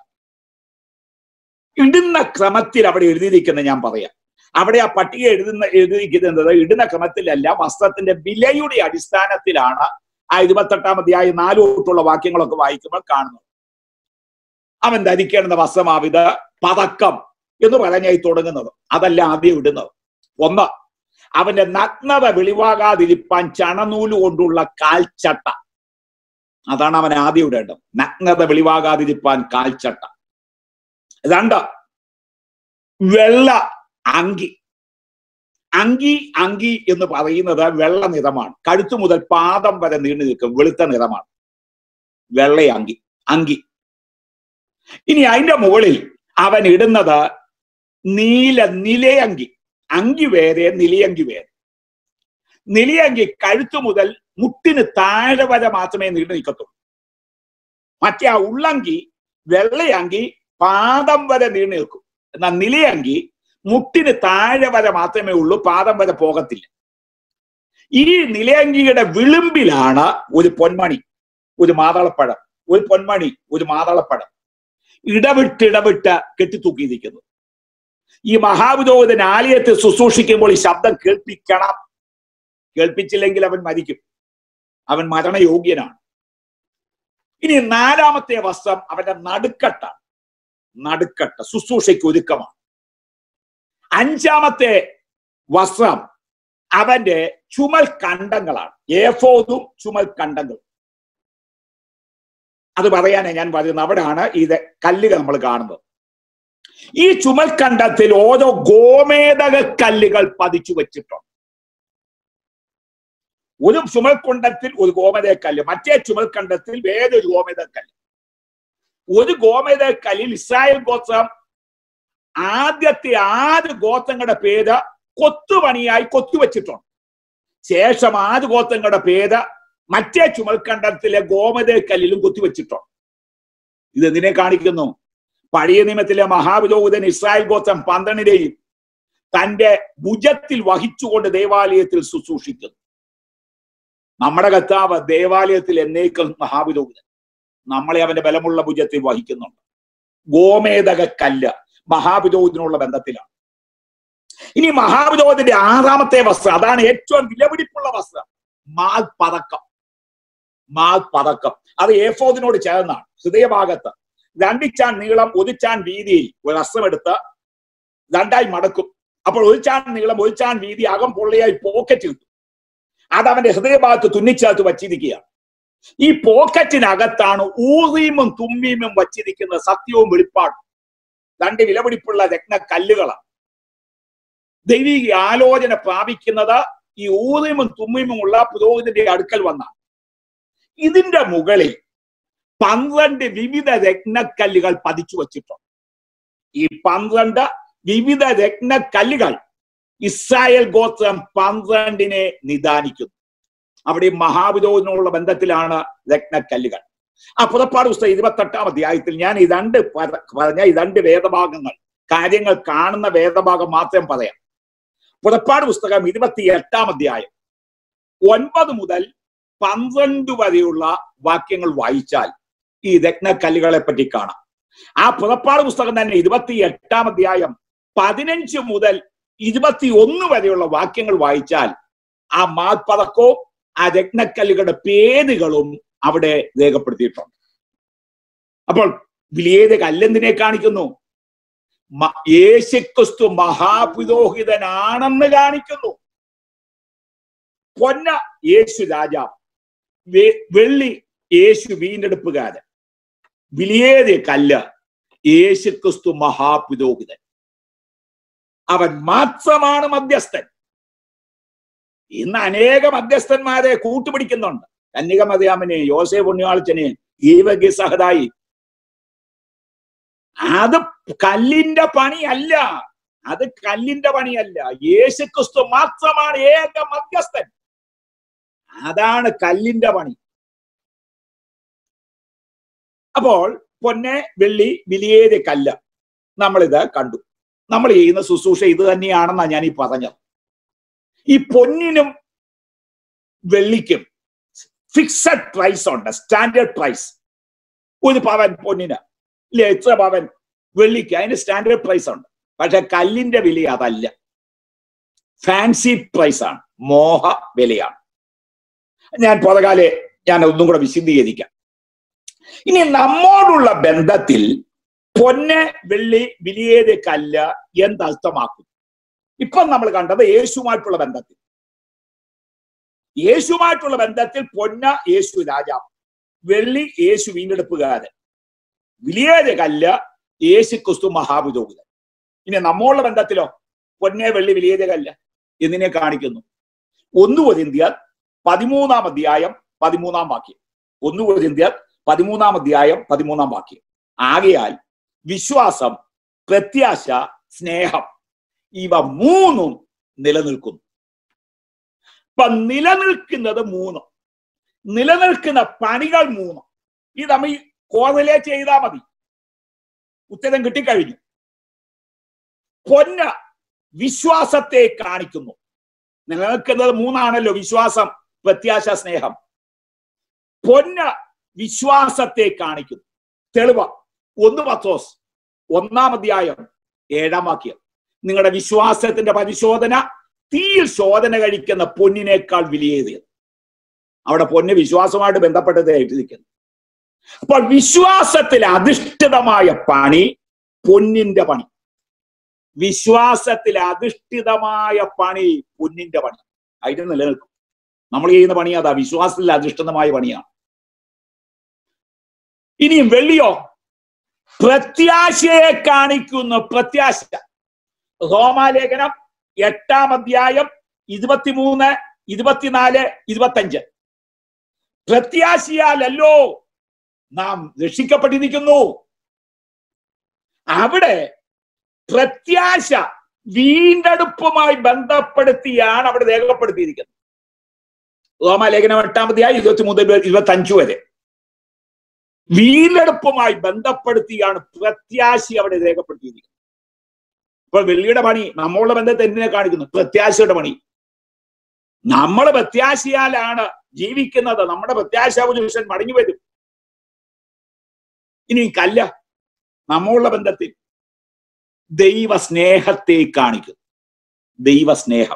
ഇടുന്ന ക്രമത്തിൽ അവിടെ എഴുതിയിരിക്കുന്നത് ഞാൻ പറയാം അവിടെ ആ പട്ടിക എഴുതുന്ന എഴുതിയിരിക്കുന്നത് ഇടുന്ന ക്രമത്തിലല്ല വസ്ത്രത്തിന്റെ വിലയുടെ അടിസ്ഥാനത്തിലാണ് ആ ഇരുപത്തെട്ടാം അധ്യായം നാലു തൊട്ടുള്ള വാക്യങ്ങളൊക്കെ വായിക്കുമ്പോൾ കാണുന്നത് അവൻ ധരിക്കേണ്ടുന്ന വസ്ത്രമാവിത് പതക്കം എന്ന് പറഞ്ഞായി തുടങ്ങുന്നത് അതല്ല ആദ്യം ഇടുന്നത് ഒന്ന് അവന്റെ നഗ്നത വെളിവാകാതിരിപ്പാൻ ചണനൂല് കൊണ്ടുള്ള കാൽച്ചട്ട അതാണ് അവൻ ആദ്യം ഇടേണ്ടത് നഗ്നത വെളിവാകാതിരിപ്പാൻ കാൽച്ചട്ട രണ്ട് വെള്ള അങ്കി അങ്കി അങ്കി എന്ന് പറയുന്നത് വെള്ള നിറമാണ് കഴുത്തു മുതൽ പാദം വരെ നീണ്ടു നിൽക്കും വെളുത്ത നിറമാണ് വെള്ള അങ്കി അങ്കി ഇനി അതിന്റെ മുകളിൽ അവൻ ഇടുന്നത് നീല നിലയങ്കി അങ്കി വേറെ നിലയങ്കി വേറെ നിലയങ്കി കഴുത്തു മുതൽ മുട്ടിന് താഴെ വരെ മാത്രമേ നീണ്ടു നിൽക്കത്തുള്ളൂ മറ്റേ ആ ഉള്ളങ്കി വെള്ളയങ്കി പാദം വരെ നീണ്ടു നിൽക്കും എന്നാൽ നിലയങ്കി മുട്ടിന് താഴെ വരെ മാത്രമേ ഉള്ളൂ പാദം വരെ പോകത്തില്ല ഈ നിലയങ്കിയുടെ വിളിമ്പിലാണ് ഒരു പൊന്മണി ഒരു മാതളപ്പഴം ഒരു പൊന്മണി ഒരു മാതളപ്പഴം ഇടവിട്ട് ഇടവിട്ട് കെട്ടിത്തൂക്കിയിരിക്കുന്നു ഈ മഹാപുരോഹിതൻ ആലയത്തെ ശുശ്രൂഷിക്കുമ്പോൾ ഈ ശബ്ദം കേൾപ്പിക്കണം കേൾപ്പിച്ചില്ലെങ്കിൽ അവൻ മരിക്കും അവൻ മരണയോഗ്യനാണ് ഇനി നാലാമത്തെ വസ്ത്രം അവന്റെ നടുക്കട്ടാണ് നടുക്കട്ട ശുശ്രൂഷയ്ക്ക് ഒരുക്കമാണ് അഞ്ചാമത്തെ വസ്ത്രം അവന്റെ ചുമൽ കണ്ടങ്ങളാണ് ഏഫോതും ചുമൽ കണ്ടങ്ങളും അത് പറയാനാ ഞാൻ പറയുന്നത് അവിടെയാണ് ഇത് കല്ലുകൾ നമ്മൾ കാണുന്നത് ഈ ചുമൽ കണ്ടത്തിൽ ഓരോ ഗോമേതക കല്ലുകൾ പതിച്ചു വെച്ചിട്ടുണ്ട് ഒരു ചുമൽക്കൊണ്ടത്തിൽ ഒരു ഗോമതക്കല്ല് മറ്റേ ചുമൽക്കണ്ടത്തിൽ വേറൊരു ഗോമതക്കല്ല് ഒരു ഗോമതക്കല്ലിൽ ഇസ്രായേൽ ഗോത്രം ആദ്യത്തെ ആറ് ഗോത്രങ്ങളുടെ പേര് കൊത്തുപണിയായി കൊത്തുവച്ചിട്ടുണ്ട് ശേഷം ആറ് ഗോത്രങ്ങളുടെ പേര് മറ്റേ ചുമൽക്കണ്ടത്തിലെ ഗോമതക്കല്ലിലും കൊത്തിവെച്ചിട്ടുണ്ട് ഇത് എന്തിനെ കാണിക്കുന്നു പഴയ നിയമത്തിലെ മഹാപുരോഹിതൻ ഇസ്രായേൽ ഗോത്രം പന്ത്രണ്ടിനെയും തന്റെ ഭുജത്തിൽ വഹിച്ചുകൊണ്ട് ദേവാലയത്തിൽ ശുശ്രൂഷിക്കുന്നു നമ്മുടെ കർത്താവ് ദേവാലയത്തിൽ എന്നേക്കും മഹാപുരോഹിതൻ നമ്മളെ അവന്റെ ബലമുള്ള ഭുജത്തിൽ വഹിക്കുന്നുണ്ട് ഗോമേതക കല്ല് മഹാപുരോഹിതനുള്ള ബന്ധത്തിലാണ് ഇനി മഹാപുരോഹിതന്റെ ആറാമത്തെ വസ്ത്രം അതാണ് ഏറ്റവും വിലപിടിപ്പുള്ള വസ്ത്രം മാൽ പതക്കം മാൽ പതക്കം അത് ഏഫോദിനോട് ചേർന്നാണ് ഹൃദയഭാഗത്ത് രണ്ടിച്ചാൻ നീളം ഒരു ചാൻ വീതിയിൽ ഒരു വസ്ത്രമെടുത്ത് രണ്ടായി മടക്കും അപ്പോൾ ഒരു ചാൻ നീളം ഒരു ചാൻ വീതി അകം പൊള്ളിയായി പോക്കറ്റ് കിട്ടും അത് അവന്റെ ഹൃദയഭാഗത്ത് തുന്നിച്ചേർത്ത് വച്ചിരിക്കുകയാണ് ഈ പോക്കറ്റിനകത്താണ് ഊറീമും തുമ്മീമും വച്ചിരിക്കുന്ന സത്യവും വെളിപ്പാടും രണ്ട് വിലപിടിപ്പുള്ള രത്ന കല്ലുകളാണ് ദൈവിക ആലോചന പ്രാപിക്കുന്നത് ഈ ഊറിമും തുമ്മിമുമുള്ള പുരോഹിതന്റെ അടുക്കൽ വന്നാണ് ഇതിന്റെ മുകളിൽ പന്ത്രണ്ട് വിവിധ രത്നക്കല്ലുകൾ പതിച്ചു വച്ചിട്ടുണ്ട് ഈ പന്ത്രണ്ട് വിവിധ രത്നക്കല്ലുകൾ ഇസ്രായേൽ ഗോത്രം പന്ത്രണ്ടിനെ നിദാനിക്കുന്നു അവിടെ മഹാപുരോഹിതനുള്ള ബന്ധത്തിലാണ് രത്നക്കല്ലുകൾ ആ പുറപ്പാട് പുസ്തകം ഇരുപത്തെട്ടാം അധ്യായത്തിൽ ഞാൻ ഈ രണ്ട് പറഞ്ഞ ഈ രണ്ട് വേദഭാഗങ്ങൾ കാര്യങ്ങൾ കാണുന്ന വേദഭാഗം മാത്രം പറയാം പുറപ്പാട് പുസ്തകം ഇരുപത്തി എട്ടാം അധ്യായം ഒൻപത് മുതൽ പന്ത്രണ്ട് വരെയുള്ള വാക്യങ്ങൾ വായിച്ചാൽ ഈ രത്നക്കല്ലുകളെ പറ്റി കാണാം ആ പുറപ്പാട് പുസ്തകം തന്നെ ഇരുപത്തി എട്ടാം അധ്യായം പതിനഞ്ച് മുതൽ ഇരുപത്തി ഒന്ന് വരെയുള്ള വാക്യങ്ങൾ വായിച്ചാൽ ആ മാൽപ്പതക്കവും ആ രത്നക്കല്ലുകളുടെ പേരുകളും അവിടെ രേഖപ്പെടുത്തിയിട്ടുണ്ട് അപ്പോൾ വലിയത് കല്ലെന്തിനെ കാണിക്കുന്നു യേശുക്രിസ്തു മഹാപുരോഹിതനാണെന്ന് കാണിക്കുന്നു പൊന്ന യേശു രാജാവ് വെള്ളി യേശു വീണ്ടെടുപ്പുകാരൻ വിലിയേറിയ കല്ല് യേശുക്രിസ്തു മഹാപുരോഹിതൻ അവൻ മാത്രമാണ് മധ്യസ്ഥൻ ഇന്ന് അനേക മധ്യസ്ഥന്മാരെ കൂട്ടുപിടിക്കുന്നുണ്ട് കന്യക മതിയാമനെ യോസെ പുണ്യാളച്ചനെ ഈവകി സഹതായി അത് കല്ലിന്റെ പണിയല്ല അത് കല്ലിന്റെ പണിയല്ല യേശുക്രിസ്തു മാത്രമാണ് ഏക മധ്യസ്ഥൻ അതാണ് കല്ലിന്റെ പണി അപ്പോൾ പൊന്നെ വെള്ളി വിലിയേത് കല്ല് നമ്മളിത് കണ്ടു നമ്മൾ ചെയ്യുന്ന ശുശ്രൂഷ ഇത് തന്നെയാണെന്നാണ് ഞാൻ ഈ പറഞ്ഞത് ഈ പൊന്നിനും വെള്ളിക്കും ഫിക്സഡ് പ്രൈസ് ഉണ്ട് സ്റ്റാൻഡേർഡ് പ്രൈസ് ഒരു പവൻ പൊന്നിന് ഇല്ല എത്ര പവൻ വെള്ളിക്ക് അതിന് സ്റ്റാൻഡേർഡ് പ്രൈസ് ഉണ്ട് പക്ഷെ കല്ലിന്റെ വില അതല്ല ഫാൻസി പ്രൈസ് ആണ് മോഹ വിലയാണ് ഞാൻ പുറകാലെ ഞാൻ ഒന്നും കൂടെ വിശദീകരിക്കാം ഇനി നമ്മോടുള്ള ബന്ധത്തിൽ പൊന്ന് വെള്ളി വിലിയേത് കല്ല് എന്തർത്ഥമാക്കും ഇപ്പൊ നമ്മൾ കണ്ടത് യേശുമായിട്ടുള്ള ബന്ധത്തിൽ യേശുമായിട്ടുള്ള ബന്ധത്തിൽ പൊന്ന യേശു രാജാവ് വെള്ളി യേശു വീണ്ടെടുപ്പുകാരൻ വിലിയേത് കല്ല് യേശു ക്രിസ്തു മഹാപുരോഹിതൻ ഇനി നമ്മോടുള്ള ബന്ധത്തിലോ പൊന്നെ വെള്ളി വിലിയേത് കല്ല് എന്നിനെ കാണിക്കുന്നു ഒന്ന് കൊരിന്ത്യർ പതിമൂന്നാം അധ്യായം പതിമൂന്നാം വാക്യം ഒന്ന് കൊരിന്ത്യർ പതിമൂന്നാം അധ്യായം പതിമൂന്നാം വാക്യം ആകയാൽ വിശ്വാസം പ്രത്യാശ സ്നേഹം ഇവ മൂന്നും നിലനിൽക്കുന്നു ഇപ്പൊ നിലനിൽക്കുന്നത് മൂന്ന് നിലനിൽക്കുന്ന പണികൾ മൂന്ന് ഇത് നമ്മൾ കോറിലേറ്റ് ചെയ്താൽ മതി ഉത്തരം കിട്ടിക്കഴിഞ്ഞു പൊന്ന വിശ്വാസത്തെ കാണിക്കുന്നു നിലനിൽക്കുന്നത് മൂന്നാണല്ലോ വിശ്വാസം പ്രത്യാശ സ്നേഹം പൊന്ന വിശ്വാസത്തെ കാണിക്കുന്നു തെളിവ് ഒന്ന് പത്തോസ് ഒന്നാം അധ്യായം ഏഴാം വാക്യം നിങ്ങളുടെ വിശ്വാസത്തിന്റെ പരിശോധന തീയിൽ ശോധന കഴിക്കുന്ന പൊന്നിനേക്കാൾ വിലയേറിയത് അവിടെ പൊന്ന് വിശ്വാസമായിട്ട് ബന്ധപ്പെട്ടത് എഴുതിയിരിക്കുന്നു അപ്പോൾ വിശ്വാസത്തിൽ അധിഷ്ഠിതമായ പണി പൊന്നിന്റെ പണി വിശ്വാസത്തിൽ അധിഷ്ഠിതമായ പണി പൊന്നിന്റെ പണി അതിന് നിലനിൽക്കും നമ്മൾ ചെയ്യുന്ന പണി അതാ വിശ്വാസത്തിൽ അധിഷ്ഠിതമായ പണിയാണ് ഇനിയും വെള്ളിയോ പ്രത്യാശയെ കാണിക്കുന്ന പ്രത്യാശ റോമാലേഖനം എട്ടാം അധ്യായം ഇരുപത്തിമൂന്ന് ഇരുപത്തിനാല് ഇരുപത്തഞ്ച് പ്രത്യാശയാലല്ലോ നാം രക്ഷിക്കപ്പെട്ടിരിക്കുന്നു അവിടെ പ്രത്യാശ വീണ്ടെടുപ്പുമായി ബന്ധപ്പെടുത്തിയാണ് അവിടെ രേഖപ്പെടുത്തിയിരിക്കുന്നത് റോമാലേഖനം എട്ടാം അധ്യായം ഇരുപത്തി മൂന്ന് ഇരുപത്തി അഞ്ചു വരെ വീണ്ടെടുപ്പുമായി ബന്ധപ്പെടുത്തിയാണ് പ്രത്യാശ അവിടെ രേഖപ്പെടുത്തിയിരിക്കുന്നത് ഇപ്പൊ വെള്ളിയുടെ പണി നമ്മളുടെ ബന്ധത്തെ എന്തിനെ കാണിക്കുന്നു പ്രത്യാശയുടെ പണി നമ്മൾ പ്രത്യാശയാലാണ് ജീവിക്കുന്നത് നമ്മുടെ പ്രത്യാശ പുരുഷൻ മടങ്ങി വരും ഇനി കല്ല നമ്മളുടെ ബന്ധത്തിൽ ദൈവ സ്നേഹത്തെ കാണിക്കുന്നു ദൈവസ്നേഹം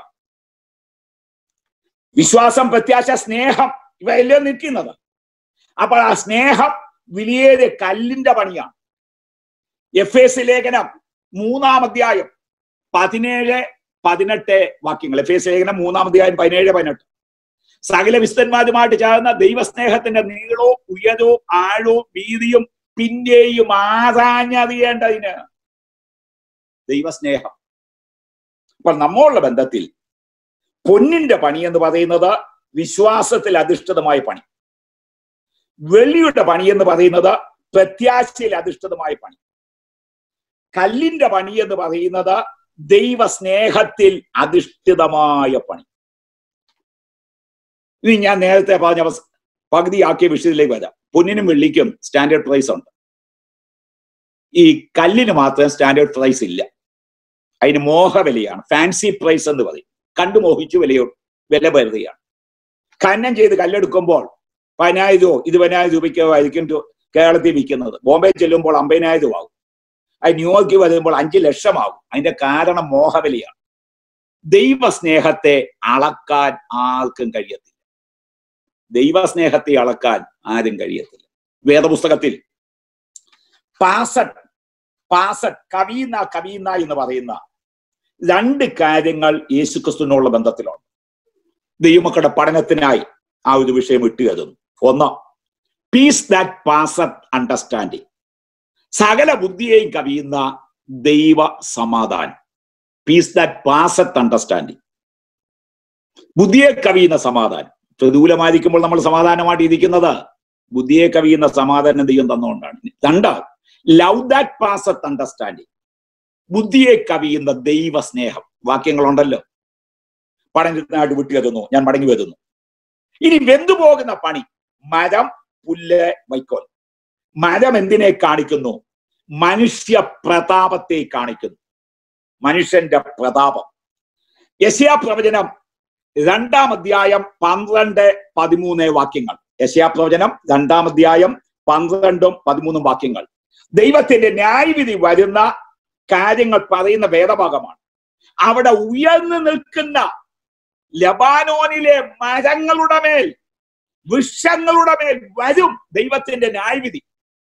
വിശ്വാസം പ്രത്യാശ സ്നേഹം ഇവയെല്ലാം നിൽക്കുന്നത് അപ്പോൾ ആ സ്നേഹം വിലയേറിയ കല്ലിന്റെ പണിയാണ് എഫ് എസ് ലേഖനം മൂന്നാം അധ്യായം പതിനേഴ് പതിനെട്ട് വാക്യങ്ങൾ എഫ് എസ് ലേഖനം മൂന്നാം അധ്യായം പതിനേഴ് പതിനെട്ട് സകല വിസ്തന്മാരുമായിട്ട് ചേർന്ന ദൈവസ്നേഹത്തിന്റെ നീളവും ഉയരവും ആഴവും വീതിയും പിന്നെയും ആരാഞ്ഞറിയേണ്ടതിന് ദൈവസ്നേഹം അപ്പോൾ നമ്മളുടെ ബന്ധത്തിൽ പൊന്നിന്റെ പണി എന്ന് പറയുന്നത് വിശ്വാസത്തിൽ അധിഷ്ഠിതമായ പണി വെള്ളിയുടെ പണി എന്ന് പറയുന്നത് പ്രത്യാശയിൽ അധിഷ്ഠിതമായ പണി കല്ലിന്റെ പണി എന്ന് പറയുന്നത് ദൈവസ്നേഹത്തിൽ അധിഷ്ഠിതമായ പണി ഇനി ഞാൻ നേരത്തെ പറഞ്ഞ പകുതിയാക്കിയ വിഷയത്തിലേക്ക് വരാം പൊന്നിനും വെള്ളിക്കും സ്റ്റാൻഡേർഡ് പ്രൈസ് ഉണ്ട് ഈ കല്ലിന് മാത്രം സ്റ്റാൻഡേർഡ് പ്രൈസ് ഇല്ല അതിന് മോഹവിലയാണ് ഫാൻസി പ്രൈസ് എന്ന് പറയും കണ്ടു മോഹിച്ചു വിലയോ വില പരുതുകയാണ് ഖനനം ചെയ്ത് കല്ലെടുക്കുമ്പോൾ പതിനായിരം രൂപ ഇരുപതിനായിരം രൂപയ്ക്കോ ആയിരിക്കും കേരളത്തിൽ വിൽക്കുന്നത് ബോംബെ ചെല്ലുമ്പോൾ അമ്പതിനായിരം രൂപ ആകും അത് ന്യൂയോർക്ക് വരുമ്പോൾ അഞ്ച് ലക്ഷമാകും അതിന്റെ കാരണം മോഹവിലയാണ് ദൈവസ്നേഹത്തെ അളക്കാൻ ആർക്കും കഴിയത്തില്ല ദൈവസ്നേഹത്തെ അളക്കാൻ ആരും കഴിയത്തില്ല വേദപുസ്തകത്തിൽ പാസറ്റ് പാസറ്റ് കവീന കവീന എന്ന് പറയുന്ന രണ്ട് കാര്യങ്ങൾ യേശുക്രിസ്തുവിനുള്ള ബന്ധത്തിലുണ്ട് ദൈവമക്കളുടെ പഠനത്തിനായി ആ ഒരു വിഷയം ഇട്ടുകരുന്നു ഒന്ന് പീസ് ദാറ്റ് പാസറ്റ് അണ്ടർസ്റ്റാൻഡിങ് സകല ബുദ്ധിയെയും കവിയുന്ന ദൈവ സമാധാനം പീസ് ദാറ്റ് പാസറ്റ് അണ്ടർസ്റ്റാൻഡിങ് ബുദ്ധിയെ കവിയുന്ന സമാധാനം പ്രതികൂലമായിരിക്കുമ്പോൾ നമ്മൾ സമാധാനമായിട്ട് ഇരിക്കുന്നത് ബുദ്ധിയെ കവിയുന്ന സമാധാനം ദൈവം തന്നുകൊണ്ടാണ് രണ്ട് ലവ് ദാറ്റ് പാസത്ത് അണ്ടർസ്റ്റാൻഡിങ് ബുദ്ധിയെ കവിയുന്ന ദൈവ സ്നേഹം വാക്യങ്ങളുണ്ടല്ലോ പഠനത്തിനായിട്ട് വിട്ടു വരുന്നു ഞാൻ മടങ്ങി വരുന്നു ഇനി വെന്തുപോകുന്ന പണി മരം പുല്ല് വൈക്കോൽ മരം എന്തിനെ കാണിക്കുന്നു മനുഷ്യ പ്രതാപത്തെ കാണിക്കുന്നു മനുഷ്യന്റെ പ്രതാപം യശയാ പ്രവചനം രണ്ടാം അധ്യായം പന്ത്രണ്ട് പതിമൂന്ന് വാക്യങ്ങൾ യശയാ പ്രവചനം രണ്ടാം അധ്യായം പന്ത്രണ്ടും പതിമൂന്നും വാക്യങ്ങൾ ദൈവത്തിന്റെ ന്യായവിധി വരുന്ന കാര്യങ്ങൾ പറയുന്ന വേദഭാഗമാണ് അവിടെ ഉയർന്നു നിൽക്കുന്ന ലബാനോനിലെ മരങ്ങളുടെ മേൽ വൃക്ഷങ്ങളുടെ മേൽ വരും ദൈവത്തിന്റെ ന്യായവിധി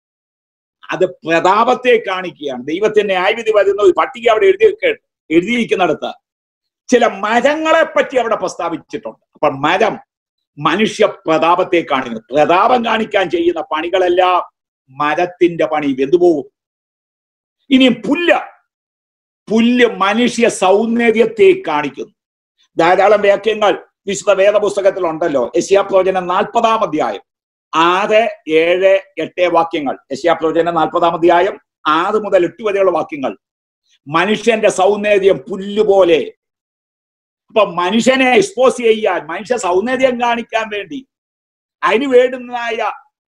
അത് പ്രതാപത്തെ കാണിക്കുകയാണ് ദൈവത്തിന്റെ ന്യായവിധി വരുന്നത് പട്ടിക അവിടെ എഴുതി എഴുതിയിരിക്കുന്നിടത്ത് ചില മരങ്ങളെ പറ്റി അവിടെ പ്രസ്താവിച്ചിട്ടുണ്ട് അപ്പൊ മരം മനുഷ്യ പ്രതാപത്തെ കാണിക്കുന്നു പ്രതാപം കാണിക്കാൻ ചെയ്യുന്ന പണികളെല്ലാം മരത്തിന്റെ പണി വെന്തുപോകും ഇനി പുല്ല് പുല്ല് മനുഷ്യ സൗന്ദര്യത്തെ കാണിക്കുന്നു ധാരാളം വാക്യങ്ങൾ വിശുദ്ധ വേദപുസ്തകത്തിൽ ഉണ്ടല്ലോ യശിയാ പ്രവചനം നാൽപ്പതാം അധ്യായം ആറ് ഏഴ് എട്ട് വാക്യങ്ങൾ യശിയാ പ്രവചനം നാൽപ്പതാം അധ്യായം ആറ് മുതൽ എട്ട് വരെയുള്ള വാക്യങ്ങൾ മനുഷ്യന്റെ സൗന്ദര്യം പുല്ലുപോലെ അപ്പൊ മനുഷ്യനെ എക്സ്പോസ് ചെയ്യാൻ മനുഷ്യ സൗന്ദര്യം കാണിക്കാൻ വേണ്ടി അതിന് വേണ്ടുന്നതായ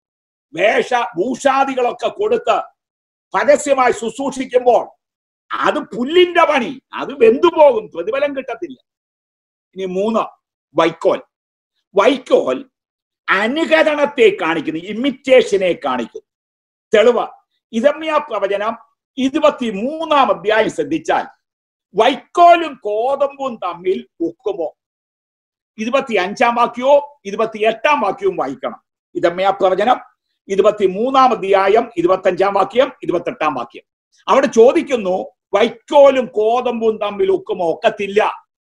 വേഷ ഭൂഷാദികളൊക്കെ കൊടുത്ത് പരസ്യമായി ശുശ്രൂഷിക്കുമ്പോൾ അത് പുല്ലിന്റെ പണി അത് വെന്തുപോകും പ്രതിഫലം കിട്ടത്തില്ല ഇനി മൂന്ന് വൈക്കോൽ വൈക്കോൽ അനുകരണത്തെ കാണിക്കുന്നു ഇമിറ്റേഷനെ കാണിക്കുന്നു തെളിവ് ഇതമ്യ പ്രവചനം ഇരുപത്തി മൂന്നാം അധ്യായം ശ്രദ്ധിച്ചാൽ വൈക്കോലും കോതമ്പും തമ്മിൽ ഒക്കുമോ ഇരുപത്തി അഞ്ചാം വാക്യവും ഇരുപത്തി എട്ടാം വാക്യവും വായിക്കണം ഇതമ്മയ പ്രവചനം ഇരുപത്തി മൂന്നാം അധ്യായം ഇരുപത്തി അഞ്ചാം വാക്യം ഇരുപത്തി എട്ടാം വാക്യം അവിടെ ചോദിക്കുന്നു വൈക്കോലും കോതമ്പും തമ്മിൽ ഒക്കുമോ ഒക്കത്തില്ല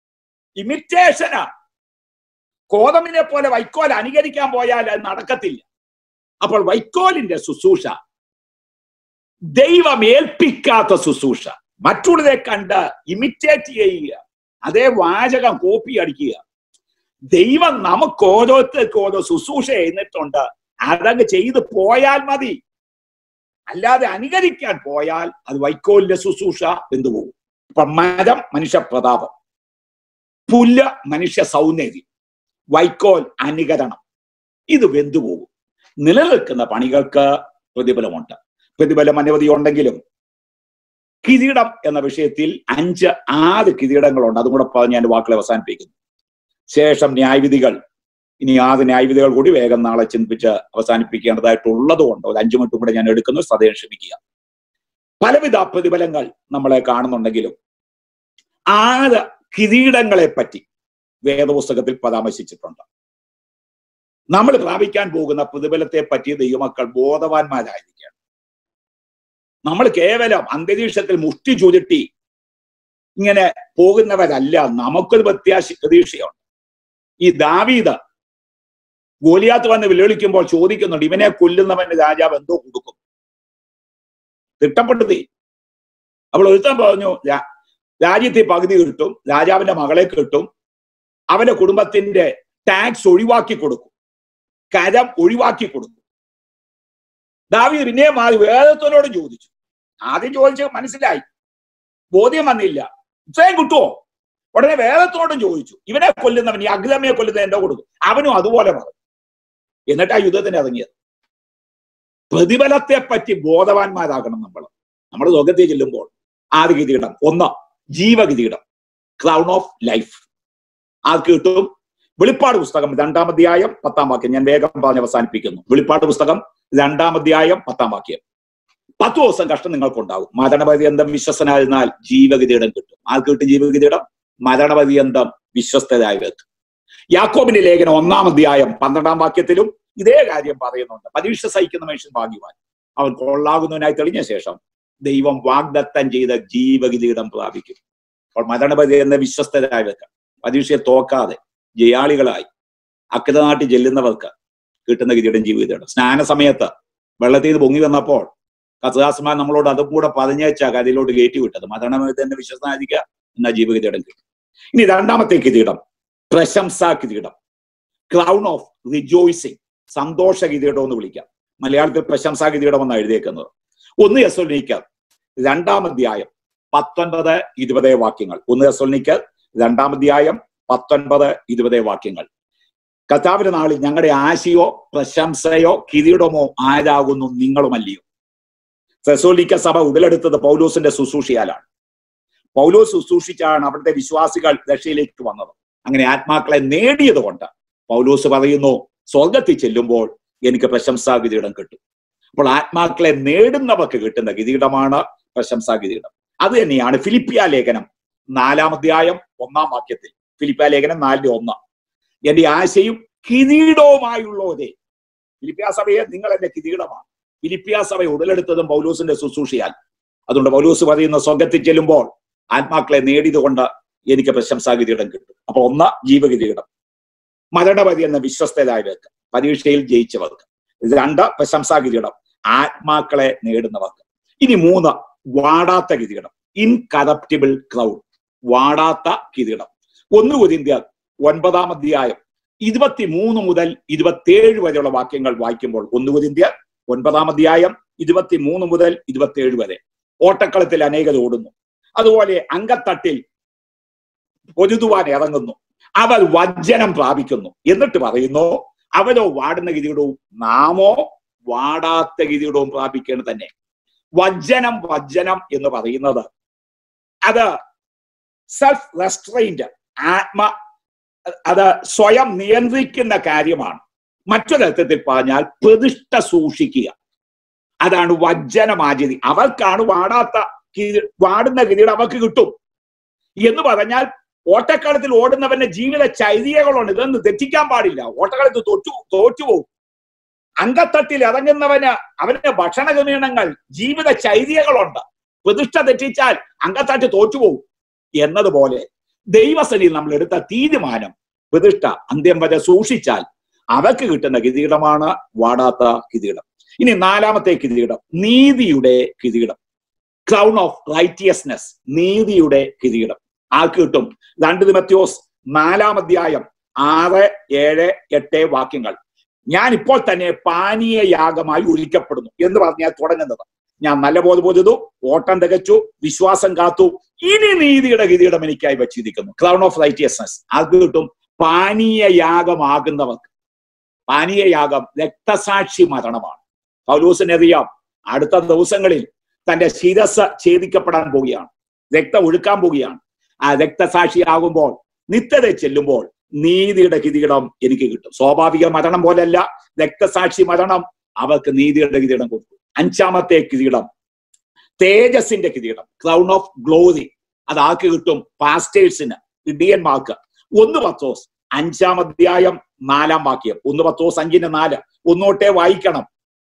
ഇമിറ്റേഷനാ കോതമ്പിനെ പോലെ വൈക്കോൽ അനുകരിക്കാൻ പോയാൽ അത് നടക്കത്തില്ല അപ്പോൾ വൈക്കോലിന്റെ ശുശ്രൂഷ ദൈവം ഏൽപ്പിക്കാത്ത ശുശ്രൂഷ മറ്റുള്ളവരെ കണ്ട് ഇമിറ്റേറ്റ് ചെയ്യുക അതേ വാചകം കോപ്പി അടിക്കുക ദൈവം നമുക്ക് ഓരോരുത്തർക്ക് ഓരോ ശുശ്രൂഷ ചെയ്യുന്നിട്ടുണ്ട് അതങ്ങ് ചെയ്തു പോയാൽ മതി അല്ലാതെ അനുകരിക്കാൻ പോയാൽ അത് വൈക്കോലിന്റെ ശുശ്രൂഷ എന്തുപോകും ഇപ്പൊ മരം മനുഷ്യ പ്രതാപം പുല്ല് മനുഷ്യ സൗന്ദര്യം വൈക്കോൽ അനുകരണം ഇത് വെന്തുപോകും നിലനിൽക്കുന്ന പണികൾക്ക് പ്രതിഫലമുണ്ട് പ്രതിഫലം അനവധി ഉണ്ടെങ്കിലും കിരീടം എന്ന വിഷയത്തിൽ അഞ്ച് ആറ് കിരീടങ്ങളുണ്ട് അതും കൂടെ പറഞ്ഞ് ഞാൻ വാക്കുകളെ അവസാനിപ്പിക്കുന്നു ശേഷം ന്യായവിധികൾ ഇനി ആറ് ന്യായവിധികൾ കൂടി വേഗം നാളെ ചിന്തിപ്പിച്ച് അവസാനിപ്പിക്കേണ്ടതായിട്ടുള്ളത് കൊണ്ട് ഒരു അഞ്ചു മിനിറ്റും കൂടെ ഞാൻ എടുക്കുന്നു സദയം ക്ഷമിക്കുക പലവിധ പ്രതിഫലങ്ങൾ നമ്മളെ കാണുന്നുണ്ടെങ്കിലും ആറ് കിരീടങ്ങളെ പറ്റി വേദപുസ്തകത്തിൽ പരാമർശിച്ചിട്ടുണ്ട് നമ്മൾ പ്രാപിക്കാൻ പോകുന്ന പ്രതിഫലത്തെ പറ്റി ദൈവമക്കൾ ബോധവാന്മാരായിരിക്കണം നമ്മൾ കേവലം അന്തരീക്ഷത്തിൽ മുഷ്ടി ചുരുട്ടി ഇങ്ങനെ പോകുന്നവരല്ല നമുക്കൊരു പ്രത്യാശ പ്രതീക്ഷയുണ്ട് ഈ ദാവീദ് ഗോലിയാത്ത് വന്ന് വെല്ലുവിളിക്കുമ്പോൾ ചോദിക്കുന്നുണ്ട് ഇവനെ കൊല്ലുന്നവന് രാജാവ് എന്തോ കൊടുക്കും തിട്ടപ്പെടുത്തി അപ്പോൾ ഒരുത്തൻ പറഞ്ഞു രാജ്യത്തെ പകുതി കിട്ടും രാജാവിന്റെ മകളെ കിട്ടും അവന്റെ കുടുംബത്തിന്റെ ടാക്സ് ഒഴിവാക്കി കൊടുക്കും കരം ഒഴിവാക്കി കൊടുക്കും ദാവീദ് പിന്നെ മാറി വേദത്തോട് ചോദിച്ചു ആദ്യം ചോദിച്ച് മനസ്സിലായി ബോധ്യം വന്നില്ല ഇത്രയും കിട്ടുമോ ഉടനെ വേദത്തോടും ചോദിച്ചു ഇവനെ കൊല്ലുന്നവൻ ഈ അഗ്ലമയെ കൊല്ലുന്ന എന്തോ കൊടുക്കും അവനും അതുപോലെ പറഞ്ഞു എന്നിട്ട് ആ യുദ്ധത്തിന് ഇറങ്ങിയത് പ്രതിഫലത്തെ പറ്റി ബോധവാന്മാരാകണം നമ്മൾ നമ്മൾ ലോകത്തിൽ ചെല്ലുമ്പോൾ ആദ്യ കിരീടം ഒന്ന് ജീവകിരീടം ക്രൗൺ ഓഫ് ലൈഫ് ആർക്ക് കിട്ടും വെളിപ്പാട് പുസ്തകം രണ്ടാം അധ്യായം പത്താം വാക്യം ഞാൻ വേഗം പറഞ്ഞ് അവസാനിപ്പിക്കുന്നു വെളിപ്പാട് പുസ്തകം രണ്ടാം അധ്യായം പത്താം വാക്യം പത്ത് ദിവസം കഷ്ടം നിങ്ങൾക്കുണ്ടാകും മരണപര്യന്തം വിശ്വസനായിരുന്നാൽ ജീവകിരീടം കിട്ടും ആർക്ക് കിട്ടും ജീവകിരീടം മരണപര്യന്തം വിശ്വസ്തരായവർക്ക് യാക്കോബിന്റെ ലേഖനം ഒന്നാം അധ്യായം പന്ത്രണ്ടാം വാക്യത്തിലും ഇതേ കാര്യം പറയുന്നുണ്ട് പരീക്ഷ സഹിക്കുന്ന മനുഷ്യൻ ഭാഗ്യവാൻ അവൻ കൊള്ളാകുന്നതിനായി തെളിഞ്ഞ ശേഷം ദൈവം വാഗ്ദത്തം ചെയ്ത ജീവകിരീടം പ്രാപിക്കും അപ്പോൾ മരണപര്യന്തം വിശ്വസ്തരായവർക്ക് പരീക്ഷയെ തോക്കാതെ ജയാളികളായി അക്കരനാട്ടിൽ ചെല്ലുന്നവർക്ക് കിട്ടുന്ന കിരീടം ജീവിതമാണ് സ്നാന സമയത്ത് വെള്ളത്തിൽ നിന്ന് പൊങ്ങി വന്നപ്പോൾ കഥാസ്മാൻ നമ്മളോട് അതും കൂടെ പതിഞ്ഞേച്ച കരയിലോട്ട് കയറ്റി വിട്ടത് മരണമേ തന്നെ വിശ്വസനായിരിക്കുക എന്നാ ജീവകിരീടം കിട്ടും ഇനി രണ്ടാമത്തെ കിരീടം പ്രശംസാ കിരീടം ക്രൗൺ ഓഫ് റിജോയ്സിങ് സന്തോഷ കിരീടം എന്ന് വിളിക്കാം മലയാളത്തിൽ പ്രശംസാ കിരീടം എന്നാണ് എഴുതിയേക്കുന്നത് ഒന്ന് യസോനിക്കർ രണ്ടാം അധ്യായം പത്തൊൻപത് ഇരുപത് വാക്യങ്ങൾ ഒന്ന് യസോനിക്കർ രണ്ടാം അധ്യായം പത്തൊൻപത് ഇരുപത് വാക്യങ്ങൾ കർത്താവിന്റെ നാളിൽ ഞങ്ങളുടെ ആശയോ പ്രശംസയോ കിരീടമോ ആരാകുന്നു നിങ്ങളുമല്ലയോ തെസോലിക്ക സഭ ഉടലെടുത്തത് പൗലോസിന്റെ ശുശ്രൂഷയാലാണ് പൗലോസ് ശുശ്രൂഷിച്ചാണ് അവിടുത്തെ വിശ്വാസികൾ രക്ഷയിലേക്ക് വന്നത് അങ്ങനെ ആത്മാക്കളെ നേടിയത് കൊണ്ട് പൗലോസ് പറയുന്നു സ്വർഗത്തിൽ ചെല്ലുമ്പോൾ എനിക്ക് പ്രശംസാ കിരീടം കിട്ടും അപ്പോൾ ആത്മാക്കളെ നേടുന്നവർക്ക് കിട്ടുന്ന കിരീടമാണ് പ്രശംസാ കിരീടം അത് തന്നെയാണ് ഫിലിപ്പിയ ലേഖനം നാലാം അധ്യായം ഒന്നാം വാക്യത്തിൽ ഫിലിപ്പിയ ലേഖനം നാലിന്റെ ഒന്ന് എന്റെ ആശയും കിരീടവുമായുള്ളവരെ ഫിലിപ്പിയ സഭയെ നിങ്ങൾ എന്റെ കിരീടമാണ് ഫിലിപ്പിയ സഭ ഉടലെടുത്തതും പൗലൂസിന്റെ ശുശ്രൂഷയാൽ അതുകൊണ്ട് പൗലൂസ് പറയുന്ന സ്വർഗത്തിൽ ചെല്ലുമ്പോൾ ആത്മാക്കളെ നേടിയതുകൊണ്ട് എനിക്ക് പ്രശംസാ കിരീടം കിട്ടും അപ്പൊ ഒന്ന് ജീവകിരീടം മരണപതി എന്ന വിശ്വസ്തരായവർക്ക് പരീക്ഷയിൽ ജയിച്ചവർക്ക് രണ്ട് പ്രശംസാ കിരീടം ആത്മാക്കളെ നേടുന്നവർക്ക് ഇനി മൂന്ന് വാടാത്ത കിരീടം ഇൻകറപ്റ്റിബിൾ ക്രൗഡ് വാടാത്ത കിരീടം ഒന്ന് കുരിന്ത്യർ ഒൻപതാം അധ്യായം ഇരുപത്തിമൂന്ന് മുതൽ ഇരുപത്തിയേഴ് വരെയുള്ള വാക്യങ്ങൾ വായിക്കുമ്പോൾ ഒന്ന് കുരിന്ത്യർ ഒൻപതാം അധ്യായം ഇരുപത്തിമൂന്ന് മുതൽ ഇരുപത്തിയേഴ് വരെ ഓട്ടക്കളത്തിൽ അനേകർ ഓടുന്നു അതുപോലെ അങ്കത്തട്ടിൽ പൊരുതുവാൻ ഇറങ്ങുന്നു അവർ വജ്ജനം പ്രാപിക്കുന്നു എന്നിട്ട് പറയുന്നു അവരോ വാടുന്ന കിരീടവും നാമോ വാടാത്ത കിരീടവും പ്രാപിക്കേണ്ടത് തന്നെ വജ്ജനം വജ്ജനം എന്ന് പറയുന്നത് അത് സെൽഫ് റെസ്ട്രെയിന്റ് ആത്മ അത് സ്വയം നിയന്ത്രിക്കുന്ന കാര്യമാണ് മറ്റൊരർത്ഥത്തിൽ പറഞ്ഞാൽ പ്രതിഷ്ഠ സൂക്ഷിക്കുക അതാണ് വജ്ജനമാചരി അവർക്കാണ് വാടാത്ത കിരീ- വാടുന്ന കിരീടം അവർക്ക് കിട്ടും എന്ന് പറഞ്ഞാൽ ഓട്ടക്കളത്തിൽ ഓടുന്നവന്റെ ജീവിത ചൈതന്യങ്ങളുണ്ട് ഇതൊന്നും തെറ്റിക്കാൻ പാടില്ല ഓട്ടക്കളത്തിൽ തോറ്റു തോറ്റുപോകും അങ്കത്തട്ടിൽ ഇറങ്ങുന്നവന് അവന്റെ ഭക്ഷണ ക്രമീണങ്ങൾ ജീവിത ചൈതന്യങ്ങളുണ്ട് പ്രതിഷ്ഠ തെറ്റിച്ചാൽ അങ്കത്തട്ട് തോറ്റുപോകും എന്നതുപോലെ ദൈവസനിൽ നമ്മൾ എടുത്ത തീരുമാനം പ്രതിഷ്ഠ അന്ത്യം വരെ സൂക്ഷിച്ചാൽ അവർക്ക് കിട്ടുന്ന കിരീടമാണ് വാടാത്ത കിരീടം ഇനി നാലാമത്തെ കിരീടം നീതിയുടെ കിരീടം ക്രൗൺ ഓഫ് റൈറ്റിയസ്നെസ് നീതിയുടെ കിരീടം ആർക്ക് കിട്ടും രണ്ട് തിമത്യോസ് നാലാം അധ്യായം ആറ് ഏഴ് എട്ട് വാക്യങ്ങൾ ഞാൻ ഇപ്പോൾ തന്നെ പാനീയ യാഗമായി ഒഴിക്കപ്പെടുന്നു എന്ന് പറഞ്ഞാൽ തുടങ്ങുന്നത് ഞാൻ നല്ലപോലെ പൊരുതു ഓട്ടം തികച്ചു വിശ്വാസം കാത്തു ഇനി നീതിയുടെ കിരീടം എനിക്കായി വച്ചിരിക്കുന്നു ക്രൗൺ ഓഫ് റൈറ്റിയസ്നെസ് ആർക്ക് കിട്ടും പാനീയ യാഗമാകുന്നവർക്ക് പാനീയ യാഗം രക്തസാക്ഷി മരണമാണ് പൗലൂസിനെ അറിയാം അടുത്ത ദിവസങ്ങളിൽ തന്റെ ശിരസ് ഛേദിക്കപ്പെടാൻ പോവുകയാണ് രക്തം ഒഴുക്കാൻ പോവുകയാണ് ആ രക്തസാക്ഷിയാകുമ്പോൾ നിത്യത ചെല്ലുമ്പോൾ നീതിയുടെ കിരീടം എനിക്ക് കിട്ടും സ്വാഭാവിക മരണം പോലെയല്ല രക്തസാക്ഷി മരണം അവർക്ക് നീതിയുടെ കിരീടം കൊടുക്കും അഞ്ചാമത്തെ കിരീടം തേജസിന്റെ കിരീടം ക്രൗൺ ഓഫ് ഗ്ലോറി അത് ആർക്ക് കിട്ടും പാസ്റ്റേഴ്സിന് ഇടിയന്മാർക്ക് ഒന്ന് പത്തോസ് അഞ്ചാം അധ്യായം നാലാം വാക്യം ഒന്ന് പത്തോസ് അഞ്ചിന്റെ നാല് ഒന്നോട്ടെ വായിക്കണം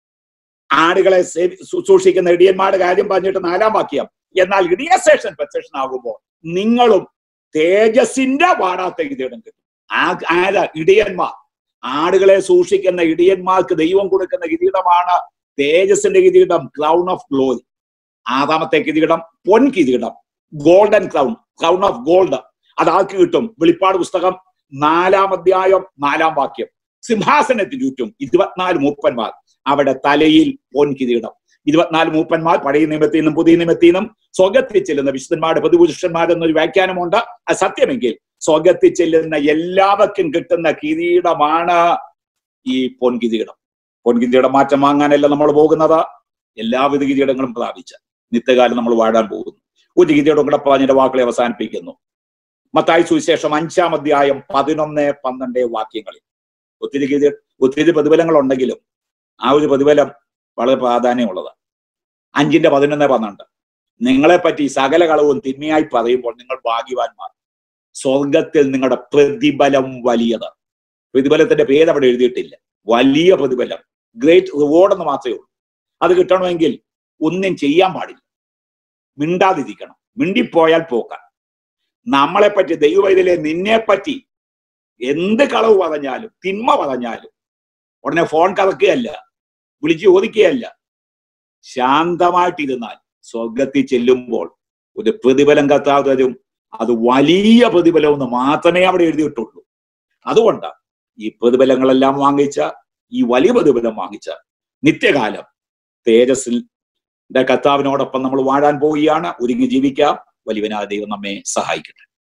ആടുകളെ സേവി- ശുശ്രൂഷിക്കുന്ന ഇടിയന്മാരുടെ കാര്യം പറഞ്ഞിട്ട് നാലാം വാക്യം എന്നാൽ ഇടിയസേഷൻ പ്രത്യക്ഷൻ ആകുമ്പോൾ നിങ്ങളും തേജസിന്റെ വാടാത്ത കിരീടം കിട്ടും ആ ആരാ ഇടിയന്മാർ ആടുകളെ സൂക്ഷിക്കുന്ന ഇടിയന്മാർക്ക് ദൈവം കൊടുക്കുന്ന കിരീടമാണ് തേജസിന്റെ കിരീടം ക്രൗൺ ഓഫ് ഗ്ലോറി ആറാമത്തെ കിരീടം പൊൻ കിരീടം golden crown crown of gold അത് ആർക്ക് കിട്ടും വെളിപ്പാട് പുസ്തകം നാലാം അധ്യായം നാലാം വാക്യം സിംഹാസനത്തിന് ചുറ്റും ഇരുപത്തിനാല് മൂപ്പന്മാർ അവിടെ തലയിൽ പൊൻ കിരീടം ഇരുപത്തിനാല് മൂപ്പന്മാർ പഴയ നിയമത്തിൽ നിന്നും പുതിയ നിയമത്തിൽ നിന്നും സ്വർഗത്തിൽ ചെല്ലുന്ന വിശുദ്ധന്മാരുടെ പ്രതിപുരുഷന്മാരെന്നൊരു വ്യാഖ്യാനമുണ്ട് അത് സത്യമെങ്കിൽ സ്വർഗത്തിൽ ചെല്ലുന്ന എല്ലാവർക്കും കിട്ടുന്ന കിരീടമാണ് ഈ പൊൻ കിരീടം പൊൻ കിരീടം മാറ്റം വാങ്ങാനല്ല നമ്മൾ പോകുന്നത് എല്ലാവിധ കിരീടങ്ങളും പ്രാപിച്ച് നിത്യകാലം നമ്മൾ വാഴാൻ പോകുന്നു ഒരു കിരീടം കൂടെ പറഞ്ഞിന്റെ വാക്കുകളെ അവസാനിപ്പിക്കുന്നു മത്തായി സുവിശേഷം അഞ്ചാം അധ്യായം പതിനൊന്ന് പന്ത്രണ്ട് വാക്യങ്ങളിൽ ഒത്തിരി കിരീ ഒത്തിരി പ്രതിഫലങ്ങൾ ഉണ്ടെങ്കിലും ആ ഒരു പ്രതിഫലം വളരെ പ്രാധാന്യമുള്ളത് അഞ്ചിന്റെ പതിനൊന്ന് പന്ത്രണ്ട് നിങ്ങളെ പറ്റി സകല കളവും തിന്മയായി പറയുമ്പോൾ നിങ്ങൾ ഭാഗ്യവാന്മാർ സ്വർഗത്തിൽ നിങ്ങളുടെ പ്രതിഫലം വലിയത് പ്രതിഫലത്തിന്റെ പേര് അവിടെ എഴുതിയിട്ടില്ല വലിയ പ്രതിഫലം ഗ്രേറ്റ് റിവാർഡ് എന്ന് മാത്രമേ ഉള്ളൂ അത് കിട്ടണമെങ്കിൽ ഒന്നും ചെയ്യാൻ പാടില്ല മിണ്ടാതിരിക്കണം മിണ്ടിപ്പോയാൽ പോക്കാം നമ്മളെ പറ്റി ദൈവവൈദ്യലെ നിന്നെ പറ്റി എന്ത് കളവ് പറഞ്ഞാലും തിന്മ പറഞ്ഞാലും ഉടനെ ഫോൺ കറക്കുകയല്ല വിളിച്ച് ചോദിക്കുകയല്ല ശാന്തമായിട്ടിരുന്നാൽ സ്വർഗത്തിൽ ചെല്ലുമ്പോൾ ഒരു പ്രതിഫലം കത്താവ് തരും അത് വലിയ പ്രതിഫലം എന്ന് മാത്രമേ അവിടെ എഴുതിയിട്ടുള്ളൂ അതുകൊണ്ട് ഈ പ്രതിഫലങ്ങളെല്ലാം വാങ്ങിച്ച ഈ വലിയ പ്രതിഫലം വാങ്ങിച്ച നിത്യകാലം തേജസ്സിൽ കർത്താവിനോടൊപ്പം നമ്മൾ വാഴാൻ പോവുകയാണ് ഒരുങ്ങി ജീവിക്കാം വലിയവനായ ദൈവം നമ്മെ സഹായിക്കട്ടെ